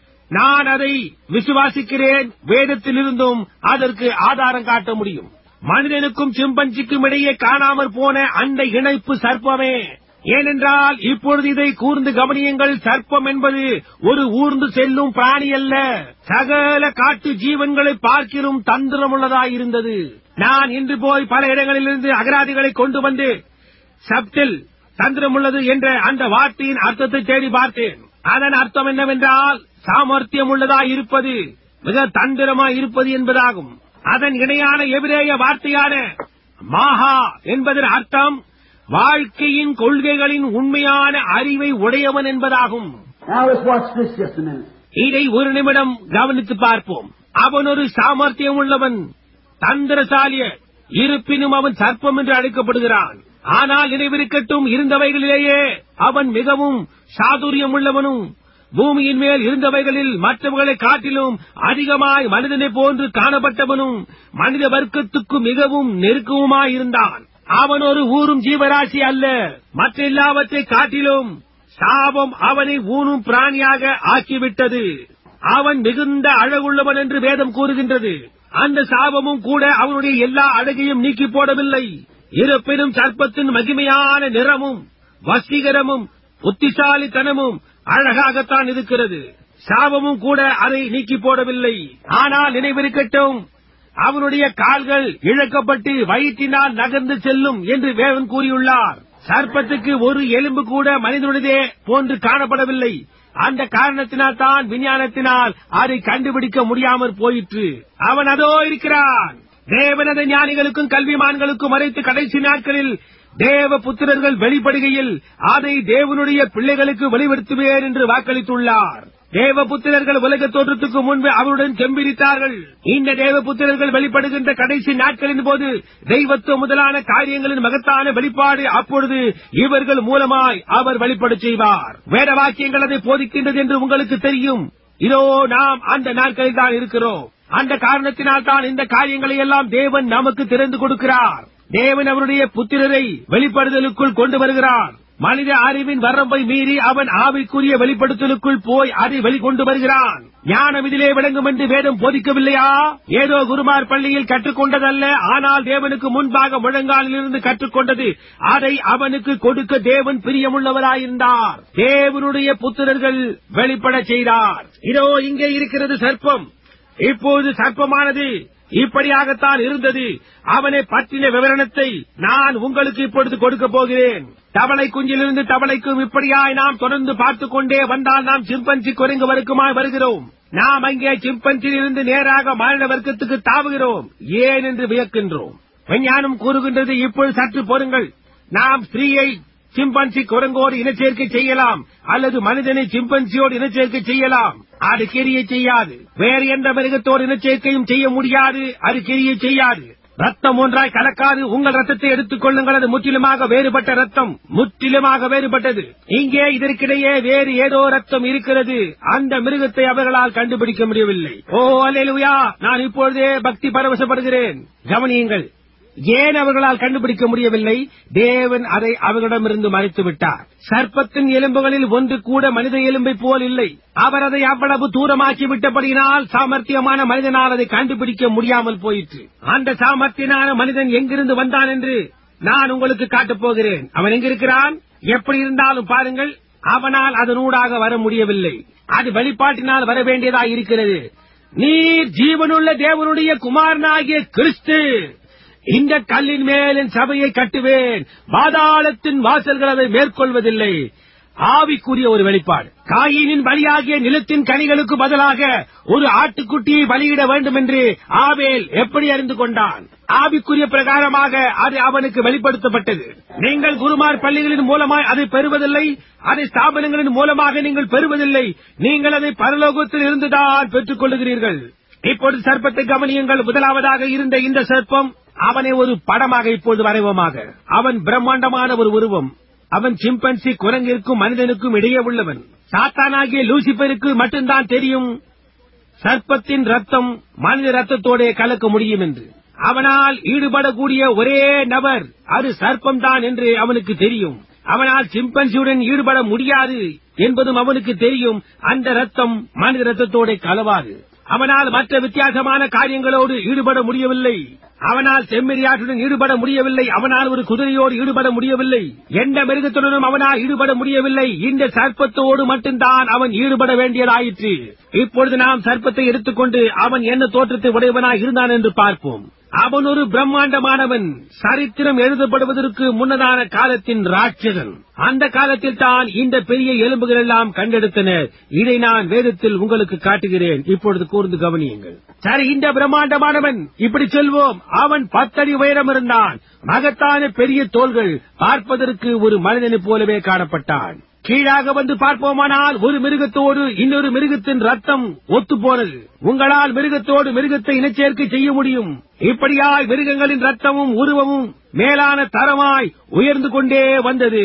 நான் அதை விசுவாசிக்கிறேன் வேதத்திலிருந்தும் அதற்கு ஆதாரம் காட்ட முடியும் மனிதனுக்கும் சிம்பன்சிக்கும் இடையே காணாமற் போன அந்த இணைப்பு சர்ப்பமே ஏனென்றால் இப்பொழுது இதை கூர்ந்து கவனியுங்கள் சர்ப்பம் என்பது ஒரு ஊர்ந்து செல்லும் பிராணி அல்ல சகல காட்டு ஜீவன்களை பார்க்கிலும் தந்திரமுள்ளதாயிருந்தது நான் இன்று போய் பல இடங்களிலிருந்து அகராதிகளை கொண்டு வந்து சப்டில் தந்திரமுள்ளது என்ற அந்த வார்த்தையின் அர்த்தத்தை தேடி பார்த்தேன் அதன் அர்த்தம் என்னவென்றால் சாமர்த்தியம் உள்ளதாய் இருப்பது மிக தந்திரமாய் இருப்பது என்பதாகும் அதன் இணையான எபிரேய வார்த்தையான மாஹா என்பதன் அர்த்தம் வாழ்க்கையின் கொள்கைகளின் உண்மையான அறிவை உடையவன் என்பதாகும் Now let's watch this just a minute. இதை ஒரு நிமிடம் கவனித்து பார்ப்போம் அவன் ஒரு சாமர்த்தியம் உள்ளவன் தந்திரசாலிய இருப்பினும் அவன் சர்ப்பம் என்று அழைக்கப்படுகிறான் ஆனால் நினைவிருக்கட்டும் இருந்தவைகளிலேயே அவன் மிகவும் சாதுரியம் உள்ளவனும் பூமியின் மேல் இருந்தவைகளில் மற்றவர்களை காட்டிலும் அதிகமாய் மனிதனை போன்று காணப்பட்டவனும் மனித வர்க்கத்துக்கு மிகவும் நெருக்கவுமாயிருந்தான் அவன் ஒரு ஊரும் ஜீவராசி அல்ல மற்ற எல்லாவற்றை காட்டிலும் சாபம் அவனை ஊனும் பிராணியாக ஆக்கிவிட்டது அவன் மிகுந்த அழகுள்ளவன் என்று வேதம் கூறுகின்றது அந்த சாபமும் கூட அவனுடைய எல்லா அழகையும் நீக்கி போடவில்லை இருப்பினும் சர்ப்பத்தின் மகிமையான நிறமும் வசீகரமும் புத்திசாலித்தனமும் அழகாகத்தான் இருக்கிறது சாபமும் கூட அதை நீக்கி போடவில்லை ஆனால் நினைவிருக்கட்டும் அவனுடைய கால்கள் இழக்கப்பட்டு வயிற்றினால் நகர்ந்து செல்லும் என்று வேதம் கூறியுள்ளார் சர்ப்பத்துக்கு ஒரு எலும்பு கூட மனிதனுடையதே போன்று காணப்படவில்லை அந்த காரணத்தினால் தான் விஞ்ஞானத்தினால் அதை கண்டுபிடிக்க முடியாமற் போயிற்று அவன் அதோ இருக்கிறான் தேவனது ஞானிகளுக்கும் கல்விமான்களுக்கும் மறைத்து கடைசி நாட்களில் தேவ புத்திரர்கள் வெளிப்படுகையில் அதை தேவனுடைய பிள்ளைகளுக்கு வெளிப்படுத்துவேர் என்று வாக்களித்துள்ளார் தேவ புத்திரர்கள் உலக தோற்றத்துக்கு முன்பு அவருடன் செம்பிரித்தார்கள் இந்த தேவ புத்திரர்கள் வெளிப்படுகின்ற கடைசி நாட்களின் போது தெய்வத்துவ முதலான காரியங்களின் மகத்தான வெளிப்பாடு அப்பொழுது இவர்கள் மூலமாய் அவர் வெளிப்படச் செய்வார் வேத வாக்கியங்கள் அதை போதிக்கின்றது என்று உங்களுக்கு தெரியும் இதோ நாம் அந்த நாட்களில் தான் இருக்கிறோம் அந்த காரணத்தினால் தான் இந்த காரியங்களை எல்லாம் தேவன் நமக்கு திறந்து கொடுக்கிறார் தேவன் அவருடைய புத்திரரை வெளிப்படுதலுக்குள் கொண்டு வருகிறார் மனித அறிவின் வரம்பை மீறி அவன் ஆவிக்குரிய வெளிப்படுத்தலுக்குள் போய் அதை வெளிக்கொண்டு வருகிறான் ஞானம் இதிலே விளங்கும் என்று வேதம் போதிக்கவில்லையா ஏதோ குருமார் பள்ளியில் கற்றுக்கொண்டதல்ல ஆனால் தேவனுக்கு முன்பாக முழங்காலிலிருந்து கற்றுக்கொண்டது அதை அவனுக்கு கொடுக்க தேவன் பிரியமுள்ளவராயிருந்தார் தேவனுடைய புத்திரர்கள் வெளிப்படச் செய்தார் இதோ இங்கே இருக்கிறது சர்ப்பம் இப்போது சர்ப்பமானது இப்படியாகத்தான் இருந்தது அவனை பற்றின விவரணத்தை நான் உங்களுக்கு இப்பொழுது கொடுக்க போகிறேன் தவளை குஞ்சிலிருந்து தவளைக்கும் இப்படியாய் நாம் தொடர்ந்து பார்த்துக் கொண்டே வந்தால் நாம் சிம்பன்சி குரங்கு வரைக்குமாய் வருகிறோம் நாம் அங்கே சிம்பன்சியிலிருந்து நேராக மாநில வர்க்கத்துக்கு தாவுகிறோம் ஏன் என்று வியக்கின்றோம் விஞ்ஞானம் கூறுகின்றது இப்பொழுது சற்று பொறுங்கள் நாம் ஸ்திரீயை சிம்பன்சி குரங்கோடு இனச்சேர்க்கை செய்யலாம் அல்லது மனிதனை சிம்பன்சியோடு இனச்சேர்க்கை செய்யலாம் அது கிரியை செய்யாது வேறு எந்த மிருகத்தோடு இனச்சேர்க்கையும் செய்ய முடியாது அது கிரியை செய்யாது ரத்தம் ஒன்றாய் கலக்காது உங்கள் ரத்தத்தை எடுத்துக் கொள்ளுங்கள் அது முற்றிலுமாக வேறுபட்ட ரத்தம் முற்றிலுமாக வேறுபட்டது இங்கே இதற்கிடையே வேறு ஏதோ ரத்தம் இருக்கிறது அந்த மிருகத்தை அவர்களால் கண்டுபிடிக்க முடியவில்லை ஓ அல்லேலூயா நான் இப்பொழுதே பக்தி பரவசப்படுகிறேன் கவனியுங்கள் ஏன் அவர்களால் கண்டுபிடிக்க முடியவில்லை தேவன் அதை அவர்களிடமிருந்து மறைத்து விட்டார் சர்ப்பத்தின் எலும்புகளில் ஒன்று கூட மனித எலும்பை போல் இல்லை அவர் அதை அவ்வளவு தூரமாக்கி விட்டபடியினால் சாமர்த்தியமான மனிதனால் அதை கண்டுபிடிக்க முடியாமல் போயிற்று அந்த சாமர்த்தியனான மனிதன் எங்கிருந்து வந்தான் என்று நான் உங்களுக்கு காட்டப் போகிறேன் அவன் எங்கிருக்கிறான் எப்படி இருந்தாலும் பாருங்கள் அவனால் அதனூடாக வர முடியவில்லை அது வெளிப்பாட்டினால் வர வேண்டியதாய் இருக்கிறது நீர் ஜீவனுள்ள தேவனுடைய குமாரனாகிய கிறிஸ்து இந்த கல்லின் மேல் என் சபையை கட்டுவேன் பாதாளத்தின் வாசல்கள் அதை மேற்கொள்வதில்லை ஆவிக்குரிய ஒரு வெளிப்பாடு காயினின் பலியாகிய நிலத்தின் கனிகளுக்கு பதிலாக ஒரு ஆட்டுக்குட்டியை பலியிட வேண்டும் என்று ஆவேல் எப்படி அறிந்து கொண்டான் ஆவிக்குரிய பிரகாரமாக அது அவனுக்கு வெளிப்படுத்தப்பட்டது நீங்கள் குருமார் பள்ளிகளின் மூலமாய் அதை பெறுவதில்லை அதை ஸ்தாபனங்களின் மூலமாக நீங்கள் பெறுவதில்லை நீங்கள் அதை பரலோகத்தில் இருந்துதான் பெற்றுக் கொள்ளுகிறீர்கள் இப்பொழுது சர்ப்பத்தை கவனியுங்கள் முதலாவதாக இருந்த இந்த சர்ப்பம் அவனை ஒரு படமாக இப்பொழுது வரைவோமாக அவன் பிரம்மாண்டமான ஒரு உருவம் அவன் சிம்பன்சி குரங்கிற்கும் மனிதனுக்கும் இடையே உள்ளவன் சாத்தானாகிய லூசிபருக்கு மட்டும்தான் தெரியும் சர்ப்பத்தின் ரத்தம் மனித ரத்தத்தோட கலக்க முடியும் என்று அவனால் ஈடுபடக்கூடிய ஒரே நபர் அது சர்ப்பம் தான் என்று அவனுக்கு தெரியும் அவனால் சிம்பன்சியுடன் ஈடுபட முடியாது என்பதும் அவனுக்கு தெரியும் அந்த ரத்தம் மனித ரத்தத்தோட கலவாது அவனால் மற்ற வித்தியாசமான காரியங்களோடு ஈடுபட முடியவில்லை அவனால் செம்மறியாற்றுடன் ஈடுபட முடியவில்லை அவனால் ஒரு குதிரையோடு ஈடுபட முடியவில்லை எந்த மிருகத்துடனும் அவனால் ஈடுபட முடியவில்லை இந்த சர்ப்பத்தோடு மட்டும்தான் அவன் ஈடுபட வேண்டியதாயிற்று இப்பொழுது நாம் சர்ப்பத்தை எடுத்துக்கொண்டு அவன் என்ன தோற்றத்தை உடையவனாய் இருந்தான் என்று பார்ப்போம் அவன் ஒரு பிரம்மாண்டமானவன் சரித்திரம் எழுதப்படுவதற்கு முன்னதான காலத்தின் ராட்சதன் அந்த காலத்தில் தான் இந்த பெரிய எலும்புகள் எல்லாம் கண்டெடுத்தனர் இதை நான் வேதத்தில் உங்களுக்கு காட்டுகிறேன் இப்பொழுது கூர்ந்து கவனியுங்கள் சரி இந்த பிரம்மாண்டமானவன் இப்படி சொல்வோம் அவன் பத்தடி உயரம் இருந்தான் மகத்தான பெரிய தோள்கள் பார்ப்பதற்கு ஒரு மனிதனைப் போலவே காணப்பட்டான் கீழாக வந்து பார்ப்போமானால் ஒரு மிருகத்தோடு இன்னொரு மிருகத்தின் ரத்தம் ஒத்துப் போனது உங்களால் மிருகத்தோடு மிருகத்தை இனச்சேர்க்கை செய்ய முடியும் இப்படியாய் மிருகங்களின் ரத்தமும் உருவமும் மேலான தரமாய் உயர்ந்து கொண்டே வந்தது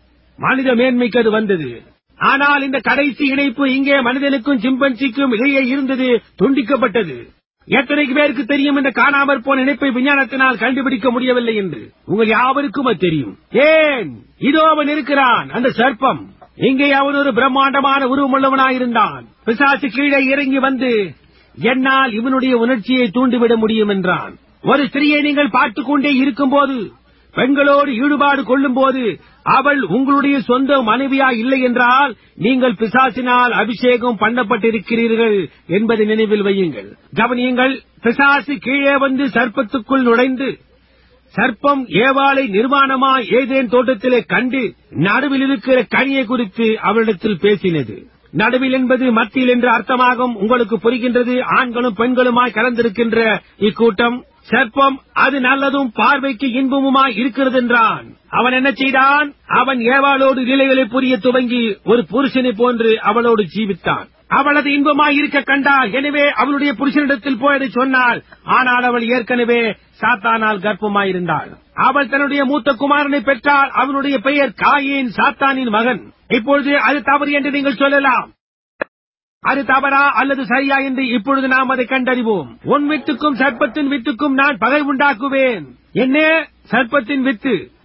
மனித மேன்மைக்கு அது வந்தது ஆனால் இந்த கடைசி இணைப்பு இங்கே மனிதனுக்கும் சிம்பன்சிக்கும் இடையே இருந்தது துண்டிக்கப்பட்டது எத்தனை பேருக்கு தெரியும் இந்த காணாமற் போன இணைப்பை விஞ்ஞானத்தினால் கண்டுபிடிக்க முடியவில்லை என்று உங்கள் யாவருக்கும் அது தெரியும் ஏன் இதோ அவன் இருக்கிறான் அந்த சர்ப்பம் இங்கே அவன் ஒரு பிரம்மாண்டமான உருவமுள்ளவனாயிருந்தான் பிசாசு கீழே இறங்கி வந்து என்னால் இவனுடைய உணர்ச்சியை தூண்டிவிட முடியும் என்றான் ஒரு ஸ்திரியை நீங்கள் பார்த்துக் கொண்டே இருக்கும்போது பெண்களோடு ஈடுபாடு கொள்ளும் போது அவள் உங்களுடைய சொந்த மனைவியா இல்லை என்றால் நீங்கள் பிசாசினால் அபிஷேகம் பண்ணப்பட்டிருக்கிறீர்கள் என்பதை நினைவில் வையுங்கள் கவனியுங்கள் பிசாசு கீழே வந்து சர்ப்பத்துக்குள் நுழைந்து சர்ப்பம் ஏவாளை நிர்வாணமா ஏதேன் தோட்டத்திலே கண்டு நடுவில் இருக்கிற கனியை குறித்து அவளிடத்தில் பேசினது நடுவில் என்பது மத்தியில் என்று அர்த்தமாகும் உங்களுக்கு புரிகின்றது ஆண்களும் பெண்களுமாய் கலந்திருக்கின்ற இக்கூட்டம் சர்ப்பம் அது நல்லதும் பார்வைக்கு இன்பமுமாய் இருக்கிறது என்றான் அவன் என்ன செய்தான் அவன் ஏவாளோடு நிலைகளை புரிய துவங்கி ஒரு புருஷனை போன்று அவளோடு ஜீவித்தான் அவளது இன்பமாய் இருக்க கண்டாள் எனவே அவளுடைய புருஷனிடத்தில் போய் அதை சொன்னாள் ஆனால் அவள் ஏற்கனவே சாத்தானால் கர்ப்பமாயிருந்தாள் அவள் தன்னுடைய மூத்த குமாரனை பெற்றால் அவனுடைய பெயர் காயின் சாத்தானின் மகன் இப்பொழுது அது தவறு என்று நீங்கள் சொல்லலாம் அது தவறா அல்லது சரியா என்று இப்பொழுது நாம் அதை கண்டறிவோம் உன் வித்துக்கும் சர்ப்பத்தின் வித்துக்கும் நான் பகை உண்டாக்குவேன் என்ன சர்ப்பத்தின் வித்து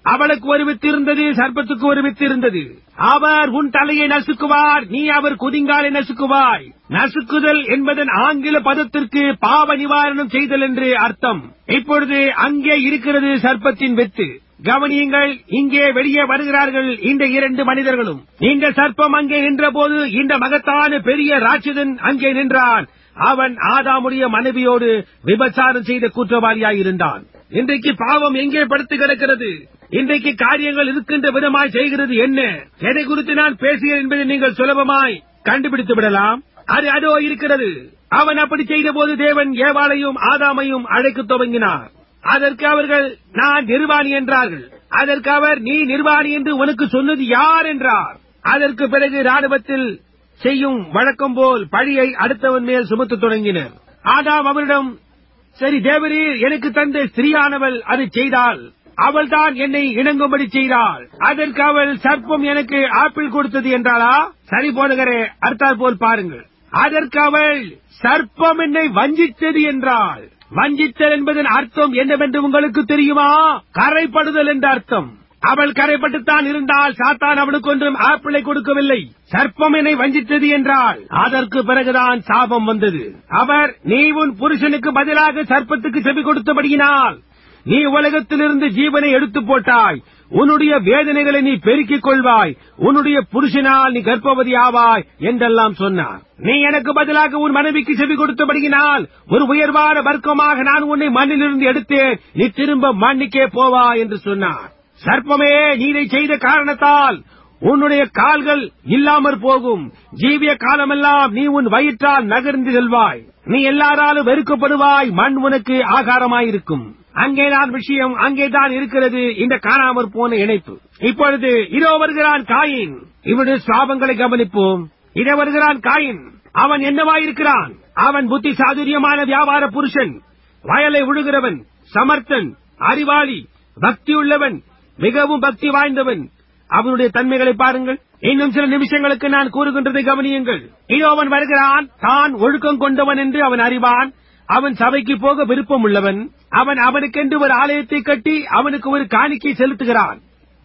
அவளுக்கு ஒரு வித்து இருந்தது சர்ப்பத்துக்கு ஒரு வித்து இருந்தது அவர் உன் தலையை நசுக்குவார் நீ அவர் குதிங்காலை நசுக்குவாய் நசுக்குதல் என்பதன் ஆங்கில பதத்திற்கு பாவ நிவாரணம் செய்தல் என்று அர்த்தம் இப்பொழுது அங்கே இருக்கிறது சர்ப்பத்தின் வித்து கவனியுங்கள் இங்கே வெளியே வருகிறார்கள் இந்த இரண்டு மனிதர்களும் இந்த சர்ப்பம் அங்கே நின்றபோது இந்த மகத்தான பெரிய ராட்சதன் அங்கே நின்றான் அவன் ஆதாமுடைய மனைவியோடு விபச்சாரம் செய்த குற்றவாளியாய் இருந்தான் இன்றைக்கு பாவம் எங்கே படுத்து கிடக்கிறது இன்றைக்கு காரியங்கள் இருக்கின்ற விதமாய் செய்கிறது என்ன எதை குறித்து நான் பேசுகிறேன் என்பதை நீங்கள் சுலபமாய் கண்டுபிடித்து விடலாம் அது அதோ இருக்கிறது அவன் அப்படி செய்த போது தேவன் ஏவாளையும் ஆதாமையும் அழைக்கத் துவங்கினார் அதற்கு அவர்கள் நான் நிர்வாணி என்றார்கள் அதற்கு அவர் நீ நிர்வாணி என்று உனக்கு சொன்னது யார் என்றார் அதற்கு பிறகு ராணுவத்தில் செய்யும் வழக்கம் போல் பழியை அடுத்தவன் மேல் சுமத்தத் தொடங்கினர் ஆதாம் அவரிடம் சரி தேவரீர் எனக்கு தந்த ஸ்திரீயானவள் அதை செய்தால் அவள்தான் என்னை இணங்கும்படி செய்தாள் அதற்கு அவள் சர்ப்பம் எனக்கு ஆப்பிள் கொடுத்தது என்றாளா சரி போடுகிறே அர்த்தால் போல் பாருங்கள் அதற்கு அவள் சர்ப்பம் என்னை வஞ்சித்தது என்றாள் வஞ்சித்தல் என்பதன் அர்த்தம் என்னவென்று உங்களுக்கு தெரியுமா கரைப்படுதல் என்ற அர்த்தம் அவள் கரைப்பட்டுத்தான் இருந்தால் சாத்தான் அவளுக்கு ஒன்றும் ஆப்பிளை கொடுக்கவில்லை சர்ப்பம் என்னை வஞ்சித்தது என்றால் அதற்கு பிறகுதான் சாபம் வந்தது அவர் நீ உன் புருஷனுக்கு பதிலாக சர்ப்பத்துக்கு செவி கொடுத்தபடியினால் நீ உலகத்திலிருந்து ஜீவனை எடுத்து போட்டாய் உன்னுடைய வேதனைகளை நீ பெருக்கிக் கொள்வாய் உன்னுடைய புருஷனால் நீ கர்ப்பவதி ஆவாய் என்றெல்லாம் சொன்னார் நீ எனக்கு பதிலாக உன் மனைவிக்கு செவி கொடுத்தபடியினால் ஒரு உயர்வான வர்க்கமாக நான் உன்னை மண்ணிலிருந்து எடுத்தேன் நீ திரும்ப மண்ணுக்கே போவா என்று சொன்னார் சர்ப்பமே நீ இதை செய்த காரணத்தால் உன்னுடைய கால்கள் இல்லாமற் போகும் ஜீவிய காலமெல்லாம் நீ உன் வயிற்றால் நகர்ந்து செல்வாய் நீ எல்லாராலும் வெறுக்கப்படுவாய் மண் உனக்கு ஆகாரமாயிருக்கும் அங்கேதான் விஷயம் அங்கேதான் இருக்கிறது இந்த காணாமற் போன இணைப்பு இப்பொழுது இதோ வருகிறான் காயின் இவனுடைய சுவாபங்களை கவனிப்போம் இதோ வருகிறான் காயின் அவன் என்னவாயிருக்கிறான் அவன் புத்தி சாதுரியமான வியாபார புருஷன் வயலை உழுகிறவன் சமர்த்தன் அறிவாளி பக்தியுள்ளவன் மிகவும் பக்தி வாய்ந்தவன் அவனுடைய தன்மைகளை பாருங்கள் இன்னும் சில நிமிஷங்களுக்கு நான் கூறுகின்றதை கவனியுங்கள் இதோ அவன் வருகிறான் தான் ஒழுக்கம் கொண்டவன் என்று அவன் அறிவான் அவன் சபைக்கு போக விருப்பம் உள்ளவன் அவன் அவனுக்கென்று ஒரு ஆலயத்தை கட்டி அவனுக்கு ஒரு காணிக்கை செலுத்துகிறான்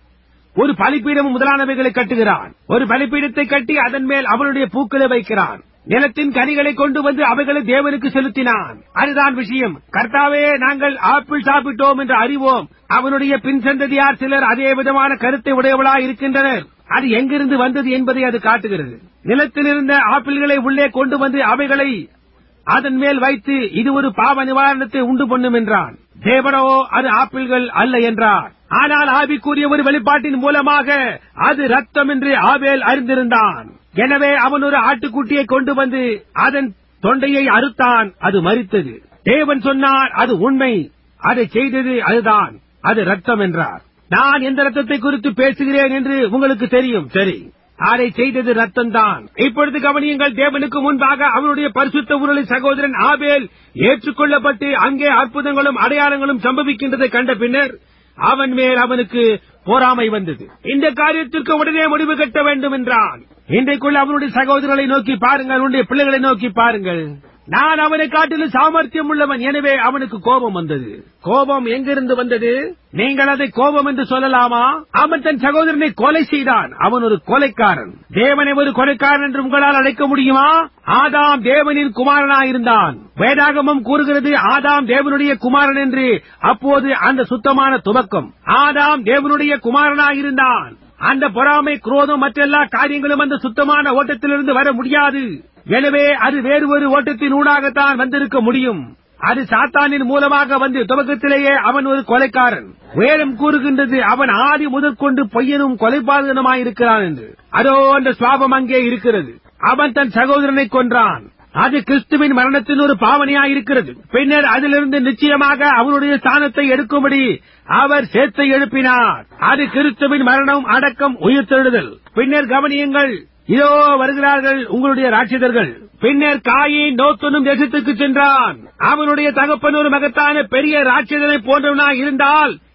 ஒரு பலிப்பீடம் முதலானவைகளை கட்டுகிறான் ஒரு பலிப்பீடத்தை கட்டி அதன் மேல் அவனுடைய பூக்களை வைக்கிறான் நிலத்தின் கனிகளை கொண்டு வந்து அவைகளை தேவனுக்கு செலுத்தினான் அதுதான் விஷயம் கர்த்தாவே நாங்கள் ஆப்பிள் சாப்பிட்டோம் என்று அறிவோம் அவனுடைய பின் சந்ததியார் சிலர் அதே விதமான கருத்தை உடையவளாய் இருக்கின்றனர் அது எங்கிருந்து வந்தது என்பதை அது காட்டுகிறது நிலத்தில் இருந்த ஆப்பிள்களை உள்ளே கொண்டு வந்து அவைகளை அதன் மேல் வைத்து இது ஒரு பாவ நிவாரணத்தை உண்டு பண்ணும் என்றான் தேவனோ அது ஆப்பிள்கள் அல்ல என்றார் ஆனால் ஆவிக்குரிய ஒரு வெளிப்பாட்டின் மூலமாக அது ரத்தம் என்று ஆவேல் அறிந்திருந்தான் எனவே அவன் ஒரு ஆட்டுக்குட்டியை கொண்டு வந்து அதன் தொண்டையை அறுத்தான் அது மரித்தது தேவன் சொன்னார் அது உண்மை அதை செய்தது அதுதான் அது ரத்தம் என்றார் நான் எந்த ரத்தத்தை குறித்து பேசுகிறேன் என்று உங்களுக்கு தெரியும் சரி அதை செய்தது ரத்தம் தான் இப்பொழுது கவனியுங்கள் தேவனுக்கு முன்பாக அவனுடைய பரிசுத்த உருளை சகோதரன் ஆபேல் ஏற்றுக்கொள்ளப்பட்டு அங்கே அற்புதங்களும் அடையாளங்களும் சம்பவிக்கின்றதை கண்ட பின்னர் அவன் மேல் அவனுக்கு போராமை வந்தது இந்த காரியத்திற்கு உடனே முடிவு கட்ட வேண்டும் என்றான் இன்றைக்குள்ள அவனுடைய சகோதரர்களை நோக்கி பாருங்கள் அவனுடைய பிள்ளைகளை நோக்கி பாருங்கள் நான் அவனை காட்டிலும் சாமர்த்தியம் உள்ளவன் எனவே அவனுக்கு கோபம் வந்தது கோபம் எங்கிருந்து வந்தது நீங்கள் அதை கோபம் என்று சொல்லலாமா அவன் தன் சகோதரனை கொலை செய்தான் அவன் ஒரு கொலைக்காரன் தேவனை ஒரு கொலைக்காரன் என்று உங்களால் அழைக்க முடியுமா ஆதாம் தேவனின் குமாரனாயிருந்தான் வேதாகமம் கூறுகிறது ஆதாம் தேவனுடைய குமாரன் என்று அப்போது அந்த சுத்தமான துவக்கம் ஆதாம் தேவனுடைய குமாரனாயிருந்தான் அந்த பொறாமை குரோதம் மற்றெல்லா காரியங்களும் அந்த சுத்தமான ஓட்டத்திலிருந்து வர முடியாது எனவே அது வேறு ஒரு ஓட்டத்தின் ஊடாகத்தான் வந்திருக்க முடியும் அது சாத்தானின் மூலமாக வந்து துவக்கத்திலேயே அவன் ஒரு கொலைக்காரன் வேதம் கூறுகின்றது அவன் ஆதி முதற்கொண்டு பொய்யனும் கொலைபாதகனுமாயிருக்கிறான் என்று அதோ அந்த சுவாபம் அங்கே இருக்கிறது அவன் தன் சகோதரனை கொன்றான் அது கிறிஸ்துவின் மரணத்தின் ஒரு பாவனையாயிருக்கிறது பின்னர் அதிலிருந்து நிச்சயமாக அவனுடைய ஸ்தானத்தை எடுக்கும்படி அவர் சேத்தை எழுப்பினார் அது கிறிஸ்துவின் மரணம் அடக்கம் உயிர்த்தெழுதல் பின்னர் கவனியுங்கள் இதோ வருகிறார்கள் உங்களுடைய ராட்சிதர்கள் பின்னர் காயின் நோத்தனும் தேசத்துக்கு சென்றான் அவனுடைய தகப்பன் ஒரு மகத்தான பெரிய ராட்சிதனை போன்றவனாக இருந்தால்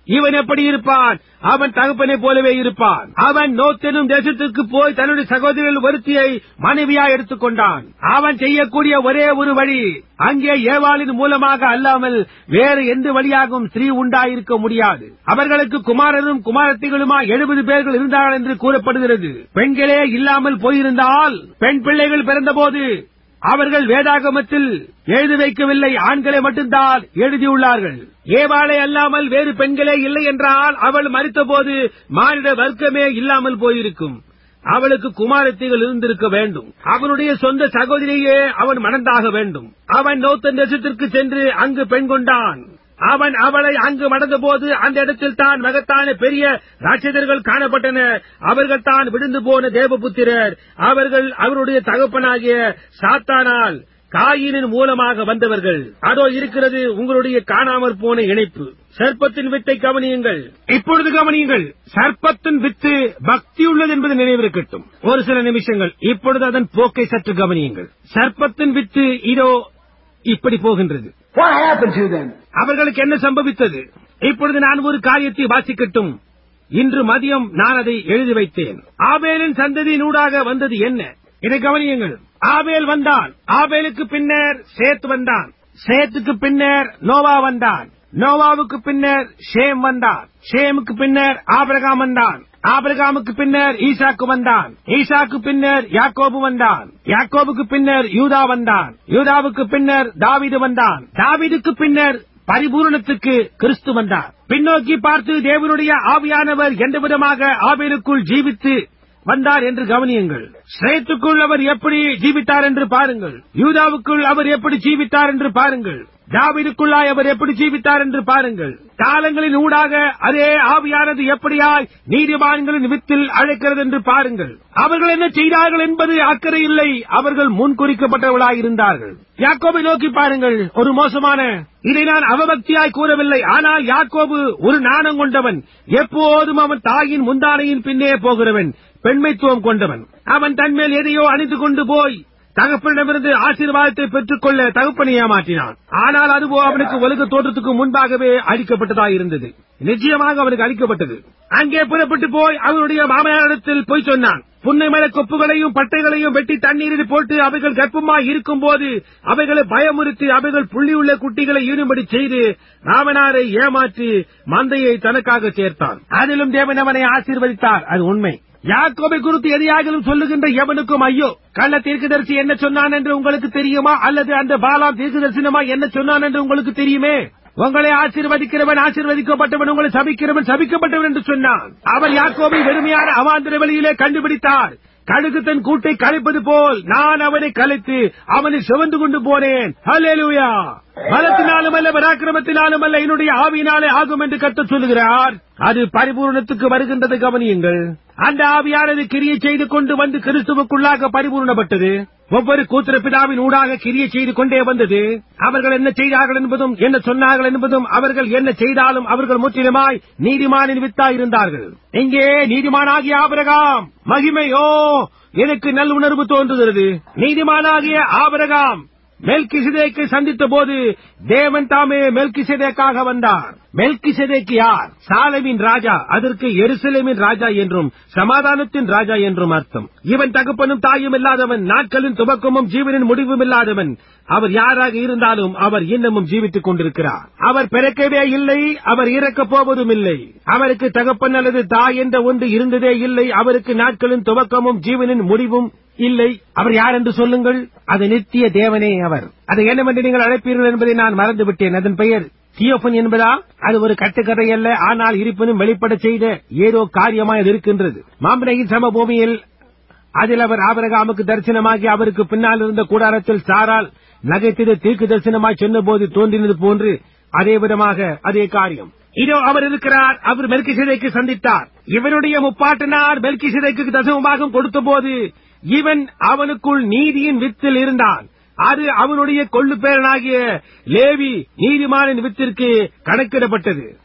இவன் எப்படி இருப்பான் அவன் தகப்பனை போலவே இருப்பான் அவன் நோத்தெனும் தேசத்திற்கு போய் தன்னுடைய சகோதரிகள் ஒருத்தியை மனைவியா எடுத்துக்கொண்டான் அவன் செய்யக்கூடிய ஒரே ஒரு வழி அங்கே ஏவாளின் மூலமாக அல்லாமல் வேறு எந்த வழியாகவும் ஸ்திரீ உண்டாயிருக்க முடியாது அவர்களுக்கு குமாரரும் குமாரத்திகளுமா எழுபது பேர்கள் இருந்தார்கள் என்று கூறப்படுகிறது பெண்களே இல்லாமல் போயிருந்தால் பெண் பிள்ளைகள் பிறந்தபோது அவர்கள் வேதாகமத்தில் எழுதி வைக்கவில்லை ஆண்களை மட்டும்தான் எழுதியுள்ளார்கள் ஏவாளை அல்லாமல் வேறு பெண்களே இல்லை என்றால் அவள் மறித்தபோது மானிட வர்க்கமே இல்லாமல் போயிருக்கும் அவளுக்கு குமாரத்திகள் இருந்திருக்க வேண்டும் அவனுடைய சொந்த சகோதரியே அவன் மணந்தாக வேண்டும் அவன் நோத்தன் தேசத்திற்கு சென்று அங்கு பெண் கொண்டான் அவன் அவளை அங்கு மடந்தபோது அந்த இடத்தில் தான் மகத்தான பெரிய ராட்சதர்கள் காணப்பட்டனர் அவர்கள் தான் விழுந்து போன தேவபுத்திரர் அவர்கள் அவருடைய தகப்பனாகிய சாத்தானால் காயினின் மூலமாக வந்தவர்கள் அதோ இருக்கிறது உங்களுடைய காணாமற் போன இணைப்பு சர்ப்பத்தின் வித்தை கவனியுங்கள் இப்பொழுது கவனியுங்கள் சர்ப்பத்தின் வித்து பக்தியுள்ளது என்பது நினைவிருக்கட்டும் ஒரு சில நிமிஷங்கள் இப்பொழுது அதன் போக்கை சற்று கவனியுங்கள் சர்ப்பத்தின் வித்து இதோ இப்படி போகின்றது What happened to them? அவர்களுக்கு என்ன சம்பவித்தது இப்பொழுது நான் ஒரு காரியத்தை வாசிக்கட்டும் இன்று மதியம் நான் அதை எழுதி வைத்தேன் ஆபேலின் சந்ததியினூடாக வந்தது என்ன இதை கவனியுங்கள் ஆபேல் வந்தான் ஆபேலுக்கு பின்னர் சேத் வந்தான் சேத்துக்கு பின்னர் நோவா வந்தான் நோவாவுக்கு பின்னர் ஷேம் வந்தான் ஷேமுக்கு பின்னர் ஆபிரகாம் வந்தான் ஆபிரகாமுக்கு பின்னர் ஈசாக்கு வந்தான் ஈசாக்கு பின்னர் யாக்கோபு வந்தான் யாக்கோபுக்கு பின்னர் யூதா வந்தான் யூதாவுக்கு பின்னர் தாவீது வந்தான் தாவீதுக்கு பின்னர் பரிபூரணத்துக்கு கிறிஸ்து வந்தார் பின்னோக்கி பார்த்து தேவனுடைய ஆவியானவர் எந்த விதமாக ஆபேலுக்குள் ஜீவித்து வந்தார் என்று கவனியுங்கள் ஸ்ரேத்துக்குள் அவர் எப்படி ஜீவித்தார் என்று பாருங்கள் யூதாவுக்குள் அவர் எப்படி ஜீவித்தார் என்று பாருங்கள் தாவிதுக்குள்ளாய் அவர் எப்படி ஜீவித்தார் என்று பாருங்கள் காலங்களின் ஊடாக அதே ஆவியானது எப்படியாய் நீதிமான்களின் வித்தில் அழைக்கிறது என்று பாருங்கள் அவர்கள் என்ன செய்தார்கள் என்பது அக்கறை இல்லை அவர்கள் முன்குறிக்கப்பட்டவர்களாய் இருந்தார்கள் யாக்கோபை நோக்கி பாருங்கள் ஒரு மோசமான இதை நான் அவபக்தியாய் கூறவில்லை ஆனால் யாக்கோபு ஒரு நாணம் கொண்டவன் எப்போதும் அவன் தாயின் முந்தானையின் பின்னே போகிறவன் பெண்மைத்துவம் கொண்டவன் அவன் தன்மேல் எதையோ அணிந்து கொண்டு போய் தகப்பனிடமிருந்து ஆசீர்வாதத்தை பெற்றுக்கொள்ள தகப்பனை ஏமாற்றினான் ஆனால் அதுவோ அவனுக்கு உலக தோற்றத்துக்கு முன்பாகவே அளிக்கப்பட்டதாக இருந்தது நிச்சயமாக அவனுக்கு அளிக்கப்பட்டது அங்கே புறப்பட்டு போய் அவனுடைய மாமனாரிடத்தில் போய் சொன்னான் புன்னை மர கொப்புகளையும் பட்டைகளையும் வெட்டி தண்ணீரில் போட்டு அவைகள் கர்ப்பமாய் இருக்கும் போது அவைகளை பயமுறுத்தி அவைகள் புள்ளியுள்ள குட்டிகளை ஈடுபடி செய்து ராமனாரை ஏமாற்றி மந்தையை தனக்காக சேர்த்தான் அதிலும் தேவன் அவனை ஆசீர்வதித்தார் அது உண்மை யாக்கோபை குறித்து எதையாகிலும் சொல்லுகின்ற எவனுக்கும் ஐயோ கள்ள தீர்க்கதரிசி என்ன சொன்னான் என்று உங்களுக்கு தெரியுமா அல்லது அந்த பாலாம் தீர்க்கதரிசனமா என்ன சொன்னான் என்று உங்களுக்கு தெரியுமே உங்களை ஆசீர்வதிக்கிறவன் ஆசீர்வதிக்கப்பட்டவன் உங்களை சபிக்கிறவன் சபிக்கப்பட்டவன் என்று சொன்னான் அவர் யாக்கோபை வெறுமையான அவாந்திர வெளியிலே கண்டுபிடித்தார் கழுகு தன் கூட்டை கலைப்பது போல் நான் அவனை கலைத்து அவனை சுமந்து கொண்டு போனேன் ஹalleluya பலத்தினாலும் அல்ல பராக்கிரமத்தினாலும் அல்ல என்னுடைய ஆவியினாலே ஆகும் என்று கத்த சொல்லுகிறார் அது பரிபூரணத்துக்கு வருகின்றது கவனியுங்கள் அந்த ஆவியானது கிரியை செய்து கொண்டு வந்து கிறிஸ்துவுக்குள்ளாக பரிபூர்ணப்பட்டது ஒவ்வொரு கூத்திர பிதாவின் ஊடாக கிரியை செய்து கொண்டே வந்தது அவர்கள் என்ன செய்தார்கள் என்பதும் என்ன சொன்னார்கள் என்பதும் அவர்கள் என்ன செய்தாலும் அவர்கள் முற்றிலுமாய் நீதிமானின் வித்தாய் இருந்தார்கள் இங்கே நீதிமானாகிய ஆபரகாம் மகிமையோ எனக்கு நல் உணர்வு தோன்றுகிறது நீதிமானாகிய ஆபரகாம் மெல்கிசதேக்கை சந்தித்த போது தேவன் தாமே மெல்கிசதேக்காக வந்தார் மெல்கிசதேக்கு யார் சாலமின் ராஜா அதற்கு எருசலேமின் ராஜா என்றும் சமாதானத்தின் ராஜா என்றும் அர்த்தம் இவன் தகப்பனும் தாயும் இல்லாதவன் நாட்களின் துவக்கமும் ஜீவனின் முடிவும் இல்லாதவன் அவர் யாராக இருந்தாலும் அவர் இன்னமும் ஜீவித்துக் கொண்டிருக்கிறார் அவர் பிறக்கவே இல்லை அவர் இறக்கப் போவதும் இல்லை அவருக்கு தகப்பன் அல்லது தாய் என்ற ஒன்று இருந்ததே இல்லை அவருக்கு நாட்களின் துவக்கமும் ஜீவனின் முடிவும் இல்லை அவர் யார் என்று சொல்லுங்கள் அது நித்திய தேவனே அவர் அதை என்னவென்று நீங்கள் அழைப்பீர்கள் என்பதை நான் மறந்துவிட்டேன் அதன் பெயர் தியோபன் என்பதா அது ஒரு கட்டுக்கதை அல்ல ஆனால் இருப்பினும் வெளிப்பட செய்த ஏதோ காரியமாய் அது இருக்கின்றது மாம்பனையின் சமபூமியில் அதில் அவர் ஆபரகாமுக்கு தரிசனமாகி அவருக்கு பின்னால் இருந்த கூடாரத்தில் சாரால் நகைத்தது தீர்க்கு தரிசனமாய் சொன்னபோது தோன்றினது போன்று அதே விதமாக அதே காரியம் இதோ அவர் இருக்கிறார் அவர் மெல்கிசிதைக்கு சந்தித்தார் இவருடைய முப்பாட்டனார் மெல்கிசிதைக்கு தசமமாக கொடுத்த போது இவன் அவனுக்குள் நீதியின் வித்தில் இருந்தான் அது அவனுடைய கொள்ளு பேரனாகிய லேவி நீதிமானின் வித்திற்கு கணக்கிடப்பட்டது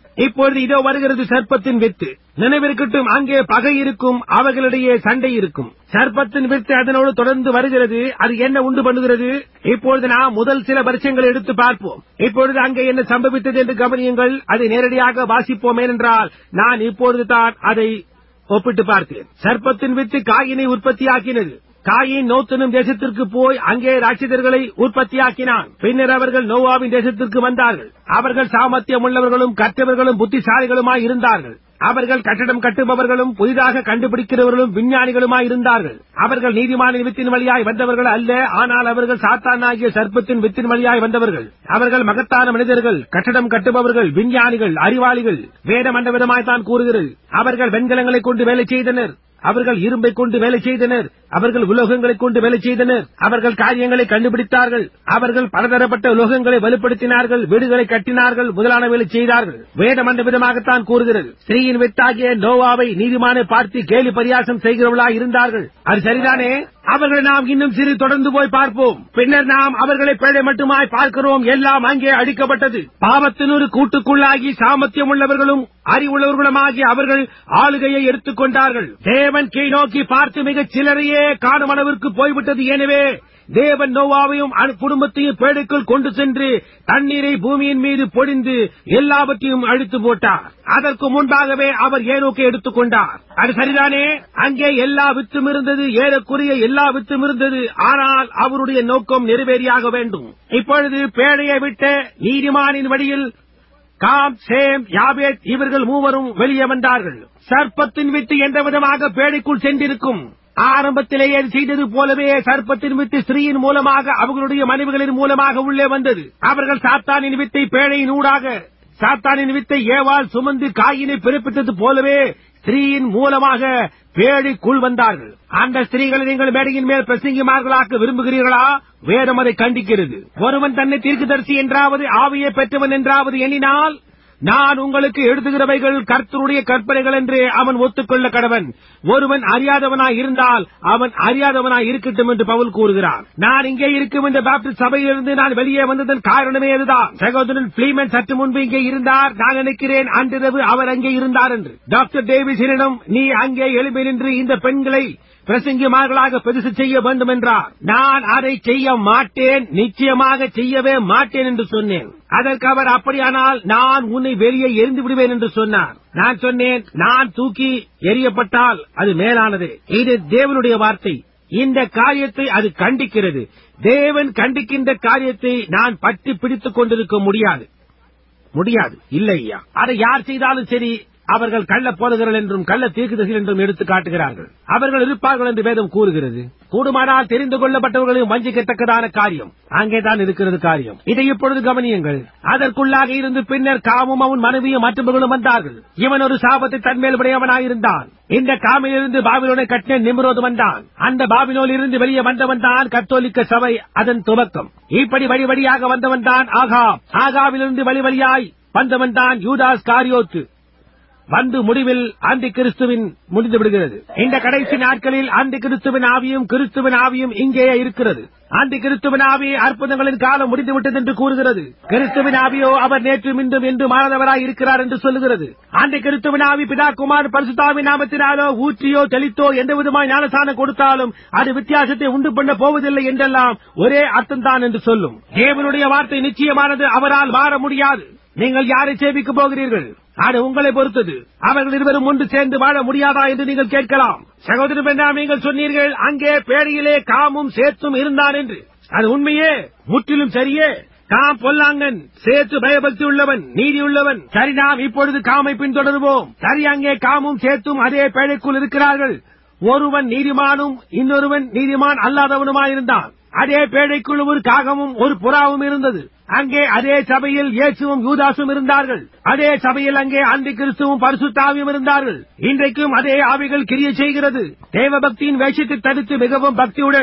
இப்பொழுது இதோ வருகிறது சர்ப்பத்தின் வித்து நினைவிருக்கட்டும் அங்கே பகை இருக்கும் அவர்களிடையே சண்டை இருக்கும் சர்ப்பத்தின் வித்து அதனோடு தொடர்ந்து வருகிறது அது என்ன உண்டு பண்ணுகிறது இப்பொழுது நாம் முதல் சில வருஷங்களை எடுத்து பார்ப்போம் இப்பொழுது அங்கே என்ன சம்பவித்தது என்று கவனியுங்கள் அதை நேரடியாக வாசிப்போம் ஏனென்றால் நான் இப்பொழுது தான் அதை ஒப்பிட்டு பார்க்கிறேன் சர்ப்பத்தின் வித்து காயினை உற்பத்தியாக்கினது காயின் நோத்தனும் தேசத்திற்கு போய் அங்கே ராட்சதர்களை உற்பத்தியாக்கினான் பின்னர் அவர்கள் நோவாவின் தேசத்திற்கு வந்தார்கள் அவர்கள் சாமர்த்தியம் உள்ளவர்களும் கற்றவர்களும் புத்திசாலிகளுமாய் இருந்தார்கள் அவர்கள் கட்டடம் கட்டுபவர்களும் புதிதாக கண்டுபிடிக்கிறவர்களும் விஞ்ஞானிகளுமாய் இருந்தார்கள் அவர்கள் நீதிமான வித்தின் வழியாய் வந்தவர்கள் அல்ல ஆனால் அவர்கள் சாத்தானாகிய சர்ப்பத்தின் வித்தின் வழியாய் வந்தவர்கள் அவர்கள் மகத்தான மனிதர்கள் கட்டடம் கட்டுபவர்கள் விஞ்ஞானிகள் அறிவாளிகள் வேதம் அந்த விதமாய் தான் கூறுகிறது அவர்கள் வெண்கலங்களை கொண்டு வேலை செய்தனர் அவர்கள் இரும்பை கொண்டு வேலை செய்தனர் அவர்கள் உலோகங்களை கொண்டு வேலை செய்தனர் அவர்கள் காரியங்களை கண்டுபிடித்தார்கள் அவர்கள் பலதரப்பட்ட உலோகங்களை வலுப்படுத்தினார்கள் வீடுகளை கட்டினார்கள் முதலானவைகளை செய்தார்கள் வேதம் அந்த விதமாகத்தான் கூறுகிறது ஸ்திரீயின் வித்தாகிய நோவாவை நீதிமானை பார்த்து கேலி பரியாசம் செய்கிறவர்களாய் இருந்தார்கள் அது சரிதானே அவர்களை நாம் இன்னும் சிறு தொடர்ந்து போய் பார்ப்போம் பின்னர் நாம் அவர்களை பேழை மட்டுமாய் பார்க்கிறோம் எல்லாம் அங்கே அடிக்கப்பட்டது பாவத்தின் ஒரு கூட்டுக்குள்ளாகி சாமர்த்தியம் உள்ளவர்களும் அறிவுள்ளவர்களுமாகி அவர்கள் ஆளுகையை எடுத்துக் கொண்டார்கள் தேவன் கீழ் நோக்கி பார்த்து மிகச் சிலரையே காணும் அளவிற்கு போய்விட்டது எனவே தேவன் நோவாவையும் அன் குடும்பத்தையும் பேடைக்குள் கொண்டு சென்று தண்ணீரை பூமியின் மீது பொழிந்து எல்லாவற்றையும் அழித்து போட்டார் அதற்கு முன்பாகவே அவர் ஏனோக்கை எடுத்துக் கொண்டார் அது சரிதானே அங்கே எல்லா வித்தும் இருந்தது ஏறக்குறைய எல்லா வித்தும் இருந்தது ஆனால் அவருடைய நோக்கம் நிறைவேறியாக வேண்டும் இப்பொழுது பேழையை விட்ட நீதிமானின் வழியில் காம் சேம் யாபேத் இவர்கள் மூவரும் வெளியே வந்தார்கள் சர்ப்பத்தின் வித்து எந்த விதமாக பேழைக்குள் சென்றிருக்கும் ஆரம்பத்திலேயே செய்தது போலவே சர்ப்பத்தின் வித்து ஸ்திரீயின் மூலமாக அவர்களுடைய மனைவிகளின் மூலமாக உள்ளே வந்தது அவர்கள் சாத்தானின் வித்தை பேழையின் ஊடாக சாத்தானின் வித்தை ஏவால் சுமந்து காயினை பிறப்பித்தது போலவே ஸ்திரீயின் மூலமாக பேழைக்குள் வந்தார்கள் அந்த ஸ்திரீகளை நீங்கள் மேடையின் மேல் பிரசங்கிமார்களாக்க விரும்புகிறீர்களா வேதம் அதை கண்டிக்கிறது ஒருவன் தன்னை தீர்க்கதரிசி என்றாவது ஆவியை பெற்றவன் என்றாவது எண்ணினால் நான் உங்களுக்கு எழுதுகிறவைகள் கர்த்தருடைய கற்பனைகள் என்று அவன் ஒத்துக்கொள்ள கடவன் ஒருவன் அறியாதவனாய் இருந்தால் அவன் அறியாதவனாய் இருக்கட்டும் என்று பவுல் கூறுகிறார் நான் இங்கே இருக்கும் இந்த பாப்டிஸ்ட் சபையிலிருந்து நான் வெளியே வந்ததன் காரணமே அதுதான் சகோதரன் பிளீமன் சற்று முன்பு இங்கே இருந்தார் நான் நினைக்கிறேன் அன்றிரவு அவர் அங்கே இருந்தார் என்று டாக்டர் டேவிஸிடம் நீ அங்கே எழுப்பி நின்று இந்த பெண்களை பிரசங்கிமார்களாக பெருசு செய்ய வேண்டும் என்றார் நான் அதை செய்ய மாட்டேன் நிச்சயமாக செய்யவே மாட்டேன் என்று சொன்னேன் அதற்கு அவர் அப்படியானால் நான் உன்னை வெளியே எரிந்து விடுவேன் என்று சொன்னார் நான் சொன்னேன் நான் தூக்கி எரியப்பட்டால் அது மேலானது இது தேவனுடைய வார்த்தை இந்த காரியத்தை அது கண்டிக்கிறது தேவன் கண்டிக்கின்ற காரியத்தை நான் பற்றி பிடித்துக் கொண்டிருக்க முடியாது முடியாது இல்லை ஐயா அதை யார் செய்தாலும் சரி அவர்கள் கள்ள போதகர்கள் என்றும் கள்ள தீர்க்குதர்கள் என்றும் எடுத்து காட்டுகிறார்கள் அவர்கள் இருப்பார்கள் என்று வேதம் கூறுகிறது கூடுமானால் தெரிந்து கொள்ளப்பட்டவர்களையும் வஞ்சிக்கத்தக்கதான காரியம் அங்கேதான் இருக்கிறது காரியம் இதை இப்பொழுது கவனியுங்கள் அதற்குள்ளாக இருந்து பின்னர் காமும் அவன் மனைவியும் மற்றவர்களும் வந்தார்கள் இவன் ஒரு சாபத்தை தன்மேல் உடையவனாயிருந்தான் இந்த காமிலிருந்து பாபிலோனை கட்டின நிமிரோது வந்தான் அந்த பாபிலோனில் இருந்து வெளியே வந்தவன் தான் கத்தோலிக்க சபை அதன் துவக்கம் இப்படி வழி வழியாக வந்தவன் தான் ஆகா ஆகாவிலிருந்து வழி வழியாய் வந்தவன் தான் யூதாஸ் காரியோத்து வந்து முடிவில் ஆண்டி கிறிஸ்துவின் முடிந்து விடுகிறது இந்த கடைசி நாட்களில் ஆண்டி கிறிஸ்துவின் ஆவியும் கிறிஸ்துவின் ஆவியும் இங்கேயே இருக்கிறது ஆண்டி கிறிஸ்துவின் ஆவி அற்புதங்களின் காலம் முடிந்துவிட்டது என்று கூறுகிறது கிறிஸ்துவின் ஆவியோ அவர் நேற்று இன்றும் என்று மாறதவராய் இருக்கிறார் என்று சொல்லுகிறது ஆண்டி கிறிஸ்துவின் ஆவி பிதா குமார் பரிசுத்தாவின் நாமத்தினாலோ ஊற்றியோ தெளித்தோ எந்த விதமாய் ஞானசானம் கொடுத்தாலும் அது வித்தியாசத்தை உண்டு பண்ண போவதில்லை என்றெல்லாம் ஒரே அர்த்தம்தான் என்று சொல்லும் தேவனுடைய வார்த்தை நிச்சயமானது அவரால் மாற முடியாது நீங்கள் யாரை சேவிக்க போகிறீர்கள் அது உங்களை பொறுத்தது அவர்கள் இருவரும் ஒன்று சேர்ந்து வாழ முடியாதா என்று நீங்கள் கேட்கலாம் சகோதரன் வேண்டாம் நீங்கள் சொன்னீர்கள் அங்கே பேடையிலே காமும் சேத்தும் இருந்தான் என்று அது உண்மையே முற்றிலும் சரியே காம் பொல்லாங்கன் சேத்து பயபக்தி உள்ளவன் நீதி உள்ளவன் சரி நாம் இப்பொழுது காமை பின்தொடருவோம் சரி அங்கே காமும் சேத்தும் அதே பேழைக்குள் இருக்கிறார்கள் ஒருவன் நீதிமானும் இன்னொருவன் நீதிமான் அல்லாதவனுமாயிருந்தான் அதே பேழைக்குள் ஒரு காகமும் ஒரு புறாவும் இருந்தது அங்கே அதே சபையில் இயேசுவும் யூதாசும் இருந்தார்கள் அதே சபையில் அங்கே அந்தி கிறிஸ்துவும் பரிசுத்தாவியும் இருந்தார்கள் இன்றைக்கும் அதே ஆவிகள் கிரிய செய்கிறது தேவ பக்தியின் வேஷத்தை தடுத்து மிகவும் பக்தியுடன்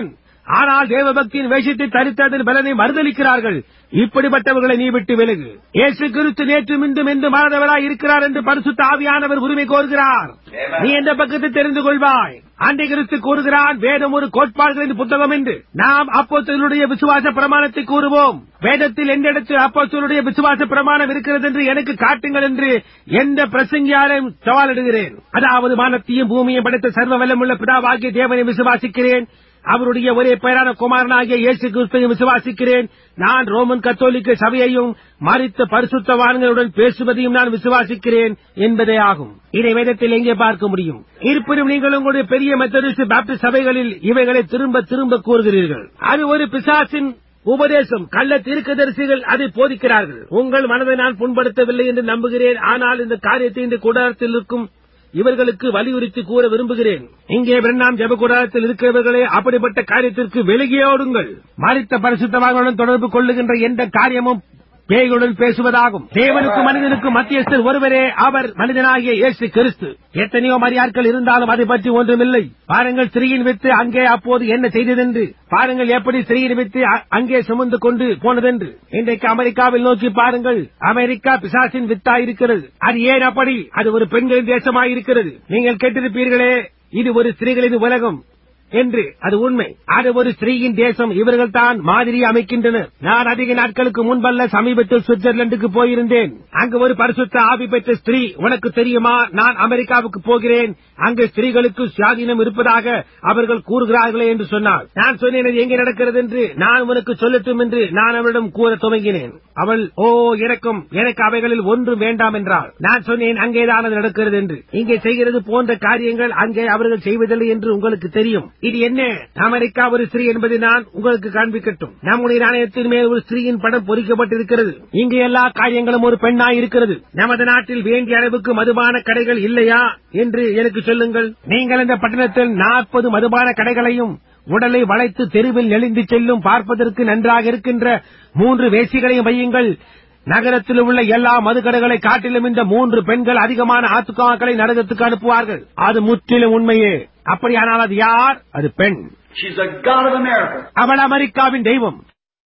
ஆனால் தேவபக்தியின் வேஷத்தை தரித்ததன் பலனை மறுதளிக்கிறார்கள் இப்படிப்பட்டவர்களை நீ விட்டு விலகு இயேசு கிறிஸ்து நேற்றும் இன்றும் என்று மாறதவராய் இருக்கிறார் என்று பரிசுத்த ஆவியானவர் உரிமை கோருகிறார் நீ எந்த பக்கத்தை தெரிந்து கொள்வாய் அன்றை கிறிஸ்து கூறுகிறான் வேதம் ஒரு கோட்பாடுகளின் புத்தகம் என்று நாம் அப்போஸ்தலருடைய விசுவாச பிரமாணத்தை கூறுவோம் வேதத்தில் எந்த இடத்தில் அப்போஸ்தலருடைய விசுவாச பிரமாணம் இருக்கிறது என்று எனக்கு காட்டுங்கள் என்று எந்த பிரசங்கியாரையும் சவாலிடுகிறேன் அதாவது வானத்தையும் பூமியும் படைத்த சர்வ வல்லமுள்ள பிதாவாகிய தேவனை விசுவாசிக்கிறேன் அவருடைய ஒரே பெயரான குமாரனாகிய இயேசு கிறிஸ்துவையும் விசுவாசிக்கிறேன் நான் ரோமன் கத்தோலிக்க சபையையும் மறித்த பரிசுத்தவான்களுடன் பேசுவதையும் நான் விசுவாசிக்கிறேன் என்பதே ஆகும் இதை வேதத்தில் எங்கே பார்க்க முடியும் இருப்பினும் நீங்கள் உங்களுடைய பெரிய மெத்தடிஸ்ட் பாப்டிஸ்ட் சபைகளில் இவைகளை திரும்ப திரும்ப கூறுகிறீர்கள் அது ஒரு பிசாசின் உபதேசம் கள்ள தீர்க்கதரிசிகள் அதை போதிக்கிறார்கள் உங்கள் மனதை நான் புண்படுத்தவில்லை என்று நம்புகிறேன் ஆனால் இந்த காரியத்தை இந்த கூடாரத்தில் இருக்கும் இவர்களுக்கு வலியுறுத்தி கூற விரும்புகிறேன் இங்கே பிரண்ணாம் ஜப கூடாரத்தில் இருக்கிறவர்களே அப்படிப்பட்ட காரியத்திற்கு விலகியோடுங்கள் மறித்த பரிசுத்தவான்களுடன் தொடர்பு கொள்ளுகின்ற எந்த காரியமும் பேய்களுடன் பேசுவதாகும் தேவனுக்கும் மனிதனுக்கும் மத்தியஸ்தர் ஒருவரே அவர் மனிதனாகிய இயேசு கிறிஸ்து எத்தனையோ மரியாட்கள் இருந்தாலும் அதை பற்றி ஒன்றுமில்லை பாருங்கள் ஸ்திரீயின் வித்து அங்கே அப்போது என்ன செய்ததென்று பாருங்கள் எப்படி ஸ்திரீயின் வித்து அ- அங்கே சுமந்து கொண்டு போனதென்று இன்றைக்கு அமெரிக்காவில் நோக்கி பாருங்கள் அமெரிக்கா பிசாசின் வித்தா இருக்கிறது அது ஏன் அப்படி அது ஒரு பெண்களின் தேசமாயிருக்கிறது நீங்கள் கேட்டிருப்பீர்களே இது ஒரு ஸ்திரீகளின் உலகம் என்று அது உண்மை அது ஒரு ஸ்திரீயின் தேசம் இவர்கள் தான் மாதிரி அமைக்கின்றனர் நான் அதிக நாட்களுக்கு முன்பல்ல சமீபத்தில் சுவிட்சர்லாந்துக்கு போயிருந்தேன் அங்கு ஒரு பரிசுத்த ஆவி பெற்ற ஸ்திரீ உனக்கு தெரியுமா நான் அமெரிக்காவுக்கு போகிறேன் அங்கு ஸ்திரீகளுக்கு சுயாதீனம் இருப்பதாக அவர்கள் கூறுகிறார்களே என்று சொன்னார் நான் சொன்னேன் "இது எங்கே நடக்கிறது என்று நான் உனக்கு சொல்லட்டும் என்று நான் அவளிடம் கூற துவங்கினேன் அவள் ஓ எனக்கும் எனக்கு அவைகளில் ஒன்றும் வேண்டாம் என்றாள் நான் சொன்னேன் அங்கேதான் அது நடக்கிறது என்று இங்கே செய்கிறது போன்ற காரியங்கள் அங்கே அவர்கள் செய்வதில்லை என்று உங்களுக்கு தெரியும் இது என்ன அமெரிக்கா ஒரு ஸ்திரீ என்பதை நான் உங்களுக்கு காண்பிக்கட்டும் நம்முடைய நாணயத்தின் மேல் ஒரு ஸ்திரீயின் படம் பொறிக்கப்பட்டிருக்கிறது இங்கு எல்லா காரியங்களும் ஒரு பெண்ணாய் இருக்கிறது நமது நாட்டில் வேண்டிய அளவுக்கு மதுபான கடைகள் இல்லையா என்று எனக்கு சொல்லுங்கள் நீங்கள் இந்த பட்டணத்தில் நாற்பது மதுபான கடைகளையும் உடலை வளைத்து தெருவில் நெளிந்து செல்லும் பார்ப்பதற்கு நன்றாக இருக்கின்ற மூன்று வேசிகளையும் வையுங்கள் நகரத்தில் உள்ள எல்லா மதுக்கடைகளை காட்டிலும் இந்த மூன்று பெண்கள் அதிகமான ஆத்துக்காக்களை நரகத்துக்கு அனுப்புவார்கள் அது முற்றிலும் உண்மையே அப்படியானால் அது யார் அது பெண் She's the God of America. அவள் அமெரிக்காவின் தெய்வம்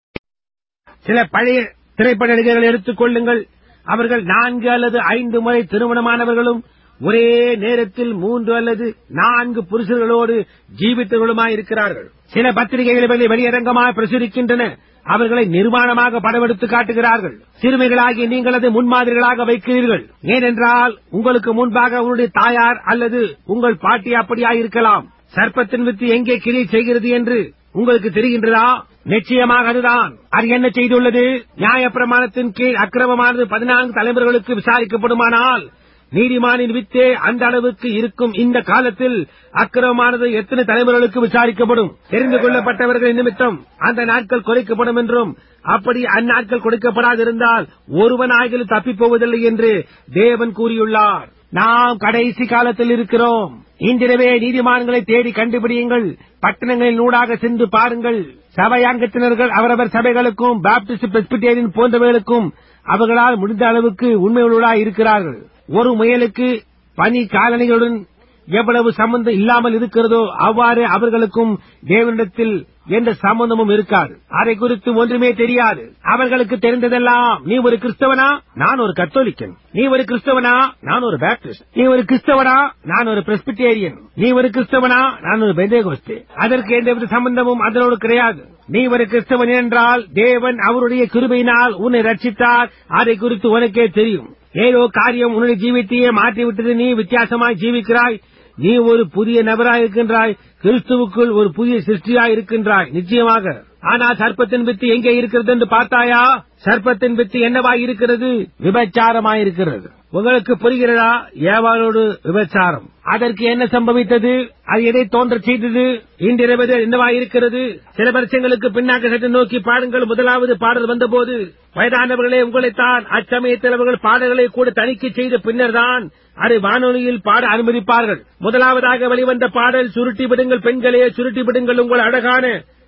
சில பழைய திரைப்பட நடிகர்கள் எடுத்துக் கொள்ளுங்கள் அவர்கள் நான்கு அல்லது ஐந்து முறை திருமணமானவர்களும் ஒரே நேரத்தில் மூன்று அல்லது நான்கு புருஷர்களோடு ஜீவித்தவர்களுமாயிருக்கிறார்கள் சில பத்திரிகைகள் இவர்களை வெளியரங்கமாக பிரசுரிக்கின்றன அவர்களை நிர்வாணமாக படமெடுத்து காட்டுகிறார்கள் சிறுமிகளாகிய நீங்கள் அதை முன்மாதிரிகளாக வைக்கிறீர்கள் ஏனென்றால் உங்களுக்கு முன்பாக உங்களுடைய தாயார் அல்லது உங்கள் பாட்டி அப்படியாயிருக்கலாம் சர்ப்பத்தின் வித்து எங்கே கிரி செய்கிறது என்று உங்களுக்கு தெரிகின்றதா நிச்சயமாக அதுதான் அது என்ன செய்துள்ளது நியாயப்பிரமாணத்தின் கீழ் அக்கிரமமானது பதினான்கு தலைமுறைகளுக்கு விசாரிக்கப்படுமானால் நீதிமானின் வித்தே அந்த அளவுக்கு இருக்கும் இந்த காலத்தில் அக்கிரமமானது எத்தனை தலைமுறைகளுக்கு விசாரிக்கப்படும் தெரிந்து கொள்ளப்பட்டவர்களின் நிமித்தம் அந்த நாட்கள் குறைக்கப்படும் என்றும் அப்படி அந்நாட்கள் கொடுக்கப்படாதிருந்தால் ஒருவன் ஆய்கள் தப்பிப் போவதில்லை என்று தேவன் கூறியுள்ளார் நாம் கடைசி காலத்தில் இருக்கிறோம் இன்றிரவே நீதிமான்களை தேடி கண்டுபிடியுங்கள் பட்டணங்களில் ஊடாக சென்று பாருங்கள் சபையாங்கத்தினர்கள் அவரவர் சபைகளுக்கும் பாப்டிஸ்ட் பெஸ்பிட்டேரியன் போன்றவர்களுக்கும் அவர்களால் முடிந்த அளவுக்கு உண்மையுள்ளவர்களாய் இருக்கிறார்கள் ஒரு முயலுக்கு பனி காலணிகளுடன் எவ்வளவு சம்பந்தம் இல்லாமல் இருக்கிறதோ அவ்வாறு அவர்களுக்கும் தேவனிடத்தில் எந்த சம்பந்தமும் இருக்காது அதை குறித்து ஒன்றுமே தெரியாது அவர்களுக்கு தெரிந்ததெல்லாம் நீ ஒரு கிறிஸ்தவனா நான் ஒரு கத்தோலிக்கன் நீ ஒரு கிறிஸ்தவனா நான் ஒரு பேப்டிஸ்ட் நீ ஒரு கிறிஸ்தவனா நான் ஒரு பிரஸ்பிட்டேரியன் நீ ஒரு கிறிஸ்தவனா நான் ஒரு பெந்தேகோஸ்தே அதற்கு எந்தவித சம்பந்தமும் அதனோடு கிடையாது நீ ஒரு கிறிஸ்தவன் என்றால் தேவன் அவருடைய கிருபையினால் உன்னை ரட்சித்தார் அதை குறித்து உனக்கே தெரியும் ஏதோ காரியம் உன்னுடைய ஜீவித்தையே மாற்றிவிட்டது நீ வித்தியாசமாய் ஜீவிக்கிறாய் நீ ஒரு புதிய நபராய் இருக்கின்றாய் கிறிஸ்துவுக்குள் ஒரு புதிய சிருஷ்டியாய் இருக்கின்றாய் நிச்சயமாக ஆனால் சர்ப்பத்தின் வித்து எங்கே இருக்கிறது என்று பார்த்தாயா சர்ப்பத்தின் வித்து என்னவாய் இருக்கிறது விபச்சாரமாய் இருக்கிறது உங்களுக்கு புரிகிறதா ஏவாளோடு விபச்சாரம் அதற்கு என்ன சம்பவித்தது அது எதை தோன்றச் செய்தது இன்றிரவது என்னவாய் இருக்கிறது சில வருஷங்களுக்கு பின்னாக சற்று நோக்கி பாடுங்கள் முதலாவது பாடல் வந்தபோது வயதானவர்களே உங்களைத்தான் அச்சமயத்தில் அவர்கள் பாடல்களை கூட தணிக்கை செய்த பின்னர்தான் அதை வானொலியில் பாட அனுமதிப்பார்கள் முதலாவதாக வெளிவந்த பாடல் சுருட்டி விடுங்கள் பெண்களே சுருட்டி விடுங்கள் உங்கள் அழகான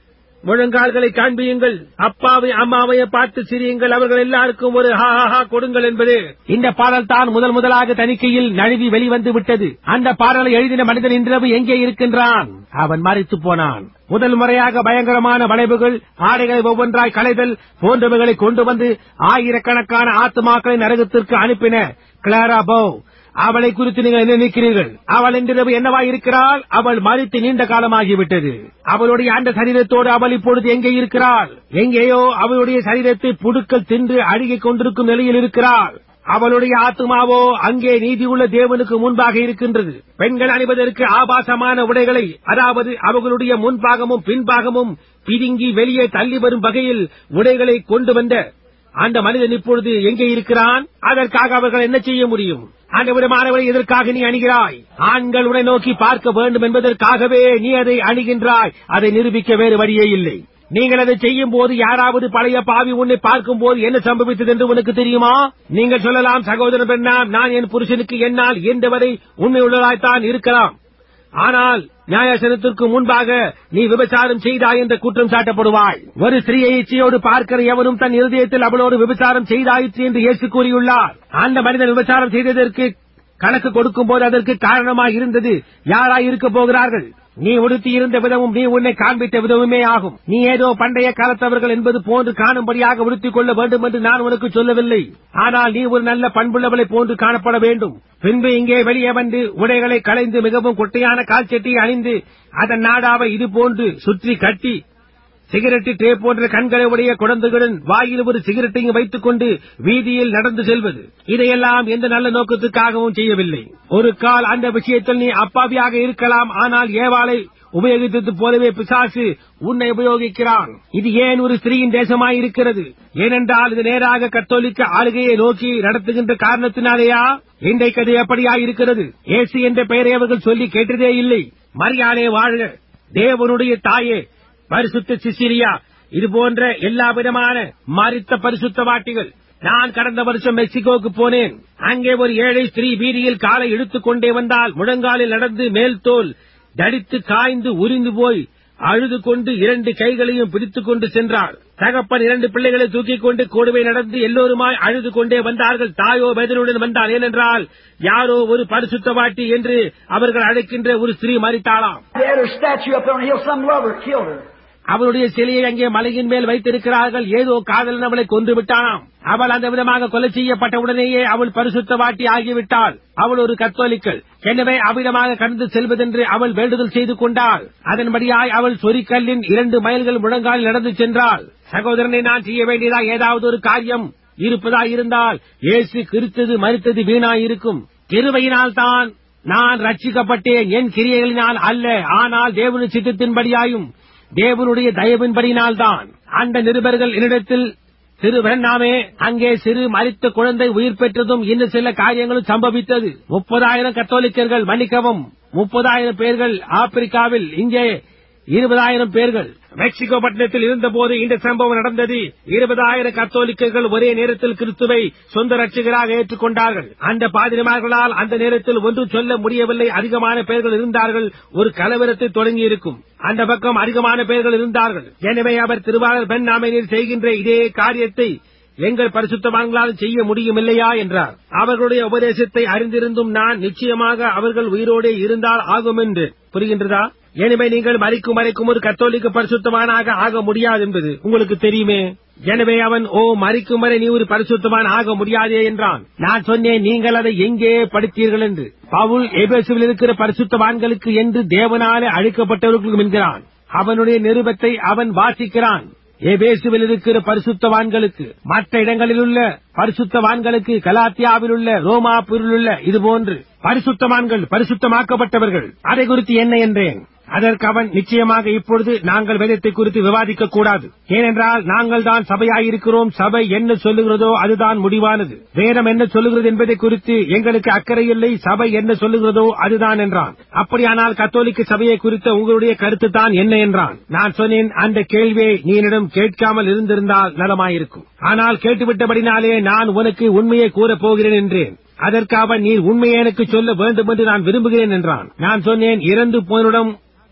முழங்கால்களை காண்பியுங்கள் அப்பாவை அம்மாவையை பார்த்து சிரியுங்கள் அவர்கள் எல்லாருக்கும் ஒரு ஹா ஹா ஹா கொடுங்கள் என்பது இந்த பாடல் தான் முதல் முதலாக தணிக்கையில் நழுவி வெளிவந்து விட்டது அந்த பாடலை எழுதின மனிதன் இன்றிரவு எங்கே இருக்கின்றான் அவன் மறைத்து போனான் முதல் முறையாக பயங்கரமான வளைவுகள் ஆடைகளை ஒவ்வொன்றாய் களைதல் போன்றவைகளை கொண்டு வந்து ஆயிரக்கணக்கான ஆத்துமாக்களை நரகத்திற்கு அனுப்பின கிளாரா போ அவளை குறித்து நீங்கள் என்ன நினைக்கிறீர்கள் அவள் இன்றிரவு என்னவாய் இருக்கிறாள் அவள் மறித்து நீண்ட காலமாகிவிட்டது அவளுடைய அந்த சரீரத்தோடு அவள் இப்பொழுது எங்கே இருக்கிறாள் எங்கேயோ அவளுடைய சரீரத்தை புடுக்கள் தின்று அழுகிக் கொண்டிருக்கும் நிலையில் இருக்கிறாள் அவளுடைய ஆத்மாவோ அங்கே நீதியுள்ள தேவனுக்கு முன்பாக இருக்கின்றது பெண்கள் அணிவதற்கு ஆபாசமான உடைகளை அதாவது அவர்களுடைய முன்பாகமும் பின்பாகமும் பிதுங்கி வெளியே தள்ளி வரும் வகையில் உடைகளை கொண்டு வந்த அந்த மனிதன் இப்பொழுது எங்கே இருக்கிறான் அதற்காக அவர்கள் என்ன செய்ய முடியும் அந்த விதமானவரை எதற்காக நீ அணுகிறாய் ஆண்கள் உன்னை நோக்கி பார்க்க வேண்டும் என்பதற்காகவே நீ அதை அணுகின்றாய் அதை நிரூபிக்க வேறு வழியே இல்லை நீங்கள் அதை செய்யும் போது யாராவது பழைய பாவி உன்னை பார்க்கும் போது என்ன சம்பவித்தது என்று உனக்கு தெரியுமா நீங்கள் சொல்லலாம் சகோதரன் பெண்ணாம் நான் என் புருஷனுக்கு என்னால் இயன்றவரை உண்மையுள்ளதாய்த்தான் இருக்கலாம் ஆனால் நியாயசனத்திற்கு முன்பாக நீ விபச்சாரம் செய்தாய் என்ற குற்றம் சாட்டப்படுவாய் ஒரு ஸ்திரீயை இச்சையோடு பார்க்கிற எவனும் தன் இருதயத்தில் அவளோடு விபச்சாரம் செய்தாயிற்று என்று இயேசு கூறியுள்ளார் அந்த மனிதன் விபச்சாரம் செய்ததற்கு கணக்கு கொடுக்கும் போது அதற்கு காரணமாக இருந்தது யாராய் இருக்க போகிறார்கள் நீ உடுத்தி இருந்த விதமும் நீ உன்னை காண்பித்த விதமுமே ஆகும் நீ ஏதோ பண்டைய காலத்தவர்கள் என்பது போன்று காணும்படியாக உடுத்திக் கொள்ள வேண்டும் என்று நான் உனக்கு சொல்லவில்லை ஆனால் நீ ஒரு நல்ல பண்புள்ளவளை போன்று காணப்பட வேண்டும் பின்பு இங்கே வெளியே வந்து உடைகளை களைந்து மிகவும் குட்டையான கால்செட்டியை அணிந்து அதன் நாடாவை இது போன்று சுற்றி கட்டி சிகரெட்டு டே போன்ற கண்களை உடைய குழந்தைகளுடன் வாயில் ஒரு சிகரெட்டையும் வைத்துக் கொண்டு வீதியில் நடந்து செல்வது இதையெல்லாம் எந்த நல்ல நோக்கத்துக்காகவும் செய்யவில்லை ஒரு கால் அந்த விஷயத்தில் நீ அப்பாவியாக இருக்கலாம் ஆனால் ஏவாளை உபயோகித்தது போலவே பிசாசு உன்னை உபயோகிக்கிறான் இது ஏன் ஒரு ஸ்திரீயின் தேசமாய் இருக்கிறது ஏனென்றால் இது நேராக கத்தோலிக்க ஆளுகையை நோக்கி நடத்துகின்ற காரணத்தினாலேயா இன்றைக்கு அது எப்படியா இருக்கிறது ஏசு என்ற பெயரை அவர்கள் சொல்லி கேட்டதே இல்லை மரியாதை வாழ்க தேவனுடைய தாயே பரிசுத்த சிசிலியா இது போன்ற எல்லா விதமான மறித்த பரிசுத்த வாட்டிகள் நான் கடந்த வருஷம் மெக்சிகோக்கு போனேன் அங்கே ஒரு ஏழை ஸ்திரீ வீதியில் காலை இழுத்துக் கொண்டே வந்தால் முழங்காலில் நடந்து மேல் தோல் தடித்து காய்ந்து உரிந்து போய் அழுது கொண்டு இரண்டு கைகளையும் பிடித்துக் கொண்டு சென்றார் தகப்பன் இரண்டு பிள்ளைகளை தூக்கிக் கொண்டு கூடவே நடந்து எல்லோருமாய் அழுது கொண்டே வந்தார்கள் தாயோ வேதனுடன் வந்தார் ஏனென்றால் யாரோ ஒரு பரிசுத்தவாட்டி என்று அவர்கள் அழைக்கின்ற ஒரு ஸ்திரீ மறித்தாளாம் They had her statue up there on a hill. Some lover killed her. அவளுடைய சிலையை அங்கே மலையின் மேல் வைத்திருக்கிறார்கள் ஏதோ காதலன் அவளை கொன்று விட்டானாம் அவள் அந்த விதமாக கொலை செய்யப்பட்ட உடனேயே அவள் பரிசுத்தவாட்டி ஆகிவிட்டாள் அவள் ஒரு கத்தோலிக்கல் எனவே அவ்விதமாக கடந்து செல்வதென்று அவள் வேண்டுதல் செய்து கொண்டாள் அதன்படியாய் அவள் சொரிக்கல்லின் இரண்டு மைல்கள் முழங்கால் நடந்து சென்றாள் சகோதரனை நான் செய்ய வேண்டியதா ஏதாவது ஒரு காரியம் இருப்பதா இருந்தால் இயேசு கிறிஸ்தது மறுத்தது வீணாயிருக்கும் கிருபையினால் தான் நான் ரட்சிக்கப்பட்டேன் என் கிரியைகளினால் அல்ல ஆனால் தேவனுடைய சித்தத்தின்படியாயும் தேவனுடைய தயவின்படியினால்தான் அந்த நிருபர்கள் என்னிடத்தில் சிறு வேண்டாமே அங்கே சிறு மரித்த குழந்தை உயிர் பெற்றதும் இன்னும் சில காரியங்களும் சம்பவித்தது முப்பதாயிரம் கத்தோலிக்கர்கள் மன்னிக்கவும் முப்பதாயிரம் பேர்கள் ஆப்பிரிக்காவில் இங்கே இருபதாயிரம் பேர்கள் மெக்சிகோ பட்டணத்தில் இருந்தபோது இந்த சம்பவம் நடந்தது இருபதாயிரம் கத்தோலிக்கர்கள் ஒரே நேரத்தில் கிறிஸ்துவை சொந்த ரட்சகராக ஏற்றுக்கொண்டார்கள் அந்த பாதிரிமார்களால் அந்த நேரத்தில் ஒன்று சொல்ல முடியவில்லை அதிகமான பேர்கள் இருந்தார்கள் ஒரு கலவரத்தை தொடங்கி இருக்கும் அந்த பக்கம் அதிகமான பேர்கள் இருந்தார்கள் எனவே அவர் திருவாளர் பெண் நாமனில் செய்கின்ற இதே காரியத்தை எங்கள் பரிசுத்தவான்களால் செய்ய முடியும் இல்லையா என்றார் அவர்களுடைய உபதேசத்தை அறிந்திருந்தும் நான் நிச்சயமாக அவர்கள் உயிரோடே இருந்தால் ஆகும் என்று புரிகின்றதா எனவே நீங்கள் மறிக்கும் மறைக்கும் ஒரு கத்தோலிக்க பரிசுத்தவானாக ஆக முடியாது என்பது உங்களுக்கு தெரியுமே எனவே அவன் ஓ மறிக்கும் வரை நீ ஒரு பரிசுத்தவான் ஆக முடியாதே என்றான் நான் சொன்னேன் நீங்கள் அதை எங்கே படித்தீர்கள் என்று பவுல் எபேசுவில் இருக்கிற பரிசுத்தவான்களுக்கு என்று தேவனாலே அழைக்கப்பட்டவர்களுக்கும் என்கிறான் அவனுடைய நிருபத்தை அவன் வாசிக்கிறான் எபேசுவில் இருக்கிற பரிசுத்தவான்களுக்கு மற்ற இடங்களில் உள்ள பரிசுத்தவான்களுக்கு கலாத்தியாவில் உள்ள ரோமாபூரில் உள்ள இதுபோன்று பரிசுத்தவான்கள் பரிசுத்தமாக்கப்பட்டவர்கள் அதை குறித்து என்ன என்றேன் அதற்கு அவன் நிச்சயமாக இப்பொழுது நாங்கள் வேதத்தை குறித்து விவாதிக்க கூடாது ஏனென்றால் நாங்கள் தான் சபையாயிருக்கிறோம் சபை என்ன சொல்லுகிறதோ அதுதான் முடிவானது வேதம் என்ன சொல்லுகிறது என்பதை குறித்து எங்களுக்கு அக்கறை இல்லை சபை என்ன சொல்லுகிறதோ அதுதான் என்றான் அப்படியானால் கத்தோலிக்க சபையை குறித்த உங்களுடைய கருத்து தான் என்ன என்றான் நான் சொன்னேன் அந்த கேள்வியை நீ என்னிடம் கேட்காமல் இருந்திருந்தால் நலமாயிருக்கும் ஆனால் கேட்டுவிட்டபடினாலே நான் உனக்கு உண்மையை கூறப் போகிறேன் என்றேன் அதற்கு அவன் நீர் உண்மையை எனக்கு சொல்ல வேண்டும் என்று நான் விரும்புகிறேன் என்றான் நான் சொன்னேன் இறந்து போனிடம்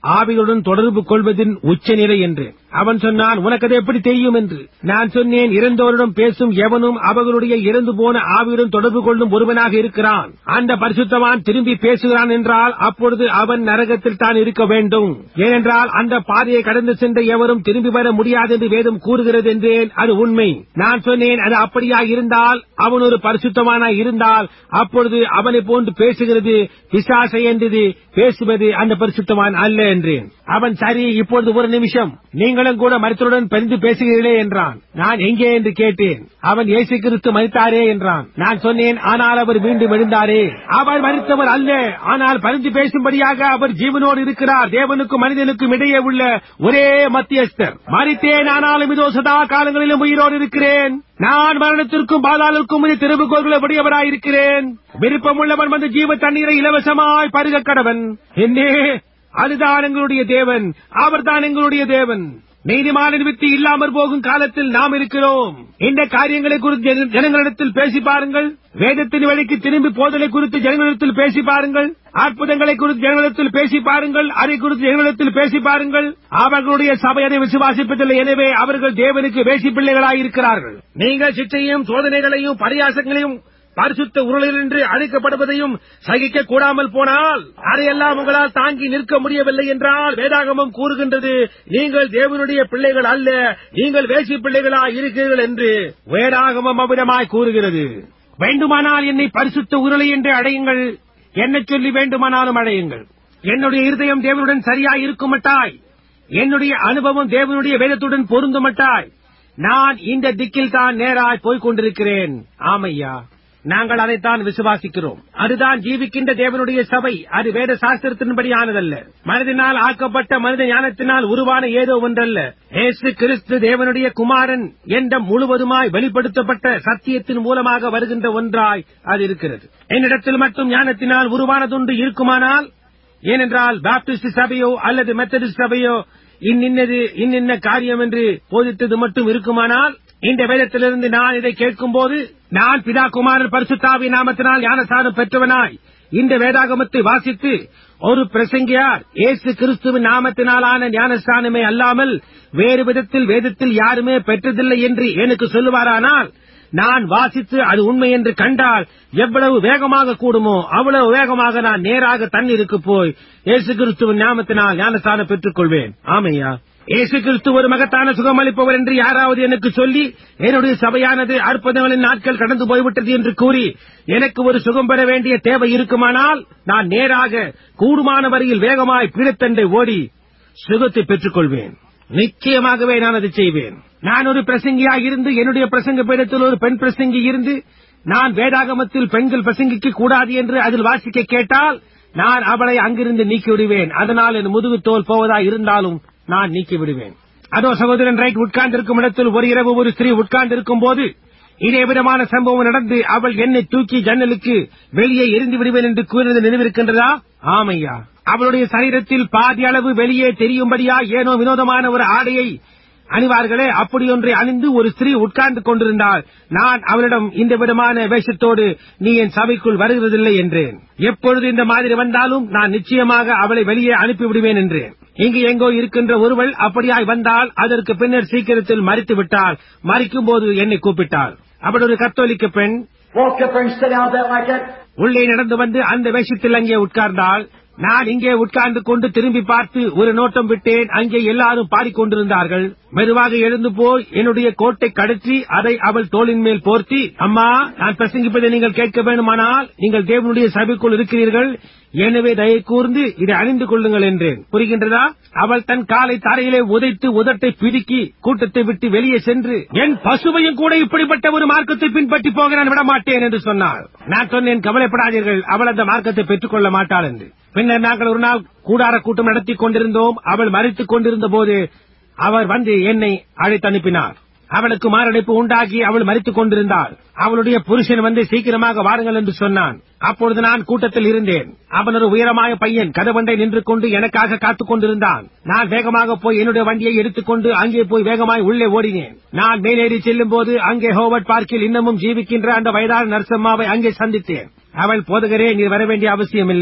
ஆவிகளுடன் தொடர்பு கொள்வதின் உச்சநிலை என்று அவன் சொன்னான் உனக்கு அது எப்படி தெரியும் என்று நான் சொன்னேன் இறந்தோரிடம் பேசும் எவனும் அவர்களுடைய இறந்து போன ஆவியுடன் தொடர்பு கொள்ளும் ஒருவனாக இருக்கிறான் அந்த பரிசுத்தவான் திரும்பி பேசுகிறான் என்றால் அப்பொழுது அவன் நரகத்தில் தான் இருக்க வேண்டும் ஏனென்றால் அந்த பாதையை கடந்து சென்ற எவரும் திரும்பி வர முடியாது என்று வேதம் கூறுகிறது என்றேன் அது உண்மை நான் சொன்னேன் அது அப்படியா இருந்தால் அவன் ஒரு பரிசுத்தவானாய் இருந்தால் அப்பொழுது அவனை போன்று பேசுகிறது பிசாசை என்றது பேசுவது அந்த பரிசுத்தவான் அல்ல என்றேன் அவன் சரி இப்பொழுது ஒரு நிமிஷம் நீங்களும் கூட மருத்துவருடன் பரிந்து பேசுகிறீர்களே என்றான் நான் எங்கே என்று கேட்டேன் அவன் இயேசு கிறிஸ்து மறித்தாரே என்றான் நான் சொன்னேன் ஆனால் அவர் மீண்டும் எழுந்தாரே அவர் மறித்தவர் அல்ல ஆனால் பரிந்து பேசும்படியாக அவர் ஜீவனோடு இருக்கிறார் தேவனுக்கும் மனிதனுக்கும் இடையே உள்ள ஒரே மத்தியஸ்தர் மறித்தேன் ஆனாலும் இதோ சதா காலங்களிலும் உயிரோடு இருக்கிறேன் நான் மரணத்திற்கும் பாதாளுக்கும் இது திருவுகோள்களை உடையவராயிருக்கிறேன் விருப்பமுள்ளவன் வந்து ஜீவ தண்ணீரை இலவசமாய் பருக கடவன் என்னே அதுதான் எங்களுடைய தேவன் அவர்தான் எங்களுடைய தேவன் நீதிமான நிமித்தி இல்லாமற் போகும் காலத்தில் நாம் இருக்கிறோம் இந்த காரியங்களை குறித்து ஜன- ஜனங்களிடத்தில் பேசி பாருங்கள் வேதத்தின் வழிக்கு திரும்பி போதலை குறித்து ஜனங்களிடத்தில் பேசி பாருங்கள் அற்புதங்களை குறித்து ஜனங்களிடத்தில் பேசி பாருங்கள் அதை குறித்து ஜனங்களிடத்தில் பேசி பாருங்கள் அவர்களுடைய சபை அதை விசுவாசிப்பதில்லை எனவே அவர்கள் தேவனுக்கு வேசி பிள்ளைகளாயிருக்கிறார்கள் நீங்கள் சிற்றையும் சோதனைகளையும் பரியாசங்களையும் பரிசுத்த உருளில் என்று அழைக்கப்படுவதையும் சகிக்க கூடாமல் போனால் அதையெல்லாம் உங்களால் தாங்கி நிற்க முடியவில்லை என்றால் வேதாகமம் கூறுகின்றது நீங்கள் தேவனுடைய பிள்ளைகள் அல்ல நீங்கள் வேசி பிள்ளைகளா இருக்கிறீர்கள் என்று வேதாகமம் அவ்விடமாய் கூறுகிறது வேண்டுமானால் என்னை பரிசுத்த உருளை என்று அடையுங்கள் என்ன சொல்லி வேண்டுமானாலும் அடையுங்கள் என்னுடைய இருதயம் தேவனுடன் சரியாய் இருக்குமட்டாய் என்னுடைய அனுபவம் தேவனுடைய வேதத்துடன் பொருந்துமட்டாய் நான் இந்த திக்கில் தான் நேராய் போய்க் கொண்டிருக்கிறேன் ஆமையா நாங்கள் அதைத்தான் விசுவாசிக்கிறோம் அதுதான் ஜீவிக்கின்ற தேவனுடைய சபை அது வேத சாஸ்திரத்தின்படியானதல்ல மனதினால் ஆக்கப்பட்ட மனித ஞானத்தினால் உருவான ஏதோ ஒன்றல்ல இயேசு கிறிஸ்து தேவனுடைய குமாரன் என்ற முழுவதுமாய் வெளிப்படுத்தப்பட்ட சத்தியத்தின் மூலமாக வருகின்ற ஒன்றாய் அது இருக்கிறது என்னிடத்தில் மட்டும் ஞானத்தினால் உருவானதொன்று இருக்குமானால் ஏனென்றால் பாப்டிஸ்ட் சபையோ அல்லது மெத்தடிஸ்ட் சபையோ இன்னின்னது இன்னின்ன காரியம் என்று போதித்தது மட்டும் இருக்குமானால் இந்த வேதத்திலிருந்து நான் இதை கேட்கும்போது நான் பிதா குமாரன் பரிசுத்தாவி நாமத்தினால் ஞானஸ்தானம் பெற்றவனாய் இந்த வேதாகமத்தை வாசித்து ஒரு பிரசங்கியார் இயேசு கிறிஸ்துவின் நாமத்தினாலான ஞானஸ்தானமே அல்லாமல் வேறு விதத்தில் வேதத்தில் யாருமே பெற்றதில்லை என்று எனக்கு சொல்லுவாரானால் நான் வாசித்து அது உண்மை என்று கண்டால் எவ்வளவு வேகமாக கூடுமோ அவ்வளவு வேகமாக நான் நேராக தண்ணீருக்கு போய் இயேசு கிறிஸ்துவின் ஞானத்தினால் ஞானஸ்தானம் பெற்றுக் கொள்வேன் ஆமையா இயேசு கிறிஸ்து ஒரு மகத்தான சுகமளிப்பவர் என்று யாராவது எனக்கு சொல்லி என்னுடைய சபையானது அற்புதங்களின் நாட்கள் கடந்து போய்விட்டது என்று கூறி எனக்கு ஒரு சுகம் பெற வேண்டிய தேவை இருக்குமானால் நான் நேராக கூடுமான வரையில் வேகமாய் பீடத்தண்டை ஓடி சுகத்தை பெற்றுக் கொள்வேன் நிச்சயமாகவே நான் அதை செய்வேன் நான் ஒரு பிரசங்கியாக இருந்து என்னுடைய பிரசங்க பீடத்தில் ஒரு பெண் பிரசங்கி இருந்து நான் வேதாகமத்தில் பெண்கள் பிரசங்கிக்க கூடாது என்று அதில் வாசிக்க கேட்டால் நான் அவளை அங்கிருந்து நீக்கி விடுவேன் அதனால் என் முதுகு தோல் போவதா இருந்தாலும் நான் நீக்கி விடுவேன் அதோ சகோதரன் ரைட் உட்கார்ந்திருக்கும் இடத்தில் ஒரு இரவு ஒரு ஸ்திரீ உட்கார்ந்திருக்கும் போது இதே விதமான சம்பவம் நடந்து அவள் என்னை தூக்கி ஜன்னலுக்கு வெளியே எரிந்து விடுவேன் என்று கூறினது நினைவிருக்கின்றதா ஆமையா அவளுடைய சரீரத்தில் பாதி அளவு வெளியே தெரியும்படியா ஏனோ வினோதமான ஒரு ஆடையை அணிவார்களே அப்படியொன்றை அணிந்து ஒரு ஸ்திரீ உட்கார்ந்து கொண்டிருந்தாள் நான் அவளிடம் இந்த விதமான வேஷத்தோடு நீ என் சபைக்குள் வருகிறதில்லை என்றேன் எப்பொழுது இந்த மாதிரி வந்தாலும் நான் நிச்சயமாக அவளை வெளியே அனுப்பிவிடுவேன் என்றேன் இங்கு எங்கோ இருக்கின்ற ஒருவள் அப்படியாய் வந்தால் அதற்கு பின்னர் சீக்கிரத்தில் மறித்து விட்டாள் மறிக்கும் போது என்னை கூப்பிட்டாள் அவள் ஒரு கத்தோலிக்க பெண் Walked up there and sat down that like that. உள்ளே நடந்து வந்து அந்த வேஷத்தில் அங்கே உட்கார்ந்தாள் நான் இங்கே உட்கார்ந்து கொண்டு திரும்பி பார்த்து ஒரு நோட்டம் விட்டேன் அங்கே எல்லாரும் பாடிக்கொண்டிருந்தார்கள் மெதுவாக எழுந்து போய் என்னுடைய கோட்டை கடற்றி அதை அவள் தோளின் மேல் போர்த்தி அம்மா நான் பிரசங்கிப்பதை நீங்கள் கேட்க வேண்டுமானால் நீங்கள் தேவனுடைய சபைக்குள் இருக்கிறீர்கள் எனவே தயை கூர்ந்து இதை அணிந்து கொள்ளுங்கள் என்றேன் புரிகின்றதா அவள் தன் காலை தரையிலே உதைத்து உதட்டை பிதுக்கி கூட்டத்தை விட்டு வெளியே சென்று என் பசுவையும் கூட இப்படிப்பட்ட ஒரு மார்க்கத்தை பின்பற்றி போக நான் விட மாட்டேன் என்று சொன்னாள் நான் சொன்னேன் கவலைப்படாதீர்கள் அவள் அந்த மார்க்கத்தை பெற்றுக் கொள்ள மாட்டாள் என்று பின்னர் நாங்கள் ஒரு நாள் கூடார கூட்டம் நடத்திக் கொண்டிருந்தோம் அவள் மறித்துக் கொண்டிருந்த போது அவர் வந்து என்னை அழைத்து அனுப்பினார் அவளுக்கு மாரடைப்பு உண்டாகி அவள் மறித்துக் கொண்டிருந்தாள் அவளுடைய புருஷன் வந்து சீக்கிரமாக வாருங்கள் என்று சொன்னான் அப்பொழுது நான் கூட்டத்தில் இருந்தேன் அவன் ஒரு உயரമായ பையன் கதவண்டை நின்று கொண்டு எனக்காக காத்துக் கொண்டிருந்தான் நான் வேகமாக போய் என்னுடைய வண்டியை எடுத்துக்கொண்டு அங்கே போய் வேகமாய் உள்ளே ஓடினேன் நான் மேலேறி செல்லும் போது அங்கே ஹோவர்ட் பார்க்கில் இன்னமும் ஜீவிக்கின்ற அந்த வயதான நரசம்மாவை அங்கே சந்தித்தேன் அவள் போதகரே நீர் வர வேண்டிய அவசியமில்லை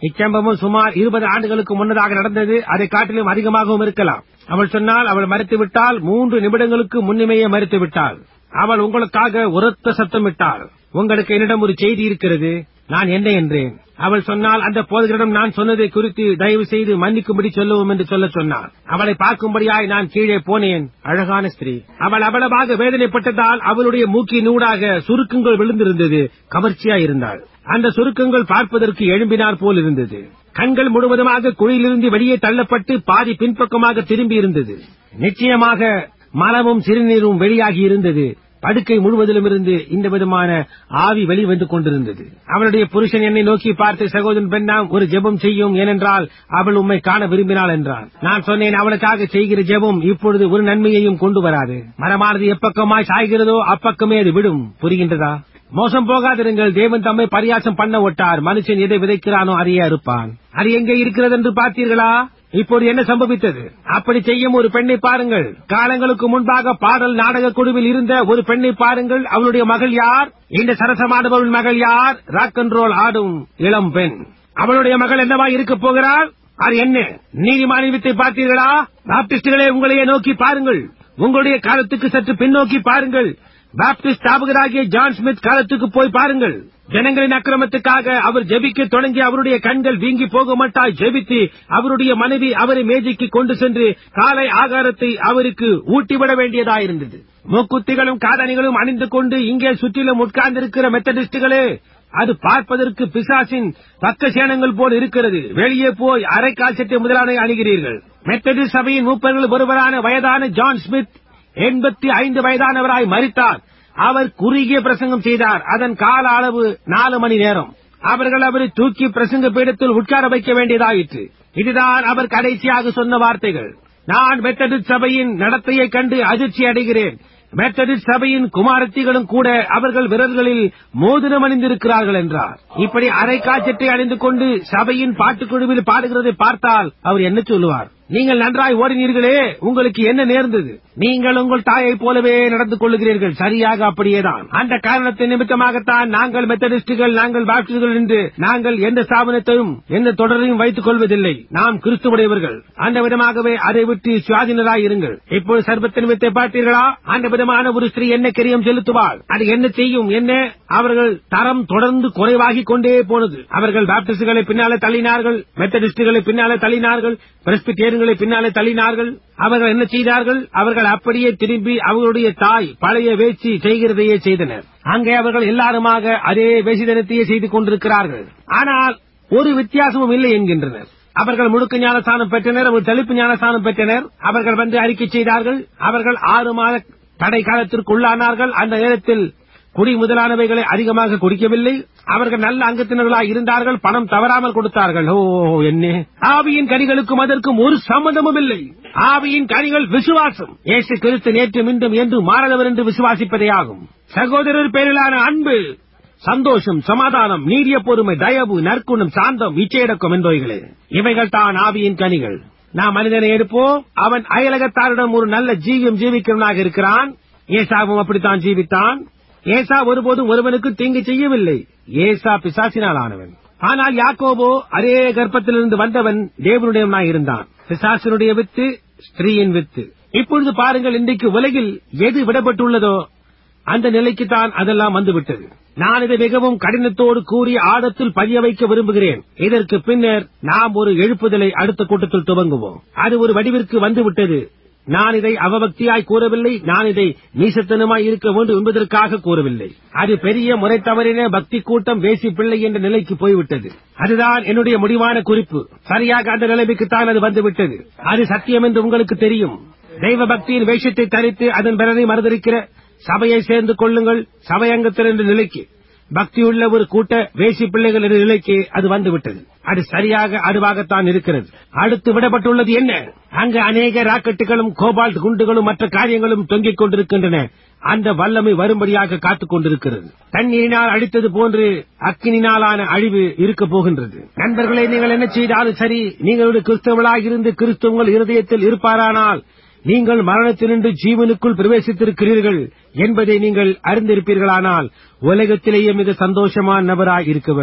இச்சம்பவம் சுமார் இருபது ஆண்டுகளுக்கு முன்னதாக நடந்தது அதை காட்டிலும் அதிகமாகவும் இருக்கலாம் அவள் சொன்னால் அவள் மறைத்து விட்டால் மூன்று நிமிடங்களுக்கு முன்னுமையே மறைத்து விட்டாள் அவள் உங்களுக்காக உரத்த சத்தமிட்டாள் உங்களுக்கு என்னிடம் ஒரு செய்தி இருக்கிறது நான் என்ன என்றேன் அவள் சொன்னால் அந்த போதகரிடம் நான் சொன்னதை குறித்து தயவு செய்து மன்னிக்கும்படி சொல்லவும் என்று சொல்ல சொன்னார் அவளை பார்க்கும்படியாய் நான் கீழே போனேன் அழகான ஸ்திரீ அவள் அவ்வளவாக வேதனைப்பட்டதால் அவளுடைய மூக்கினூடாக சுருக்கங்கள் விழுந்திருந்தது கவர்ச்சியா இருந்தாள் அந்த சுருக்கங்கள் பார்ப்பதற்கு எழும்பினார் போல் இருந்தது கண்கள் முழுவதுமாக குழியிலிருந்து வெளியே தள்ளப்பட்டு பாதி பின்பக்கமாக திரும்பி இருந்தது நிச்சயமாக மலமும் சிறுநீரும் வெளியாகி இருந்தது படுக்கை முழுவதிலும் இருந்து இந்த விதமான ஆவி வெளிவந்து கொண்டிருந்தது அவளுடைய புருஷன் என்னை நோக்கி பார்த்து சகோதரன் பெண்ணாம் ஒரு ஜெபம் செய்யும் ஏனென்றால் அவள் உம்மை காண விரும்பினாள் என்றான் நான் சொன்னேன் அவளுக்காக செய்கிற ஜெபம் இப்பொழுது ஒரு நன்மையையும் கொண்டு வராது மரமானது எப்பக்கமாய் சாய்கிறதோ அப்பக்கமே அது விடும் புரிகின்றதா மோசம் போகாதிருங்கள் தேவன் தம்மை பரியாசம் பண்ண ஒட்டார் மனுஷன் எதை விதைக்கிறானோ அதையே அறுப்பான் அது எங்கே இருக்கிறது என்று பார்த்தீர்களா இப்போது என்ன சம்பவித்தது அப்படி செய்யும் ஒரு பெண்ணை பாருங்கள் காலங்களுக்கு முன்பாக பாடல் நாடக குழுவில் இருந்த ஒரு பெண்ணை பாருங்கள் அவளுடைய மகள் யார் இந்த சரசமாடுபவள் மகள் யார் ராக் அண்ட் ரோல் ஆடும் இளம் பெண் அவளுடைய மகள் என்னவா இருக்க போகிறாள் அது என்ன நீதிமான வித்தை பார்த்தீர்களா பாப்டிஸ்டுகளே உங்களையே நோக்கி பாருங்கள் உங்களுடைய காலத்துக்கு சற்று பின்னோக்கி பாருங்கள் பாப்டிஸ்ட் ஸ்தாபகராகிய ஜான் ஸ்மித் காலத்துக்கு போய் பாருங்கள் ஜனங்களின் அக்கிரமத்துக்காக அவர் ஜெபிக்க தொடங்கி அவருடைய கண்கள் வீங்கி போக மாட்டாய் ஜெபித்து அவருடைய மனைவி அவரை மேஜைக்கு கொண்டு சென்று காலை ஆகாரத்தை அவருக்கு ஊட்டிவிட வேண்டியதாயிருந்தது மூக்குத்திகளும் காதணிகளும் அணிந்து கொண்டு இங்கே சுற்றிலும் உட்கார்ந்திருக்கிற மெத்தடிஸ்டுகளே அது பார்ப்பதற்கு பிசாசின் பக்க சேனங்கள் போல் இருக்கிறது வெளியே போய் அரை கால்சட்டை முதலான அணுகிறீர்கள் மெத்தடிஸ்ட் சபையின் மூப்பர்கள் ஒருவரான வயதான ஜான் ஸ்மித் எண்பத்தி ஐந்து வயதானவராய் மறித்தார் அவர் குறுகிய பிரசங்கம் செய்தார் அதன் கால அளவு நாலு மணி நேரம் அவர்கள் அவரை தூக்கி பிரசங்க பீடத்தில் உட்கார வைக்க வேண்டியதாயிற்று இதுதான் அவர் கடைசியாக சொன்ன வார்த்தைகள் நான் மெத்தடிஸ்ட் சபையின் நடத்தையைக் கண்டு அதிர்ச்சி அடைகிறேன் மெத்தடிஸ்ட் சபையின் குமாரத்திகளும் கூட அவர்கள் விரல்களில் மோதிரம் அணிந்திருக்கிறார்கள் என்றார் இப்படி அரை காய்ச்சட்டை அணிந்து கொண்டு சபையின் பாட்டுக்குழுவில் பாடுகிறதை பார்த்தால் அவர் என்ன சொல்லுவார் நீங்கள் நன்றாய் ஓடினீர்களே உங்களுக்கு என்ன நேர்ந்தது நீங்கள் உங்கள் தாயைப் போலவே நடந்து கொள்ளுகிறீர்கள் சரியாக அப்படியேதான் அந்த காரணத்தின் நிமித்தமாகத்தான் நாங்கள் மெத்தடிஸ்டுகள் நாங்கள் பாப்டிஸ்டுகள் என்று நாங்கள் எந்த ஸ்தாபனத்தையும் எந்த தொடரையும் வைத்துக் கொள்வதில்லை நாம் கிறிஸ்துவுடையவர்கள் அந்த விதமாகவே அதை விட்டு சுவாதீனராய் இருங்கள் இப்போது சர்பத்தின் வித்தை பார்த்தீர்களா அந்த விதமான ஒரு ஸ்திரீ என்ன கிரியம் செலுத்துவாள் அது என்ன செய்யும் என்ன அவர்கள் தரம் தொடர்ந்து குறைவாகிக் கொண்டே போனது அவர்கள் பாப்டிஸ்டுகளை பின்னாலே தள்ளினார்கள் மெத்தடிஸ்டுகளை பின்னாலே தள்ளினார்கள் பிரஸ்பிட்டேரியன்களை பின்னாலே தள்ளினார்கள் அவர்கள் என்ன செய்தார்கள் அவர்கள் அப்படியே திரும்பி அவர்களுடைய தாய் பழைய வேட்சி செய்கிறதையே செய்தனர் அங்கே அவர்கள் எல்லாருமாக அதே வேசிதனத்தையே செய்து கொண்டிருக்கிறார்கள் ஆனால் ஒரு வித்தியாசமும் இல்லை என்கின்றனர் அவர்கள் முழுக்க ஞானஸ்தானம் பெற்றனர் ஒரு தெளிப்பு ஞானஸ்தானம் பெற்றனர் அவர்கள் வந்து அறிக்கை செய்தார்கள் அவர்கள் ஆறு மாத தடை காலத்திற்கு உள்ளானார்கள் அந்த நேரத்தில் குடி முதலானவைகளை அதிகமாக குடிக்கவில்லை அவர்கள் நல்ல அங்கத்தினர்களாய் இருந்தார்கள் பணம் தவறாமல் கொடுத்தார்கள் ஓ என்ன ஆவியின் கனிகளுக்கும் அதற்கும் ஒரு சம்பந்தமும் இல்லை ஆவியின் கனிகள் விசுவாசம் இயேசு கிறிஸ்து நேற்று மீண்டும் என்று மாறதவர் என்று விசுவாசிப்பதே ஆகும் சகோதரர் பேரிலான அன்பு சந்தோஷம் சமாதானம் நீடிய பொறுமை தயவு நற்குணம் சாந்தம் இச்சையடக்கம் என்பவைகளே இவைகள் தான் ஆவியின் கனிகள் நாம் மனிதனை எடுப்போம் அவன் அயலகத்தாரிடம் ஒரு நல்ல ஜீவியம் ஜீவிக்கிறவனாக இருக்கிறான் ஏசாவும் அப்படித்தான் ஜீவித்தான் ஏசா ஒருபோதும் ஒருவனுக்கு தீங்கு செய்யவில்லை ஏசா பிசாசினால் ஆனவன் ஆனால் யாக்கோபோ அதே கர்ப்பத்திலிருந்து வந்தவன் தேவனுடையவனாய் இருந்தான் பிசாசினுடைய வித்து ஸ்திரீயின் வித்து இப்பொழுது பாருங்கள் இன்றைக்கு உலகில் எது விடப்பட்டுள்ளதோ அந்த நிலைக்குத்தான் அதெல்லாம் வந்துவிட்டது நான் இதை மிகவும் கடினத்தோடு கூறி ஆழத்தில் பதிய வைக்க விரும்புகிறேன் இதற்கு பின்னர் நாம் ஒரு எழுப்புதலை அடுத்த கூட்டத்தில் துவங்குவோம் அது ஒரு வடிவிற்கு வந்துவிட்டது நான் இதை அவபக்தியாய் கூறவில்லை நான் இதை நீசத்தனமாய் இருக்க வேண்டும் என்பதற்காக கூறவில்லை அது பெரிய முறை தவறின பக்தி கூட்டம் வேசி பிள்ளை என்ற நிலைக்கு போய்விட்டது அதுதான் என்னுடைய முடிவான குறிப்பு சரியாக அந்த நிலைமைக்குத்தான் அது வந்துவிட்டது அது சத்தியம் என்று உங்களுக்கு தெரியும் தெய்வ பக்தியின் வேஷத்தை தரித்து அதன் பிறனை மறுதளிக்கிற சபையை சேர்ந்து கொள்ளுங்கள் சபையங்கத்தினர் என்ற நிலைக்கு பக்தியுள்ள ஒரு கூட்ட வேசி பிள்ளைகள் என்ற நிலைக்கு அது வந்துவிட்டது அது சரியாக அதுவாகத்தான் இருக்கிறது அடுத்து விடப்பட்டுள்ளது என்ன அங்கு அநேக ராக்கெட்டுகளும் கோபால்ட் குண்டுகளும் மற்ற காரியங்களும் தொங்கிக் கொண்டிருக்கின்றன அந்த வல்லமை வரும்படியாக காத்துக் கொண்டிருக்கிறது தண்ணீரினால் அடித்தது போன்று அக்கினினாலான அழிவு இருக்க போகின்றது நண்பர்களே நீங்கள் என்ன செய்தாலும் சரி நீங்களுடைய கிறிஸ்தவர்களாக இருந்து கிறிஸ்தவங்கள் இருதயத்தில் இருப்பாரானால் நீங்கள் மரணத்தினின்று ஜீவனுக்குள் பிரவேசித்திருக்கிறீர்கள் என்பதை நீங்கள் அறிந்திருப்பீர்களானால் உலகத்திலேயே மிக சந்தோஷமான நபராய் இருக்க வேண்டும்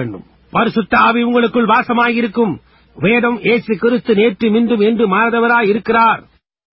பரிசுத்த ஆவி உங்களுக்குள் வாசமாயிருக்கும் வேதம் இயேசு கிறிஸ்து நேற்று மின்றும் என்று மாறதவராய் இருக்கிறார்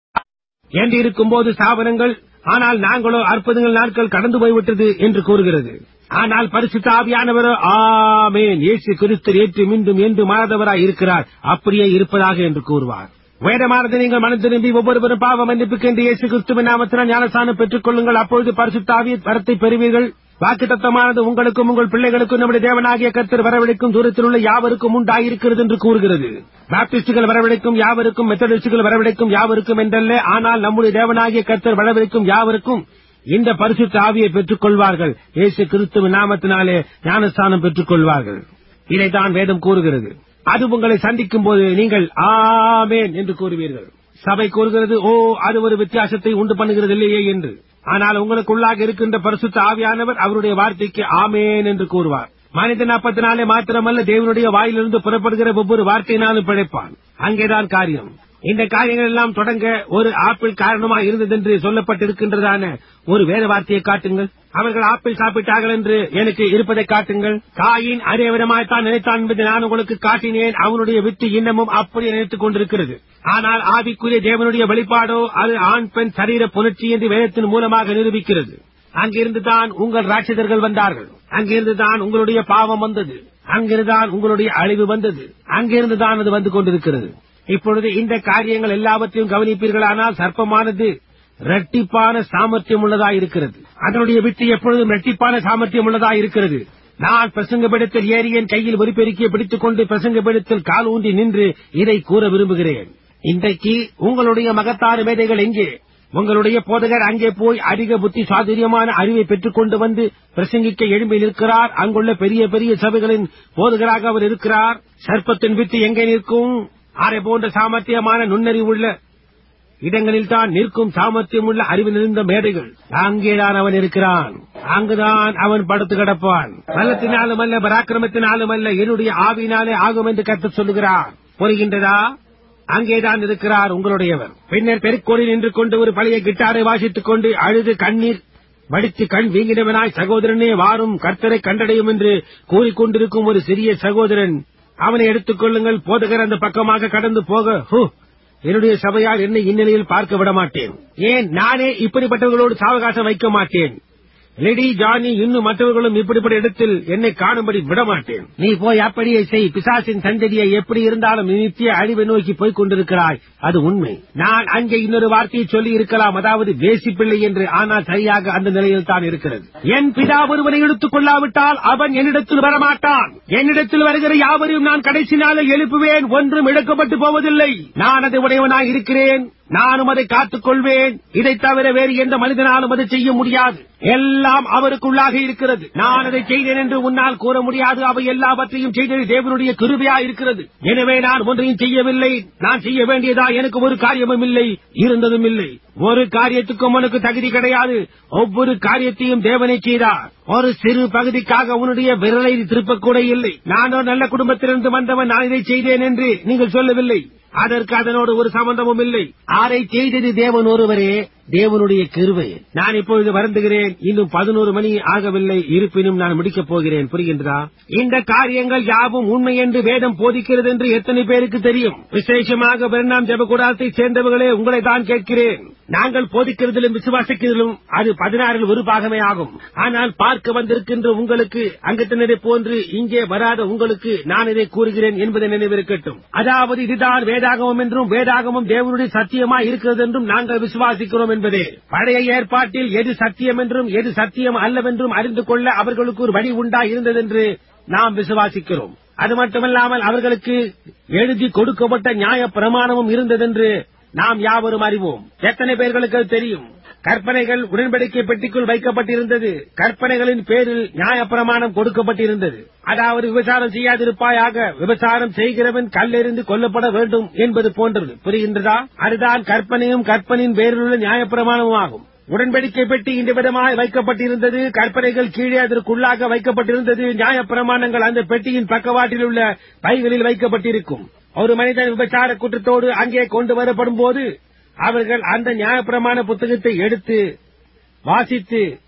என்று இருக்கும்போது ஸ்தாபனங்கள் ஆனால் நாங்களோ அற்புதங்கள் நாட்கள் கடந்து போய்விட்டது என்று கூறுகிறது ஆனால் பரிசுத்த ஆவியானவரோ ஆமேன் இயேசு கிறிஸ்து நேற்று மீண்டும் என்று மாறதவராய் இருக்கிறார் அப்படியே இருப்பதாக என்று கூறுவார் வேதமானது நீங்கள் மனம் திரும்பி ஒவ்வொருவரும் பாவ மன்னிப்புக்கு என்று இயேசு கிறிஸ்துவின் நாமத்தினால் ஞானஸ்தானம் பெற்றுக் கொள்ளுங்கள் அப்பொழுது பரிசுத்த ஆவிய வரத்தை பெறுவீர்கள் வாக்குத்தத்தமானது உங்களுக்கும் உங்கள் பிள்ளைகளுக்கும் நம்முடைய தேவனாகிய கர்த்தர் வரவழைக்கும் தூரத்தில் உள்ள யாவருக்கும் உண்டாயிருக்கிறது என்று கூறுகிறது பாப்டிஸ்டுகள் வரவழைக்கும் யாவருக்கும் மெத்தடிஸ்டுகள் வரவழைக்கும் யாவருக்கும் என்றல்ல ஆனால் நம்முடைய தேவனாகிய கர்த்தர் வரவழைக்கும் யாவருக்கும் இந்த பரிசுத்த ஆவியை பெற்றுக் கொள்வார்கள் இயேசு கிறிஸ்துவின் நாமத்தினாலே ஞானஸ்தானம் பெற்றுக் கொள்வார்கள் இதைத்தான் வேதம் கூறுகிறது அது உங்களை சந்திக்கும் போது நீங்கள் ஆமேன் என்று கூறுவீர்கள் சபை கூறுகிறது ஓ அது ஒரு வித்தியாசத்தை உண்டு பண்ணுகிறது இல்லையே என்று ஆனால் உங்களுக்குள்ளாக இருக்கின்ற பரிசுத்த ஆவியானவர் அவருடைய வார்த்தைக்கு ஆமேன் என்று கூறுவார் மனிதன் அப்பத்தினாலே மாத்திரமல்ல தேவனுடைய வாயிலிருந்து புறப்படுகிற ஒவ்வொரு வார்த்தையினாலும் பிழைப்பான் அங்கேதான் காரியம் இந்த காரியங்கள் எல்லாம் தொடங்க ஒரு ஆப்பிள் காரணமாக இருந்தது என்று சொல்லப்பட்டிருக்கின்றதான ஒரு வேத வார்த்தையை காட்டுங்கள் அவர்கள் ஆப்பிள் சாப்பிட்டார்கள் என்று எனக்கு இருப்பதை காட்டுங்கள் காயின் அதே விதமாய்த்தான் நினைத்தான் என்பதை நான் உங்களுக்கு காட்டினேன் அவனுடைய வித்து இன்னமும் அப்படியே நினைத்துக் கொண்டிருக்கிறது ஆனால் ஆவிக்குரிய தேவனுடைய வெளிப்பாடோ அது ஆண் பெண் சரீர புணர்ச்சி என்று வேதத்தின் மூலமாக நிரூபிக்கிறது அங்கிருந்து தான் உங்கள் ராட்சதர்கள் வந்தார்கள் அங்கிருந்து தான் உங்களுடைய பாவம் வந்தது அங்கிருந்து தான் உங்களுடைய அழிவு வந்தது அங்கிருந்து தான் அது வந்து கொண்டிருக்கிறது இப்பொழுது இந்த காரியங்கள் எல்லாவற்றையும் கவனிப்பீர்களானால் சர்ப்பமானது இரட்டிப்பான சாமர்த்தியம் உள்ளதாய் இருக்கிறது அதனுடைய விட்டு எப்பொழுதும் இரட்டிப்பான சாமர்த்தியம் உள்ளதாய் இருக்கிறது நான் பிரசங்கபிடத்தில் ஏறி என் கையில் ஒரு பெருக்கியை பிடித்துக் கொண்டு பிரசங்கபிடத்தில் கால் ஊன்றி நின்று இதை கூற விரும்புகிறேன் இன்றைக்கு உங்களுடைய மகத்தான மேதைகள் எங்கே உங்களுடைய போதகர் அங்கே போய் அதிக புத்தி சாதுரியமான அறிவை பெற்றுக் கொண்டு வந்து பிரசங்கிக்க எழும்பி நிற்கிறார் அங்குள்ள பெரிய பெரிய சபைகளின் போதகராக அவர் இருக்கிறார் சர்ப்பத்தின் வித்து எங்கே நிற்கும் அரை போன்ற சாமர்த்தியமான நுண்ணறிவுள்ள இடங்களில் தான் நிற்கும் சாமர்த்தியம் உள்ள அறிவு நிறைந்த மேடைகள் அங்கேதான் அவன் இருக்கிறான் அங்குதான் அவன் படுத்து கிடப்பான் பலத்தினாலும் அல்ல பராக்கிரமத்தினாலும் அல்ல என்னுடைய ஆவியினாலே ஆகும் என்று கற்று சொல்லுகிறார் புரிகின்றதா அங்கேதான் இருக்கிறார் உங்களுடையவர் பின்னர் பெருக்கோடில் நின்று கொண்டு ஒரு பழைய கிட்டாரை வாசித்துக் கொண்டு அழுது கண்ணீர் வடித்து கண் வீங்கினவனாய் சகோதரனே வாரும் கர்த்தரை கண்டடையும் என்று கூறிக்கொண்டிருக்கும் ஒரு சிறிய சகோதரன் அவனை எடுத்துக் கொள்ளுங்கள் போதகர் அந்த பக்கமாக கடந்து போக ஹூ என்னுடைய சபையால் என்னை இந்நிலையில் பார்க்க விட மாட்டேன் ஏன் நானே இப்படிப்பட்டவர்களோடு சாவகாசம் வைக்க மாட்டேன் லெடி ஜானி இன்னும் மற்றவர்களும் இப்படிப்பட்ட இடத்தில் என்னை காணும்படி விட மாட்டேன் நீ போய் அப்படியே செய் பிசாசின் சந்ததியை எப்படி இருந்தாலும் நீ நித்திய அழிவை நோக்கி போய்க் கொண்டிருக்கிறாய் அது உண்மை நான் அங்கே இன்னொரு வார்த்தையை சொல்லி இருக்கலாம் அதாவது வேசி பிள்ளை என்று ஆனால் சரியாக அந்த நிலையில் தான் இருக்கிறது என் பிதா ஒருவனை எடுத்துக் கொள்ளாவிட்டால் அவன் என்னிடத்தில் வரமாட்டான் என்னிடத்தில் வருகிற யாவரையும் நான் கடைசி நாளில் எழுப்புவேன் ஒன்றும் இழக்கப்பட்டு போவதில்லை நான் அதை உடையவனாய் இருக்கிறேன் நானும் அதை காத்துக் கொள்வேன் இதை தவிர வேறு எந்த மனிதனாலும் அதை செய்ய முடியாது எல்லாம் அவருக்குள்ளாக இருக்கிறது நான் அதை செய்தேன் என்று உன்னால் கூற முடியாது அவை எல்லாவற்றையும் செய்தது தேவனுடைய கிருபையா இருக்கிறது எனவே நான் ஒன்றையும் செய்யவில்லை நான் செய்ய வேண்டியதா எனக்கு ஒரு காரியமும் இல்லை இருந்ததும் இல்லை ஒரு காரியத்துக்கும் உனக்கு தகுதி கிடையாது ஒவ்வொரு காரியத்தையும் தேவனை செய்தார் ஒரு சிறு பகுதிக்காக உன்னுடைய விரலை திருப்பக்கூட இல்லை நான் ஒரு நல்ல குடும்பத்திலிருந்து வந்தவன் நான் இதை செய்தேன் என்று நீங்கள் சொல்லவில்லை அதற்கு அதனோடு ஒரு சம்பந்தமும் இல்லை அதை செய்தது தேவன் ஒருவரே தேவனுடைய கிருவை நான் இப்பொழுது வருந்துகிறேன் இன்னும் பதினோரு மணி ஆகவில்லை இருப்பினும் நான் முடிக்கப் போகிறேன் புரிகின்றதா இந்த காரியங்கள் யாவும் உண்மை என்று வேதம் போதிக்கிறது என்று எத்தனை பேருக்கு தெரியும் விசேஷமாக பெருநாம் ஜபகுடாரத்தை சேர்ந்தவர்களே உங்களை தான் கேட்கிறேன் நாங்கள் போதிக்கிறதிலும் விசுவாசிக்கிறதிலும் அது பதினாறில் ஒரு பாகமே ஆகும் ஆனால் பார்க்க வந்திருக்கின்ற உங்களுக்கு அங்கத்தினரை போன்று இங்கே வராத உங்களுக்கு நான் இதை கூறுகிறேன் என்பதை நினைவிருக்கட்டும் அதாவது இதுதான் வேதாகமம் என்றும் வேதாகமம் தேவனுடைய சத்தியமா இருக்கிறது என்றும் நாங்கள் விசுவாசிக்கிறோம் என்பதே பழைய ஏற்பாட்டில் எது சத்தியம் என்றும் எது சத்தியம் அல்லவென்றும் அறிந்து கொள்ள அவர்களுக்கு ஒரு வழி உண்டா இருந்ததென்று நாம் விசுவாசிக்கிறோம் அது மட்டுமல்லாமல் அவர்களுக்கு எழுதி கொடுக்கப்பட்ட நியாய பிரமாணமும் இருந்ததென்று நாம் யாவரும் அறிவோம் எத்தனை பேர்களுக்கு அது தெரியும் கற்பனைகள் உடன்படிக்கை பெட்டிக்குள் வைக்கப்பட்டிருந்தது கற்பனைகளின் பேரில் நியாயப்பிரமாணம் கொடுக்கப்பட்டிருந்தது அதாவது விபச்சாரம் செய்யாதிருப்பாயாக விபச்சாரம் செய்கிறவன் கல்லெறிந்து கொல்லப்பட வேண்டும் என்பது போன்றது புரிகின்றதா அதுதான் கற்பனையும் கற்பனையின் பேரில் உள்ள நியாயப்பிரமாணமும் ஆகும் உடன்படிக்கை பெட்டி இந்த விதமாய் வைக்கப்பட்டிருந்தது கற்பனைகள் கீழே அதற்குள்ளாக வைக்கப்பட்டிருந்தது நியாயப்பிரமாணங்கள் அந்த பெட்டியின் பக்கவாட்டில் உள்ள பைகளில் வைக்கப்பட்டிருக்கும் ஒரு மனிதன் விபச்சார குற்றத்தோடு அங்கே கொண்டு வரப்படும் போது அவர்கள் அந்த நியாயப்பிரமாண புத்தகத்தை எடுத்து வாசித்து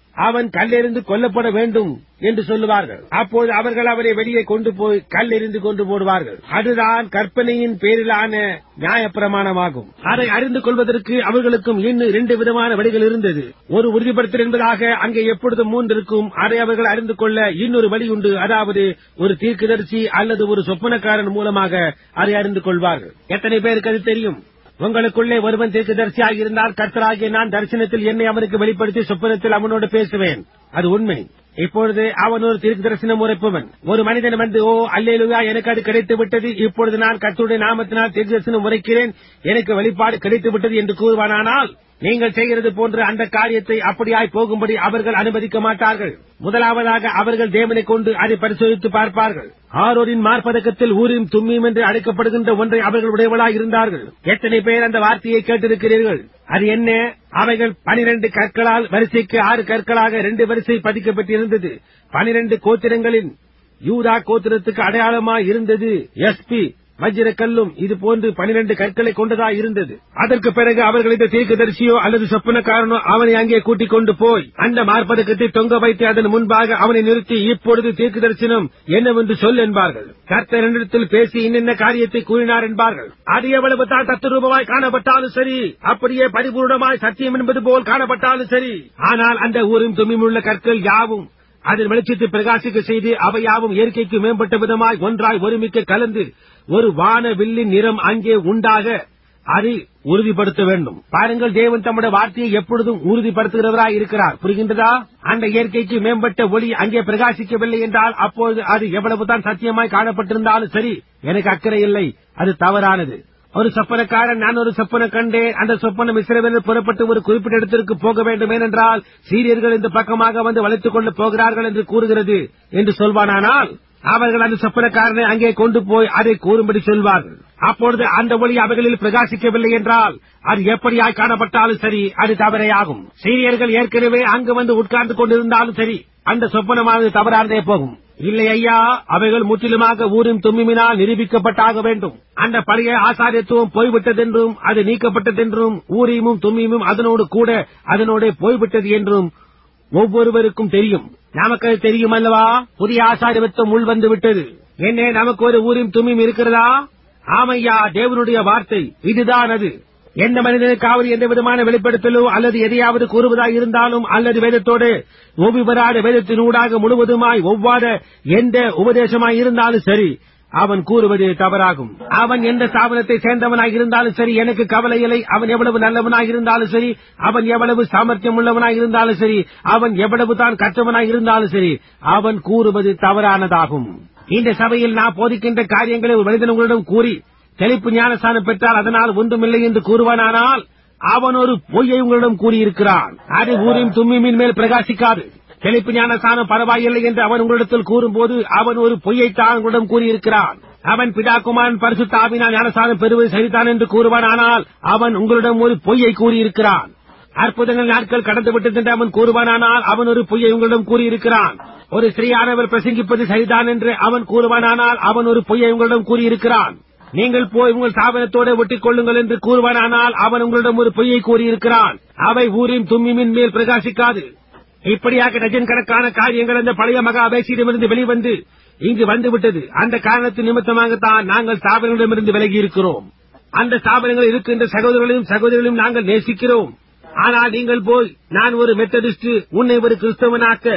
அவன் கல்லெறிந்து கொல்லப்பட வேண்டும் என்று சொல்லுவார்கள் அப்போது அவர்கள் அவரை வெளியே கொண்டு போய் கல்லெறிந்து கொண்டு போடுவார்கள் அதுதான் கற்பனையின் பேரிலான நியாயப்பிரமாணமாகும் அதை அறிந்து கொள்வதற்கு அவர்களுக்கும் இன்னும் இரண்டு விதமான வழிகள் இருந்தது ஒரு உறுதிப்படுத்தல் என்பதாக அங்கே எப்பொழுதும் மூன்று இருக்கும் அதை அவர்கள் அறிந்து கொள்ள இன்னொரு வழி உண்டு அதாவது ஒரு தீர்க்கதரிசி அல்லது ஒரு சொப்பனக்காரன் மூலமாக அதை அறிந்து கொள்வார்கள் எத்தனை பேருக்கு அது தெரியும் உங்களுக்குள்ளே ஒருவன் தீர்க்கதரிசியாக இருந்தால் கர்த்தராகிய நான் தரிசனத்தில் என்னை அவனுக்கு வெளிப்படுத்தி சொப்பனத்தில் அவனோடு பேசுவேன் அது உண்மை இப்பொழுது அவன் ஒரு தீர்க்க தரிசனம் உரைப்பவன் ஒரு மனிதன் வந்து ஓ அல்லேலுயா எனக்கு அது கிடைத்து விட்டது இப்பொழுது நான் கர்த்தருடைய நாமத்தினால் தீர்க்க தரிசனம் உரைக்கிறேன் எனக்கு வெளிப்பாடு கிடைத்து விட்டது என்று கூறுவானானால் நீங்கள் செய்கிறது போன்ற அந்த காரியத்தை அப்படியாய் போகும்படி அவர்கள் அனுமதிக்க மாட்டார்கள் முதலாவதாக அவர்கள் தேவனை கொண்டு அதை பரிசோதித்து பார்ப்பார்கள் ஆரோரின் மார்பதக்கத்தில் ஊரின் தும்மியும் என்று அழைக்கப்படுகின்ற ஒன்றை அவர்கள் உடையவளாய் இருந்தார்கள் எத்தனை பேர் அந்த வார்த்தையை கேட்டிருக்கிறீர்கள் அது என்ன அவைகள் பனிரெண்டு கற்களால் வரிசைக்கு ஆறு கற்களாக ரெண்டு வரிசை பதிக்கப்பட்டிருந்தது பனிரெண்டு கோத்திரங்களின் யூதா கோத்திரத்துக்கு அடையாளமாய் இருந்தது எஸ்பி வஜ்ர கல்லும் இது போன்று பனிரெண்டு கற்களை கொண்டதா இருந்தது அதற்கு பிறகு அவர்கள் இந்த தீர்க்கதரிசியோ அல்லது சொப்பனக்காரனோ அவனை அங்கே கூட்டிக் கொண்டு போய் அந்த மார்பதக்கத்தை தொங்க வைத்து அதன் முன்பாக அவனை நிறுத்தி இப்பொழுது தீர்க்க தரிசனம் என்னவென்று சொல் என்பார்கள் கர்த்தர் என்னிடத்தில் பேசி இன்னென்ன காரியத்தை கூறினார் என்பார்கள் அது எவ்வளவு தான் தத்துரூபமாய் காணப்பட்டாலும் சரி அப்படியே பரிபூர்ணமாய் சத்தியம் என்பது போல் காணப்பட்டாலும் சரி ஆனால் அந்த ஊரும் தும்மியுள்ள கற்கள் யாவும் அதன் வெளிச்சத்தை பிரகாசிக்க செய்து அவையாவும் இயற்கைக்கு மேம்பட்ட விதமாய் ஒன்றாய் ஒருமிக்க கலந்து ஒரு வான வில்லின் நிறம் அங்கே உண்டாக அதை உறுதிப்படுத்த வேண்டும் பாருங்கள் தேவன் தம்முடைய வார்த்தையை எப்பொழுதும் உறுதிப்படுத்துகிறவராய் இருக்கிறார் புரிகின்றதா அந்த இயற்கைக்கு மேம்பட்ட ஒளி அங்கே பிரகாசிக்கவில்லை என்றால் அப்போது அது எவ்வளவுதான் சத்தியமாய் காணப்பட்டிருந்தாலும் சரி எனக்கு அக்கறை இல்லை அது தவறானது ஒரு சொப்பனக்காரன் நான் ஒரு சொப்பனம் கண்டேன் அந்த சொப்பனம் இஸ்ரவேலில் புறப்பட்டு ஒரு குறிப்பிட்ட இடத்திற்கு போக வேண்டும் ஏனென்றால் சீரியர்கள் இந்த பக்கமாக வந்து வளைத்துக் கொண்டு போகிறார்கள் என்று கூறுகிறது என்று சொல்வானானால் அவர்கள் அந்த சொப்பனக்காரனை அங்கே கொண்டு போய் அதை கூறும்படி சொல்வார்கள் அப்பொழுது அந்த ஒளி அவைகளில் பிரகாசிக்கவில்லை என்றால் அது எப்படியாய் காணப்பட்டாலும் சரி அது தவறையாகும் சீரியர்கள் ஏற்கனவே அங்கு வந்து உட்கார்ந்து கொண்டிருந்தாலும் சரி அந்த சொப்பனமானது தவறானதே போகும் இல்லை ஐயா அவைகள் முற்றிலுமாக ஊரின் தும்மினால் நிரூபிக்கப்பட்டாக வேண்டும் அந்த பழைய ஆசாரியத்துவம் போய்விட்டதென்றும் அது நீக்கப்பட்டதென்றும் ஊரியமும் தும்மியும் அதனோடு கூட அதனோட போய்விட்டது என்றும் ஒவ்வொருவருக்கும் தெரியும் நமக்கு அது தெரியும் அல்லவா புதிய ஆசாரியத்துவம் உள் வந்து விட்டது என்ன நமக்கு ஒரு ஊரின் தும்மியும் இருக்கிறதா ஆமையா தேவனுடைய வார்த்தை இதுதான் அது எந்த மனிதனுக்காவது எந்த விதமான வெளிப்படுத்தலோ அல்லது எதையாவது கூறுவதாய் இருந்தாலும் அல்லது வேதத்தோடு ஒவ்வொருவராட வேதத்தினூடாக முழுவதுமாய் ஒவ்வாத எந்த உபதேசமாய் இருந்தாலும் சரி அவன் கூறுவது தவறாகும் அவன் எந்த ஸ்தாபனத்தை சேர்ந்தவனாய் இருந்தாலும் சரி எனக்கு கவலை இல்லை அவன் எவ்வளவு நல்லவனாய் இருந்தாலும் சரி அவன் எவ்வளவு சாமர்த்தியம் உள்ளவனாய் இருந்தாலும் சரி அவன் எவ்வளவு தான் கற்றவனாய் இருந்தாலும் சரி அவன் கூறுவது தவறானதாகும் இந்த சபையில் நான் போதிக்கின்ற காரியங்களை ஒரு மனிதன் உங்களிடம் கூறி தெளிப்பு ஞானஸ்தானம் பெற்றால் அதனால் ஒன்றுமில்லை என்று கூறுவானானால் அவன் ஒரு பொய்யை உங்களிடம் கூறியிருக்கிறான் அது ஊரின் தும்மியின் மேல் பிரகாசிக்காது தெளிப்பு ஞானஸ்தானம் பரவாயில்லை என்று அவன் உங்களிடத்தில் கூறும்போது அவன் ஒரு பொய்யைத்தான் உங்களிடம் கூறியிருக்கிறான் அவன் பிதாகுமாரன் பரிசுத்த ஆவினால் ஞானஸ்தானம் பெறுவது சரிதான் என்று கூறுவான் ஆனால் அவன் உங்களிடம் ஒரு பொய்யை கூறியிருக்கிறான் அற்புதங்கள் நாட்கள் கடந்து விட்டது என்று அவன் கூறுவானானால் அவன் ஒரு பொய்யை உங்களிடம் கூறியிருக்கிறான் ஒரு ஸ்ரீயானவர் பிரசங்கிப்பது சரிதான் என்று அவன் கூறுவானானால் அவன் ஒரு பொய்யை உங்களிடம் கூறியிருக்கிறான் நீங்கள் போய் உங்கள் ஸ்தாபனத்தோட ஒட்டிக் கொள்ளுங்கள் என்று கூறுவானானால் அவன் உங்களிடம் ஒரு பொய்யை கூறியிருக்கிறான் அவை ஊரின் தும்மிமின் மேல் பிரகாசிக்காது இப்படியாக டஜன் கணக்கான காரியங்கள் அந்த பழைய மகா அபேசியிடமிருந்து வெளிவந்து இங்கு வந்துவிட்டது அந்த காரணத்தின் நிமித்தமாகத்தான் நாங்கள் ஸ்தாபனங்களிடமிருந்து விலகி இருக்கிறோம் அந்த ஸ்தாபனங்கள் இருக்கின்ற சகோதரர்களையும் சகோதரிகளையும் நாங்கள் நேசிக்கிறோம் ஆனால் நீங்கள் போய் நான் ஒரு மெத்தடிஸ்ட் உன்னை ஒரு கிறிஸ்தவனாக்க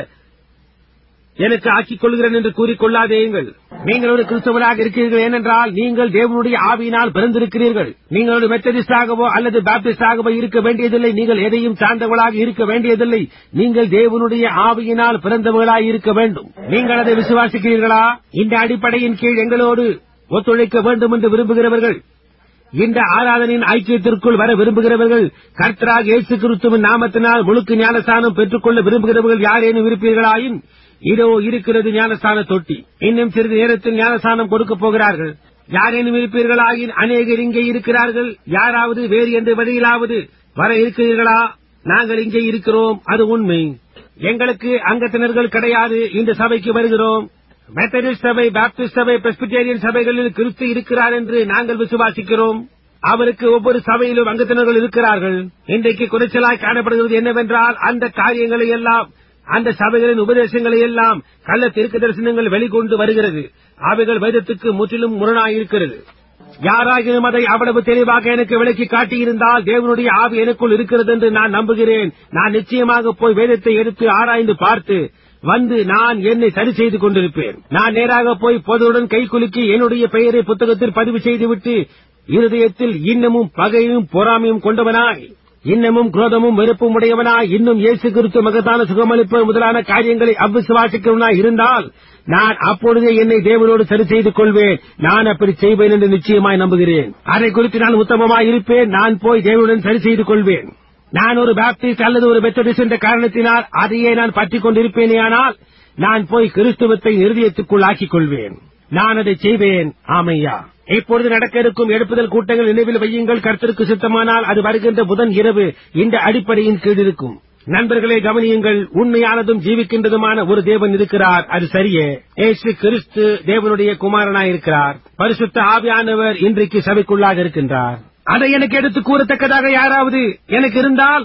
எனக்கு ஆக்கிக் கொள்கிறேன் என்று கூறிக்கொள்ளாதேயுங்கள் நீங்கள் ஒரு கிறிஸ்தவராக இருக்கிறீர்கள் ஏனென்றால் நீங்கள் தேவனுடைய ஆவியினால் பிறந்திருக்கிறீர்கள் நீங்கள் ஒரு மெத்தடிஸ்டாகவோ அல்லது பாப்டிஸ்டாகவோ இருக்க வேண்டியதில்லை நீங்கள் எதையும் சார்ந்தவர்களாக இருக்க வேண்டியதில்லை நீங்கள் தேவனுடைய ஆவியினால் பிறந்தவர்களாக இருக்க வேண்டும் நீங்கள் அதை விசுவாசிக்கிறீர்களா இந்த அடிப்படையின் கீழ் எங்களோடு ஒத்துழைக்க வேண்டும் என்று விரும்புகிறவர்கள் இந்த ஆராதனையின் ஐக்கியத்திற்குள் வர விரும்புகிறவர்கள் கர்த்தராக இயேசு கிறிஸ்துவின் நாமத்தினால் முழுக்கு ஞானஸ்தானம் பெற்றுக்கொள்ள விரும்புகிறவர்கள் யாரேனும் இருப்பீர்களாயின் இதோ இருக்கிறது ஞானஸ்தான தொட்டி இன்னும் சிறிது நேரத்தில் ஞானஸ்தானம் கொடுக்கப் போகிறார்கள் யாரேனும் இருப்பீர்களாயின் அநேகர் இங்கே இருக்கிறார்கள் யாராவது வேறு எந்த வழியிலாவது வர இருக்கிறீர்களா நாங்கள் இங்கே இருக்கிறோம் அது உண்மை எங்களுக்கு அங்கத்தினர்கள் கிடையாது இந்த சபைக்கு வருகிறோம் மெத்தடிஸ்ட் சபை பாப்டிஸ்ட் சபை பிரஸ்பிட்டேரியன் சபைகளில் கிறிஸ்து இருக்கிறார் என்று நாங்கள் விசுவாசிக்கிறோம் அவருக்கு ஒவ்வொரு சபையிலும் அங்கத்தினர்கள் இருக்கிறார்கள் இன்றைக்கு குறைச்சலாய் காணப்படுகிறது என்னவென்றால் அந்த காரியங்களை எல்லாம் அந்த சபைகளின் உபதேசங்களை எல்லாம் கள்ள தீர்க்க தரிசனங்கள் வெளிக்கொண்டு வருகிறது அவைகள் வேதத்துக்கு முற்றிலும் முரணாயிருக்கிறது யாராகினும் அதை அவ்வளவு தெளிவாக எனக்கு விளக்கி காட்டியிருந்தால் தேவனுடைய ஆவி எனக்குள் இருக்கிறது என்று நான் நம்புகிறேன் நான் நிச்சயமாக போய் வேதத்தை எடுத்து ஆராய்ந்து பார்த்து வந்து நான் என்னை சரி செய்து கொண்டிருப்பேன் நான் நேராக போய் பொதுவுடன் கை குலுக்கி என்னுடைய பெயரை புத்தகத்தில் பதிவு செய்துவிட்டு இருதயத்தில் இன்னமும் பகையும் பொறாமையும் கொண்டவனாய் இன்னமும் குரோதமும் வெறுப்பும் உடையவனாய் இன்னும் இயேசு கிறிஸ்து மகத்தான சுகமளிப்பு முதலான காரியங்களை அவ்விசுவாசிக்கிறவனாய் இருந்தால் நான் அப்பொழுதே என்னை தேவனோடு சரி செய்து கொள்வேன் நான் அப்படி செய்வேன் என்று நிச்சயமாய் நம்புகிறேன் அதை குறித்து நான் உத்தமமாய் இருப்பேன் நான் போய் தேவனுடன் சரி செய்து கொள்வேன் நான் ஒரு பாப்டிஸ்ட் அல்லது ஒரு மெத்தடிஸ்ட் என்ற காரணத்தினால் அதையே நான் பற்றிக் கொண்டிருப்பேனேயானால் நான் போய் கிறிஸ்துவத்தை இருதயத்துக்குள் ஆக்கிக் கொள்வேன் நான் அதை செய்வேன் ஆமையா இப்பொழுது நடக்க இருக்கும் எழுப்புதல் கூட்டங்கள் நினைவில் வையுங்கள் கர்த்தருக்கு சித்தமானால் அது வருகின்ற புதன் இரவு இந்த அடிப்படையின் கீழ் இருக்கும் நண்பர்களே கவனியுங்கள் உண்மையானதும் ஜீவிக்கின்றதுமான ஒரு தேவன் இருக்கிறார் அது சரியே ஏசு கிறிஸ்து தேவனுடைய குமாரனாயிருக்கிறார் பரிசுத்த ஆவியானவர் இன்றைக்கு சபைக்குள்ளாக இருக்கின்றார் அதை எனக்கு எடுத்து கூறத்தக்கதாக யாராவது எனக்கு இருந்தால்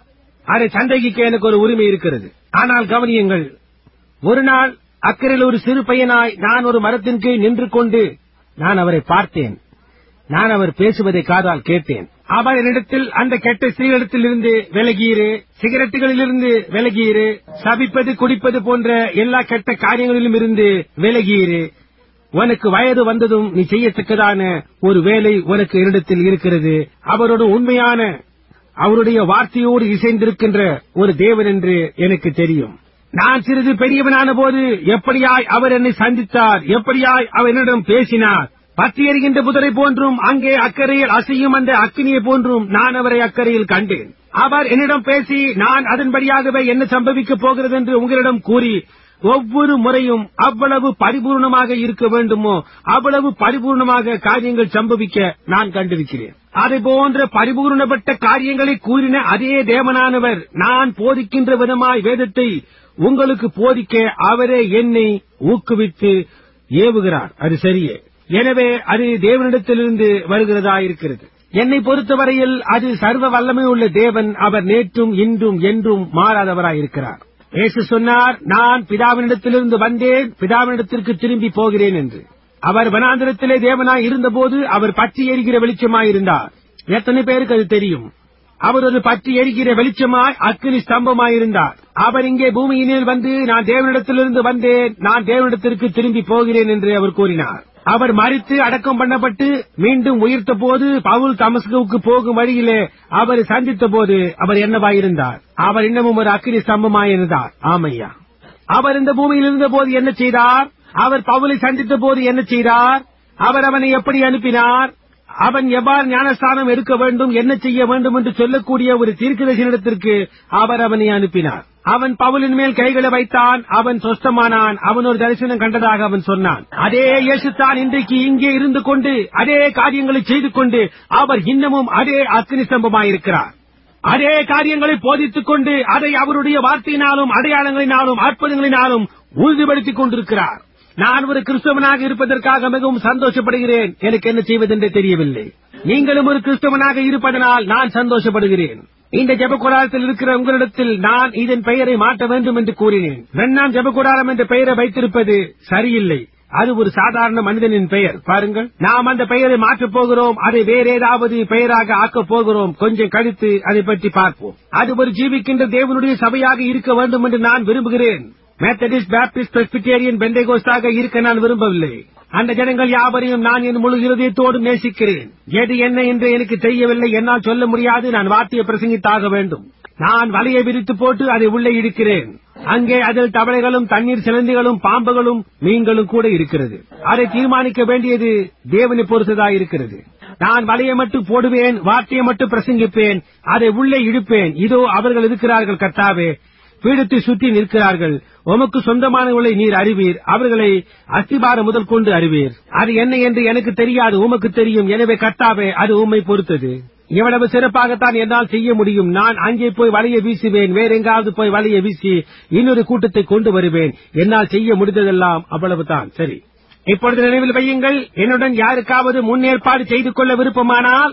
அதை சந்தேகிக்க எனக்கு ஒரு உரிமை இருக்கிறது ஆனால் கவனியுங்கள் ஒரு நாள் அக்கறையில் ஒரு சிறு பையனாய் நான் ஒரு மரத்தின் கீழ் நின்று கொண்டு நான் அவரை பார்த்தேன் நான் அவர் பேசுவதை காதால் கேட்டேன் அவர் என்னிடத்தில் அந்த கெட்ட ஸ்திரீகளிடத்திலிருந்து விலகியிரு சிகரெட்டுகளிலிருந்து விலகியிரு சபிப்பது குடிப்பது போன்ற எல்லா கெட்ட காரியங்களிலும் இருந்து விலகியிரு உனக்கு வயது வந்ததும் நீ செய்யத்தக்கதான ஒரு வேலை உனக்கு என்னிடத்தில் இருக்கிறது அவரோட உண்மையான அவருடைய வார்த்தையோடு இசைந்திருக்கின்ற ஒரு தேவன் என்று எனக்கு தெரியும் நான் சிறிது பெரியவனான போது எப்படியாய் அவர் என்னை சந்தித்தார் எப்படியாய் அவர் என்னிடம் பேசினார் பற்றி எறிகின்ற புதரை போன்றும் அங்கே அக்கறையில் அசையும் அந்த அக்கினியை போன்றும் நான் அவரை அக்கறையில் கண்டேன் அவர் என்னிடம் பேசி நான் அதன்படியாகவே என்ன சம்பவிக்கப் போகிறது என்று உங்களிடம் கூறி ஒவ்வொரு முறையும் அவ்வளவு பரிபூர்ணமாக இருக்க வேண்டுமோ அவ்வளவு பரிபூர்ணமாக காரியங்கள் சம்பவிக்க நான் கண்டிருக்கிறேன் அதை போன்ற பரிபூர்ணப்பட்ட காரியங்களை கூறின அதே தேவனானவர் நான் போதிக்கின்ற விதமாய் வேதத்தை உங்களுக்கு போதிக்க அவரே என்னை ஊக்குவித்து ஏவுகிறார் அது சரியே எனவே அது தேவனிடத்திலிருந்து வருகிறதா இருக்கிறது என்னை பொறுத்தவரையில் அது சர்வ வல்லமை உள்ள தேவன் அவர் நேற்றும் இன்றும் என்றும் மாறாதவராயிருக்கிறார் இயேசு சொன்னார் நான் பிதாவினிடத்திலிருந்து வந்தேன் பிதாவினிடத்திற்கு திரும்பி போகிறேன் என்று அவர் வனாந்திரத்திலே தேவனாய் இருந்தபோது அவர் பற்றி எரிகிற வெளிச்சமாயிருந்தார் எத்தனை பேருக்கு அது தெரியும் அவர் ஒரு பற்றி எரிகிற வெளிச்சமாய் அக்கினி ஸ்தம்பமாயிருந்தார் அவர் இங்கே பூமியினில் வந்து நான் தேவனிடத்திலிருந்து வந்தேன் நான் தேவனிடத்திற்கு திரும்பி போகிறேன் என்று அவர் கூறினார் அவர் மறித்து அடக்கம் பண்ணப்பட்டு மீண்டும் உயிர்த்த போது பவுல் தமஸ்குவுக்கு போகும் வழியிலே அவர் சந்தித்த போது அவர் என்னவாயிருந்தார் அவர் இன்னமும் ஒரு அக்கினி ஸ்தம்பமாயிருந்தார் ஆமையா அவர் இந்த பூமியில் இருந்த போது என்ன செய்தார் அவர் பவுலை சந்தித்த போது என்ன செய்தார் அவர் அவனை எப்படி அனுப்பினார் அவன் எவ்வாறு ஞானஸ்தானம் எடுக்க வேண்டும் என்ன செய்ய வேண்டும் என்று சொல்லக்கூடிய ஒரு தீர்க்கதரிசனிடத்திற்கு அவர் அவனை அனுப்பினார் அவன் பவுலின் மேல் கைகளை வைத்தான் அவன் சொஸ்தமானான் அவன் ஒரு தரிசனம் கண்டதாக அவன் சொன்னான் அதே இயேசுத்தான் இன்றைக்கு இங்கே இருந்து கொண்டு அதே காரியங்களை செய்து கொண்டு அவர் இன்னமும் அதே அக்னி ஸ்தம்பமாயிருக்கிறார் அதே காரியங்களை போதித்துக் கொண்டு அதை அவருடைய வார்த்தையினாலும் அடையாளங்களினாலும் அற்புதங்களினாலும் உறுதிப்படுத்திக் கொண்டிருக்கிறார் நான் ஒரு கிறிஸ்தவனாக இருப்பதற்காக மிகவும் சந்தோஷப்படுகிறேன் எனக்கு என்ன செய்வதென்றே தெரியவில்லை நீங்களும் ஒரு கிறிஸ்தவனாக இருப்பதனால் நான் சந்தோஷப்படுகிறேன் இந்த ஜெபகுடாரத்தில் இருக்கிற உங்களிடத்தில் நான் இதன் பெயரை மாற்ற வேண்டும் என்று கூறினேன் வெண்ணாம் ஜெபகுடாரம் என்ற பெயரை வைத்திருப்பது சரியில்லை அது ஒரு சாதாரண மனிதனின் பெயர் பாருங்கள் நாம் அந்த பெயரை மாற்றப் போகிறோம் அதை வேற ஏதாவது பெயராக ஆக்கப் போகிறோம் கொஞ்சம் கழித்து அதை பற்றி பார்ப்போம் அது ஒரு ஜீவிக்கின்ற தேவனுடைய சபையாக இருக்க வேண்டும் என்று நான் விரும்புகிறேன் மெத்தடிஸ்ட் பேப்டிஸ்ட் பிரஸ்பிட்டேரியன் பெண்டேகோஸ்டாக இருக்க நான் விரும்பவில்லை அந்த ஜனங்கள் யாவரையும் நான் என் முழு இருதயத்தோடு நேசிக்கிறேன் எது என்ன என்று எனக்கு தெரியவில்லை என்னால் சொல்ல முடியாது நான் வார்த்தையை பிரசங்கித்தாக வேண்டும் நான் வலையை விரித்து போட்டு அதை உள்ளே இழுக்கிறேன் அங்கே அதில் தவளைகளும் தண்ணீர் சிலந்திகளும் பாம்புகளும் மீன்களும் கூட இருக்கிறது அதை தீர்மானிக்க வேண்டியது தேவனை பொறுத்ததாயிருக்கிறது நான் வலையை மட்டும் போடுவேன் வார்த்தையை மட்டும் பிரசங்கிப்பேன் அதை உள்ளே இழுப்பேன் இதோ அவர்கள் இருக்கிறார்கள் கர்த்தாவே பீடத்தை சுற்றி நிற்கிறார்கள் உமக்கு சொந்தமானவர்களை நீர் அறிவீர் அவர்களை அஸ்திபாரம் முதல் கொண்டு அறிவீர் அது என்ன என்று எனக்கு தெரியாது உமக்கு தெரியும் எனவே கர்த்தாவே அது உம்மை பொறுத்தது இவ்வளவு சிறப்பாகத்தான் என்னால் செய்ய முடியும் நான் அங்கே போய் வலையை வீசுவேன் வேற எங்காவது போய் வலையை வீசி இன்னொரு கூட்டத்தை கொண்டு வருவேன் என்னால் செய்ய முடிந்ததெல்லாம் அவ்வளவுதான் சரி இப்பொழுது நினைவில் வையுங்கள் என்னுடன் யாருக்காவது முன்னேற்பாடு செய்து கொள்ள விருப்பமானால்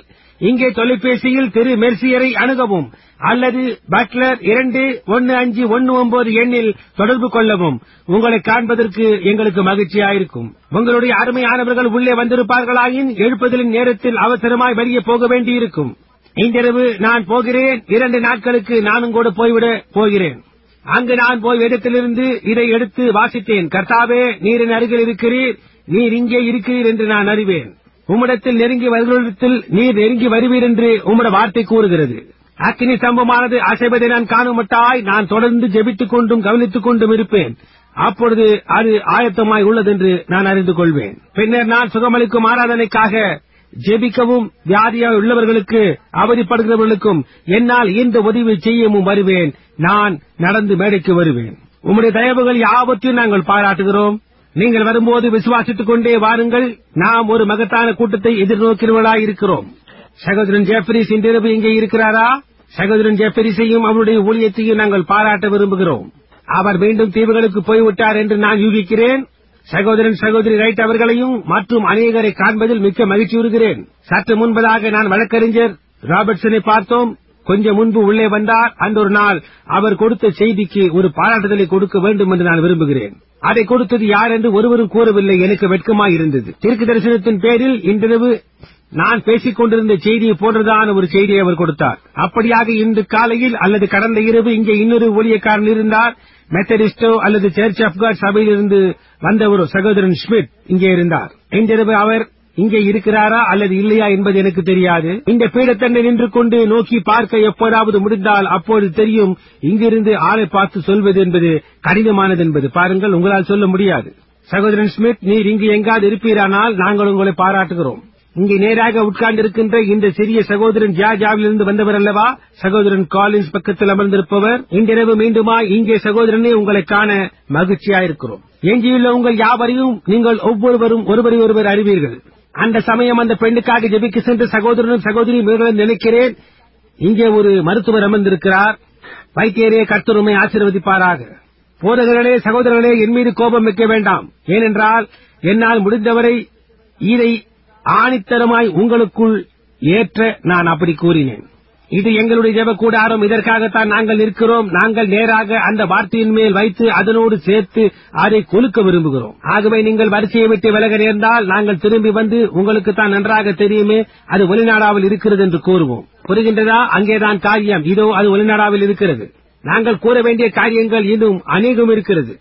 இங்கே தொலைபேசியில் திரு மெர்சியரை அணுகவும் அல்லது பட்லர் இரண்டு ஒன்னு அஞ்சு ஒன்னு ஒன்பது எண்ணில் தொடர்பு கொள்ளவும் உங்களை காண்பதற்கு எங்களுக்கு மகிழ்ச்சியாயிருக்கும் உங்களுடைய அருமையானவர்கள் உள்ளே வந்திருப்பார்களாயின் எழுப்புதலின் நேரத்தில் அவசரமாய் வெளியே போக வேண்டியிருக்கும் இன்றிரவு நான் போகிறேன் இரண்டு நாட்களுக்கு நானும் கூட போய்விட போகிறேன் அங்கு நான் போய் இடத்திலிருந்து இதை எடுத்து வாசித்தேன் கர்த்தாவே நீரின் அருகில் இருக்கிறீர் நீர் இங்கே இருக்கிறீர் என்று நான் அறிவேன் உம்மிடத்தில் நெருங்கி வருகளிடத்தில் நீர் நெருங்கி வருவீர் என்று உம்முட வார்த்தை கூறுகிறது அக்கினி சம்பமானது அசைவதை நான் காணுமட்டாய் நான் தொடர்ந்து ஜெபித்துக் கொண்டும் கவனித்துக் கொண்டும் இருப்பேன் அப்பொழுது அது ஆயத்தமாய் உள்ளதென்று நான் அறிந்து கொள்வேன் பின்னர் நான் சுகமளிக்கும் ஆராதனைக்காக ஜெபிக்கவும் வியாதியாய் உள்ளவர்களுக்கு அவதிப்படுகிறவர்களுக்கும் என்னால் இந்த உதவி செய்யவும் வருவேன் நான் நடந்து மேடைக்கு வருவேன் உம்முடைய தயவுகள் யாவற்றையும் நாங்கள் பாராட்டுகிறோம் நீங்கள் வரும்போது விசுவாசித்துக் கொண்டே வாருங்கள் நாம் ஒரு மகத்தான கூட்டத்தை எதிர்நோக்கிறவர்களாய் இருக்கிறோம் சகோதரன் ஜெஃபரிஸ் இன்றிரவு இங்கே இருக்கிறாரா சகோதரன் ஜெஃபரிஸையும் அவருடைய ஊழியத்தையும் நாங்கள் பாராட்ட விரும்புகிறோம் அவர் மீண்டும் தீவுகளுக்கு போய்விட்டார் என்று நான் யூகிக்கிறேன் சகோதரன் சகோதரி ரைட் அவர்களையும் மற்றும் அநேகரை காண்பதில் மிக்க மகிழ்ச்சியுறுகிறேன் சற்று முன்பதாக நான் வழக்கறிஞர் ராபர்ட்சனை பார்த்தோம் கொஞ்சம் முன்பு உள்ளே வந்தார் அந்த ஒரு நாள் அவர் கொடுத்த செய்திக்கு ஒரு பாராட்டுதலை கொடுக்க வேண்டும் என்று நான் விரும்புகிறேன் அதை கொடுத்தது யார் என்று ஒருவரும் கூறவில்லை எனக்கு வெட்கமாய் இருந்தது தீர்க்க தரிசனத்தின் பேரில் இன்றிரவு நான் பேசிக் கொண்டிருந்த செய்தியை போன்றதான ஒரு செய்தியை அவர் கொடுத்தார் அப்படியாக இன்று காலையில் அல்லது கடந்த இரவு இங்கே இன்னொரு ஊழியக்காரன் இருந்தார் மெத்தடிஸ்டோ அல்லது சர்ச் ஆஃப் காட் சபையிலிருந்து வந்த ஒரு சகோதரன் ஸ்மித் இங்கே இருந்தார் இன்றிரவு அவர் இங்கே இருக்கிறாரா அல்லது இல்லையா என்பது எனக்கு தெரியாது இந்த பீடத்தண்டை நின்று கொண்டு நோக்கி பார்க்க எப்போதாவது முடிந்தால் அப்போது தெரியும் இங்கிருந்து ஆளை பார்த்து சொல்வது என்பது கடினமானது என்பது பாருங்கள் உங்களால் சொல்ல முடியாது சகோதரன் ஸ்மித் நீர் இங்கு எங்காவது இருப்பீரானால் நாங்கள் உங்களை பாராட்டுகிறோம் இங்கே நேராக உட்கார்ந்திருக்கின்ற இந்த சிறிய சகோதரன் ஜாஜாவிலிருந்து வந்தவர் அல்லவா சகோதரன் காலின்ஸ் பக்கத்தில் அமர்ந்திருப்பவர் இன்றிரவு மீண்டுமா இங்கே சகோதரனே உங்களை காண மகிழ்ச்சியாயிருக்கிறோம் எஞ்சியுள்ள உங்கள் யாவரையும் நீங்கள் ஒவ்வொருவரும் ஒருவரை ஒருவர் அறிவீர்கள் அந்த சமயம் அந்த பெண்ணுக்காக ஜெபிக்க சென்ற சகோதரனும் சகோதரியும் இவர்களும் நினைக்கிறேன் இங்கே ஒரு மருத்துவர் அமர்ந்திருக்கிறார் வைத்தியரே கர்த்தருமை ஆசீர்வதிப்பாராக போதகர்களே சகோதரர்களே என் மீது கோபம் வைக்க வேண்டாம் ஏனென்றால் என்னால் முடிந்தவரை இதை ஆணித்தரமாய் உங்களுக்குள் ஏற்ற நான் அப்படி கூறினேன் இது எங்களுடைய ஜெப கூடாரம் இதற்காகத்தான் நாங்கள் இருக்கிறோம் நாங்கள் நேராக அந்த வார்த்தையின் மேல் வைத்து அதனோடு சேர்த்து அதை கொலுக்க விரும்புகிறோம் ஆகவே நீங்கள் வரிசையை விட்டு விலக நேர்ந்தால் நாங்கள் திரும்பி வந்து உங்களுக்கு தான் நன்றாக தெரியுமே அது வெளிநாடாவில் இருக்கிறது என்று கூறுவோம் புரிகின்றதா அங்கேதான் காரியம் இதோ அது வெளிநாடாவில் இருக்கிறது நாங்கள் கூற வேண்டிய காரியங்கள் இன்னும் அநேகம் இருக்கிறது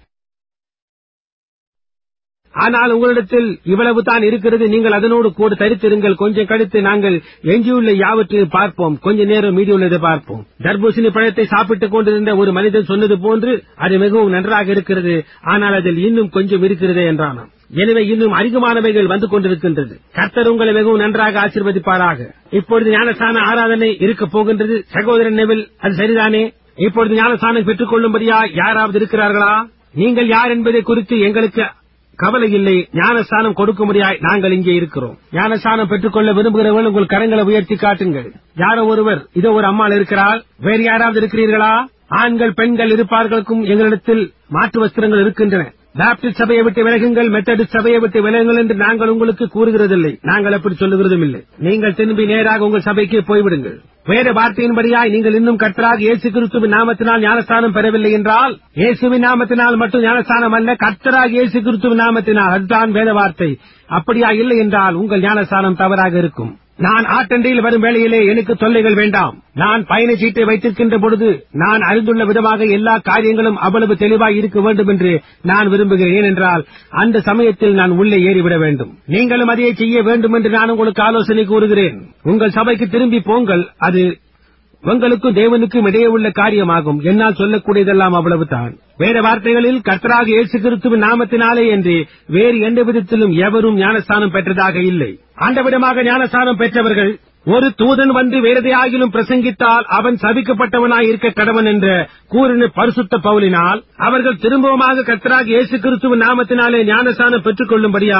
ஆனால் உங்களிடத்தில் இவ்வளவு தான் இருக்கிறது நீங்கள் அதனோடு கூட தரித்திருங்கள் கொஞ்சம் கழித்து நாங்கள் எஞ்சியுள்ள யாவற்றையும் பார்ப்போம் கொஞ்ச நேரம் மீதியுள்ளதை பார்ப்போம் தர்பூசணி பழத்தை சாப்பிட்டுக் கொண்டிருந்த ஒரு மனிதன் சொன்னது போன்று அது மிகவும் நன்றாக இருக்கிறது ஆனால் அதில் இன்னும் கொஞ்சம் இருக்கிறதே என்றானாம் எனவே இன்னும் அதிகமானவைகள் வந்து கொண்டிருக்கின்றது கர்த்தர் உங்களை மிகவும் நன்றாக ஆசீர்வதிப்பாராக இப்பொழுது ஞானஸ்தான ஆராதனை இருக்கப் போகின்றது சகோதரன் நெவில் அது சரிதானே இப்பொழுது ஞானஸ்தானம் பெற்றுக் கொள்ளும்படியா யாராவது இருக்கிறார்களா நீங்கள் யார் என்பதை குறித்து எங்களுக்கு கவலை இல்லை ஞானஸ்தானம் கொடுக்கும்படியாய் நாங்கள் இங்கே இருக்கிறோம் ஞானஸ்தானம் பெற்றுக்கொள்ள விரும்புகிறவர்கள் உங்கள் கரங்களை உயர்த்தி காட்டுங்கள் யாரோ ஒருவர் இதோ ஒரு அம்மாள் இருக்கிறாள் வேறு யாராவது இருக்கிறீர்களா ஆண்கள் பெண்கள் இருப்பார்களுக்கும் எங்களிடத்தில் மாற்று வஸ்திரங்கள் இருக்கின்றன பாப்டிஸ்ட் சபையை விட்டு விலகுங்கள் மெத்தடிஸ்ட் சபையை விட்டு விலகுங்கள் என்று நாங்கள் உங்களுக்கு கூறுகிறதில்லை நாங்கள் அப்படி சொல்லுகிறதும் இல்லை நீங்கள் திரும்பி நேராக உங்கள் சபைக்கு போய்விடுங்கள் வேற வார்த்தையின்படியாய் நீங்கள் இன்னும் கர்த்தராக இயேசு கிறிஸ்துவின் நாமத்தினால் ஞானஸ்தானம் பெறவில்லை என்றால் இயேசுவின் நாமத்தினால் மட்டும் ஞானஸ்தானம் அல்ல கர்த்தராக இயேசு கிறிஸ்துவின் நாமத்தினால் அதுதான் வேத வார்த்தை அப்படியா இல்லை என்றால் உங்கள் ஞானஸ்தானம் தவறாக இருக்கும் நான் ஆட்டண்டையில் வரும் வேளையிலே எனக்கு தொல்லைகள் வேண்டாம் நான் பயணச்சீட்டை வைத்திருக்கின்ற பொழுது நான் அறிந்துள்ள விதமாக எல்லா காரியங்களும் அவ்வளவு தெளிவாய் இருக்க வேண்டும் என்று நான் விரும்புகிறேன் ஏனென்றால் அந்த சமயத்தில் நான் உள்ளே ஏறிவிட வேண்டும் நீங்களும் அதையே செய்ய வேண்டும் என்று நான் உங்களுக்கு ஆலோசனை கூறுகிறேன் உங்கள் சபைக்கு திரும்பி போங்கள் அது உங்களுக்கும் தேவனுக்கும் இடையே உள்ள காரியமாகும் என்னால் சொல்லக்கூடியதெல்லாம் அவ்வளவுதான் வேற வார்த்தைகளில் கர்த்தராக இயேசு கிறிஸ்துவின் நாமத்தினாலே என்று வேறு எந்த விதத்திலும் எவரும் ஞானஸ்தானம் பெற்றதாக இல்லை அந்த விதமாக ஞானஸ்தானம் பெற்றவர்கள் ஒரு தூதன் வந்து வேறதையாகிலும் பிரசங்கித்தால் அவன் சபிக்கப்பட்டவனாய் இருக்க கடவன் என்ற கூறின பரிசுத்த பவுலினால் அவர்கள் திரும்பவுமாக கர்த்தராக இயேசு கிறிஸ்துவின் நாமத்தினாலே ஞானஸ்தானம் பெற்றுக் கொள்ளும்படியாய்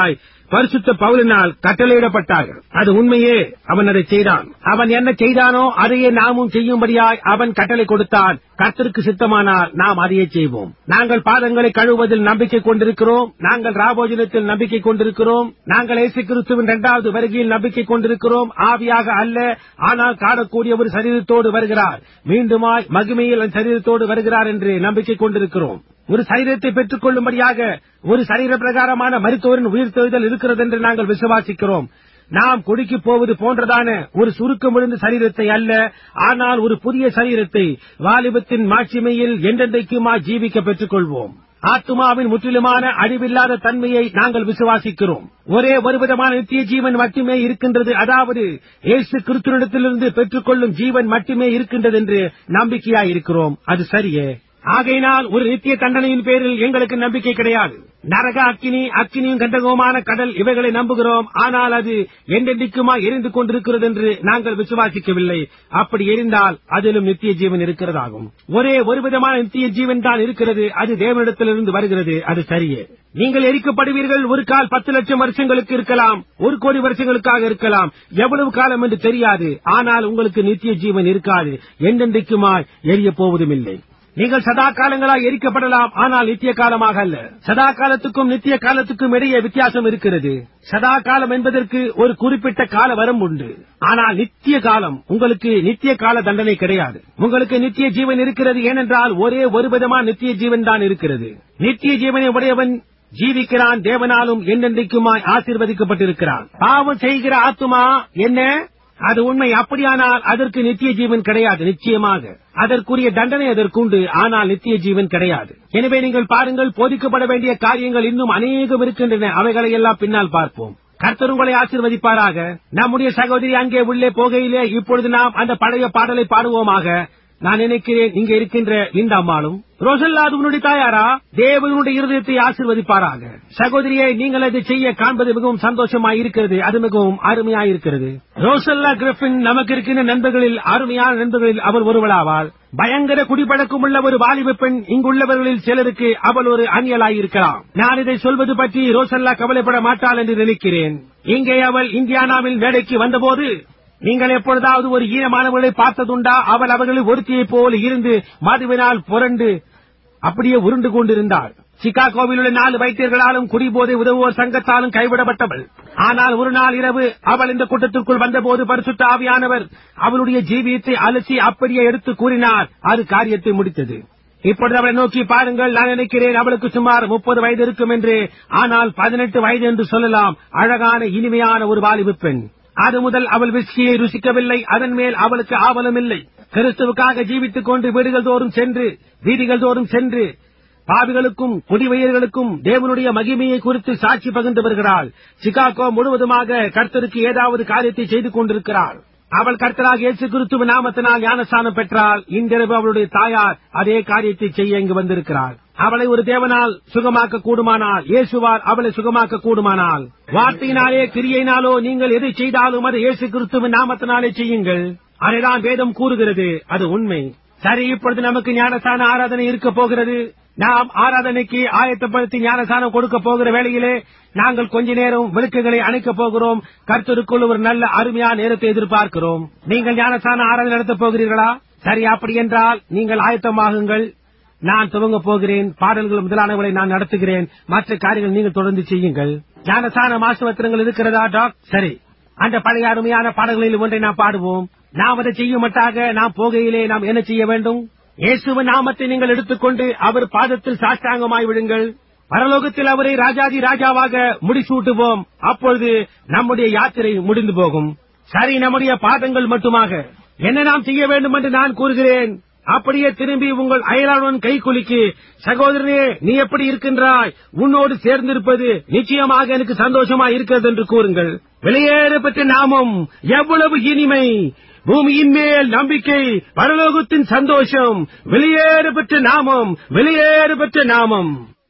பரிசுத்த பவுலினால் கட்டளையிடப்பட்டார்கள் அது உண்மையே அவன் அதை செய்தான் அவன் என்ன செய்தானோ அதையே நாமும் செய்யும்படியாய் அவன் கட்டளை கொடுத்தான் கர்த்தருக்கு சித்தமானால் நாம் அதையே செய்வோம் நாங்கள் பாதங்களை கழுவுவதில் நம்பிக்கை கொண்டிருக்கிறோம் நாங்கள் ராபோஜனத்தில் நம்பிக்கை கொண்டிருக்கிறோம் நாங்கள் இயேசு கிறிஸ்துவின் இரண்டாவது வருகையில் நம்பிக்கை கொண்டிருக்கிறோம் ஆவியாக அல்ல ஆனால் காணக்கூடிய ஒரு சரீரத்தோடு வருகிறார் மீண்டுமாய் மகிமையில் அந்த சரீரத்தோடு வருகிறார் என்று நம்பிக்கை கொண்டிருக்கிறோம் ஒரு சரீரத்தை பெற்றுக் கொள்ளும்படியாக ஒரு சரீர பிரகாரமான மருத்துவரின் உயிர்த்தெழுதல் இருக்கிறது என்று நாங்கள் விசுவாசிக்கிறோம் நாம் குடிக்கு போவது போன்றதான ஒரு சுருக்கம் விழுந்த சரீரத்தை அல்ல ஆனால் ஒரு புதிய சரீரத்தை வாலிபத்தின் மாட்சிமையில் என்றென்றைக்குமா ஜீவிக்க பெற்றுக் கொள்வோம் ஆத்துமாவின் முற்றிலுமான அழிவில்லாத தன்மையை நாங்கள் விசுவாசிக்கிறோம் ஒரே ஒரு விதமான நித்திய ஜீவன் மட்டுமே இருக்கின்றது அதாவது இயேசு கிறிஸ்துவனிடத்திலிருந்து பெற்றுக்கொள்ளும் ஜீவன் மட்டுமே இருக்கின்றது என்று நம்பிக்கையாய் இருக்கிறோம் அது சரியே ஆகையினால் ஒரு நித்திய தண்டனையின் பேரில் எங்களுக்கு நம்பிக்கை கிடையாது நரக அக்கினி அக்கினியும் கண்டகமான கடல் இவைகளை நம்புகிறோம் ஆனால் அது என்றென்றைக்குமா எரிந்து கொண்டிருக்கிறது என்று நாங்கள் விசுவாசிக்கவில்லை அப்படி எரிந்தால் அதிலும் நித்திய ஜீவன் இருக்கிறதாகும் ஒரே ஒரு விதமான நித்திய ஜீவன் தான் இருக்கிறது அது தேவனிடத்திலிருந்து வருகிறது அது சரியே நீங்கள் எரிக்கப்படுவீர்கள் ஒரு கால் பத்து லட்சம் வருஷங்களுக்கு இருக்கலாம் ஒரு கோடி வருஷங்களுக்காக இருக்கலாம் எவ்வளவு காலம் என்று தெரியாது ஆனால் உங்களுக்கு நித்திய ஜீவன் இருக்காது என்றென்றைக்குமாய் எரிய போவதும் இல்லை நீங்கள் சதா காலங்களாய் எரிக்கப்படலாம் ஆனால் நித்திய காலமாக அல்ல சதா காலத்துக்கும் நித்திய காலத்துக்கும் இடையே வித்தியாசம் இருக்கிறது சதா காலம் என்பதற்கு ஒரு குறிப்பிட்ட கால வரம் உண்டு ஆனால் நித்திய காலம் உங்களுக்கு நித்திய கால தண்டனை கிடையாது உங்களுக்கு நித்திய ஜீவன் இருக்கிறது ஏனென்றால் ஒரே ஒரு விதமான நித்திய ஜீவன் தான் இருக்கிறது நித்திய ஜீவனை உடையவன் ஜீவிக்கிறான் தேவனாலும் என்னென்றைக்குமாய் ஆசீர்வதிக்கப்பட்டிருக்கிறான் பாவம் செய்கிற ஆத்துமா என்ன அது உண்மை அப்படியானால் அதற்கு நித்திய ஜீவன் கிடையாது நிச்சயமாக அதற்குரிய தண்டனை அதற்குண்டு ஆனால் நித்திய ஜீவன் கிடையாது எனவே நீங்கள் பாருங்கள் போதிக்கப்பட வேண்டிய காரியங்கள் இன்னும் அநேகம் இருக்கின்றன அவைகளை எல்லாம் பின்னால் பார்ப்போம் கர்த்தர் உங்களை ஆசீர்வதிப்பாராக நம்முடைய சகோதரி அங்கே உள்ளே போகையிலே இப்பொழுது நாம் அந்த பழைய பாடலை பாடுவோமாக நான் நினைக்கிறேன் இங்க இருக்கின்ற இந்த அம்மாளும் ரோசல்லா அது உன்னுடைய தாயாரா தேவனுடைய இருதயத்தை ஆசீர்வதிப்பாராக சகோதரியை நீங்கள் அதை செய்ய காண்பது மிகவும் சந்தோஷமாய் இருக்கிறது அது மிகவும் அருமையாய் இருக்கிறது ரோசல்லா கிரிஃபின் நமக்கு இருக்கின்ற நண்பர்களில் அருமையான நண்பர்களில் அவர் ஒருவளாவாள் பயங்கர குடிப்பழக்கம் உள்ள ஒரு வாலிப பெண் இங்குள்ளவர்களில் சிலருக்கு அவள் ஒரு அந்நியலாய் இருக்கலாம் நான் இதை சொல்வது பற்றி ரோசல்லா கவலைப்பட மாட்டாள் என்று நினைக்கிறேன் இங்கே அவள் இந்தியானாவில் மேடைக்கு வந்தபோது நீங்கள் எப்பொழுதாவது ஒரு ஈனமானவர்களை பார்த்ததுண்டா அவள் அவர்களில் ஒருத்தியைப் போல இருந்து மதுவினால் புரண்டு அப்படியே உருண்டு கொண்டிருந்தாள் சிகாகோவில் உள்ள நாலு வைத்தியர்களாலும் குடிபோதை உதவுவோர் சங்கத்தாலும் கைவிடப்பட்டவள் ஆனால் ஒரு நாள் இரவு அவள் இந்த கூட்டத்திற்குள் வந்தபோது பரிசுத்த ஆவியானவர் அவளுடைய ஜீவியத்தை அலசி அப்படியே எடுத்து கூறினார் அது காரியத்தை முடித்தது இப்பொழுது அவளை நோக்கி பாருங்கள் நான் நினைக்கிறேன் அவளுக்கு சுமார் முப்பது வயது இருக்கும் என்று ஆனால் பதினெட்டு வயது என்று சொல்லலாம் அழகான இனிமையான ஒரு வாலிபு பெண் அது முதல் அவள் விஸ்கியை ருசிக்கவில்லை அதன் மேல் அவளுக்கு ஆவலும் இல்லை கிறிஸ்துவுக்காக ஜீவித்துக் கொண்டு வீடுகள் தோறும் சென்று வீதிகள் தோறும் சென்று பாவிகளுக்கும் குடிவெயர்களுக்கும் தேவனுடைய மகிமையை குறித்து சாட்சி பகிர்ந்து வருகிறாள் சிகாகோ முழுவதுமாக கர்த்தருக்கு ஏதாவது காரியத்தை செய்து கொண்டிருக்கிறாள் அவள் கர்த்தராக இயேசு கிறிஸ்துவ நாமத்தினால் ஞானஸ்தானம் பெற்றால் இன்றிரவு அவளுடைய தாயார் அதே காரியத்தை செய்ய இங்கு வந்திருக்கிறாள் அவளை ஒரு தேவனால் சுகமாக்க கூடுமானால் இயேசுவார் அவளை சுகமாக்க கூடுமானால் வார்த்தையினாலே கிரியையினாலோ நீங்கள் எதை செய்தாலும் அதை இயேசு கிறிஸ்துவின் நாமத்தினாலே செய்யுங்கள் அதைதான் வேதம் கூறுகிறது அது உண்மை சரி இப்பொழுது நமக்கு ஞானஸ்தான ஆராதனை இருக்க போகிறது நாம் ஆராதனைக்கு ஆயத்தப்படுத்தி ஞானஸ்தானம் கொடுக்க போகிற வேளையிலே நாங்கள் கொஞ்ச நேரம் விளக்குகளை அணைக்கப் போகிறோம் கர்த்தருக்குள் ஒரு நல்ல அருமையான நேரத்தை எதிர்பார்க்கிறோம் நீங்கள் ஞானஸ்தான ஆராதனை நடத்தப் போகிறீர்களா சரி அப்படி என்றால் நீங்கள் ஆயத்தமாகுங்கள் நான் துவங்க போகிறேன் பாடல்கள் முதலானவர்களை நான் நடத்துகிறேன் மற்ற காரியங்கள் நீங்கள் தொடர்ந்து செய்யுங்கள் ஞானஸ்தான மாசுவத்திரங்கள் இருக்கிறதா டாக் சரி அந்த பழைய அருமையான பாடல்களில் ஒன்றை நாம் பாடுவோம் நாம் அதை செய்யுமட்டாக நாம் போகையிலே நாம் என்ன செய்ய வேண்டும் இயேசுவின் நாமத்தை நீங்கள் எடுத்துக்கொண்டு அவர் பாதத்தில் சாஷ்டாங்கமாய் விடுங்கள் பரலோகத்தில் அவரை ராஜாதி ராஜாவாக முடிசூட்டுவோம் அப்பொழுது நம்முடைய யாத்திரை முடிந்து போகும் சரி நம்முடைய பாதங்கள் மட்டுமாக என்ன நாம் செய்ய வேண்டும் என்று நான் கூறுகிறேன் அப்படியே திரும்பி உங்கள் அயலாளன் கை குலுக்கி சகோதரனே நீ எப்படி இருக்கின்றாய் உன்னோடு சேர்ந்திருப்பது நிச்சயமாக எனக்கு சந்தோஷமா இருக்கிறது என்று கூறுங்கள் வெளியேற பெற்ற நாமம் எவ்வளவு இனிமை பூமியின் மேல் நம்பிக்கை பரலோகத்தின் சந்தோஷம் வெளியேற பெற்ற நாமம் வெளியேற பெற்ற நாமம்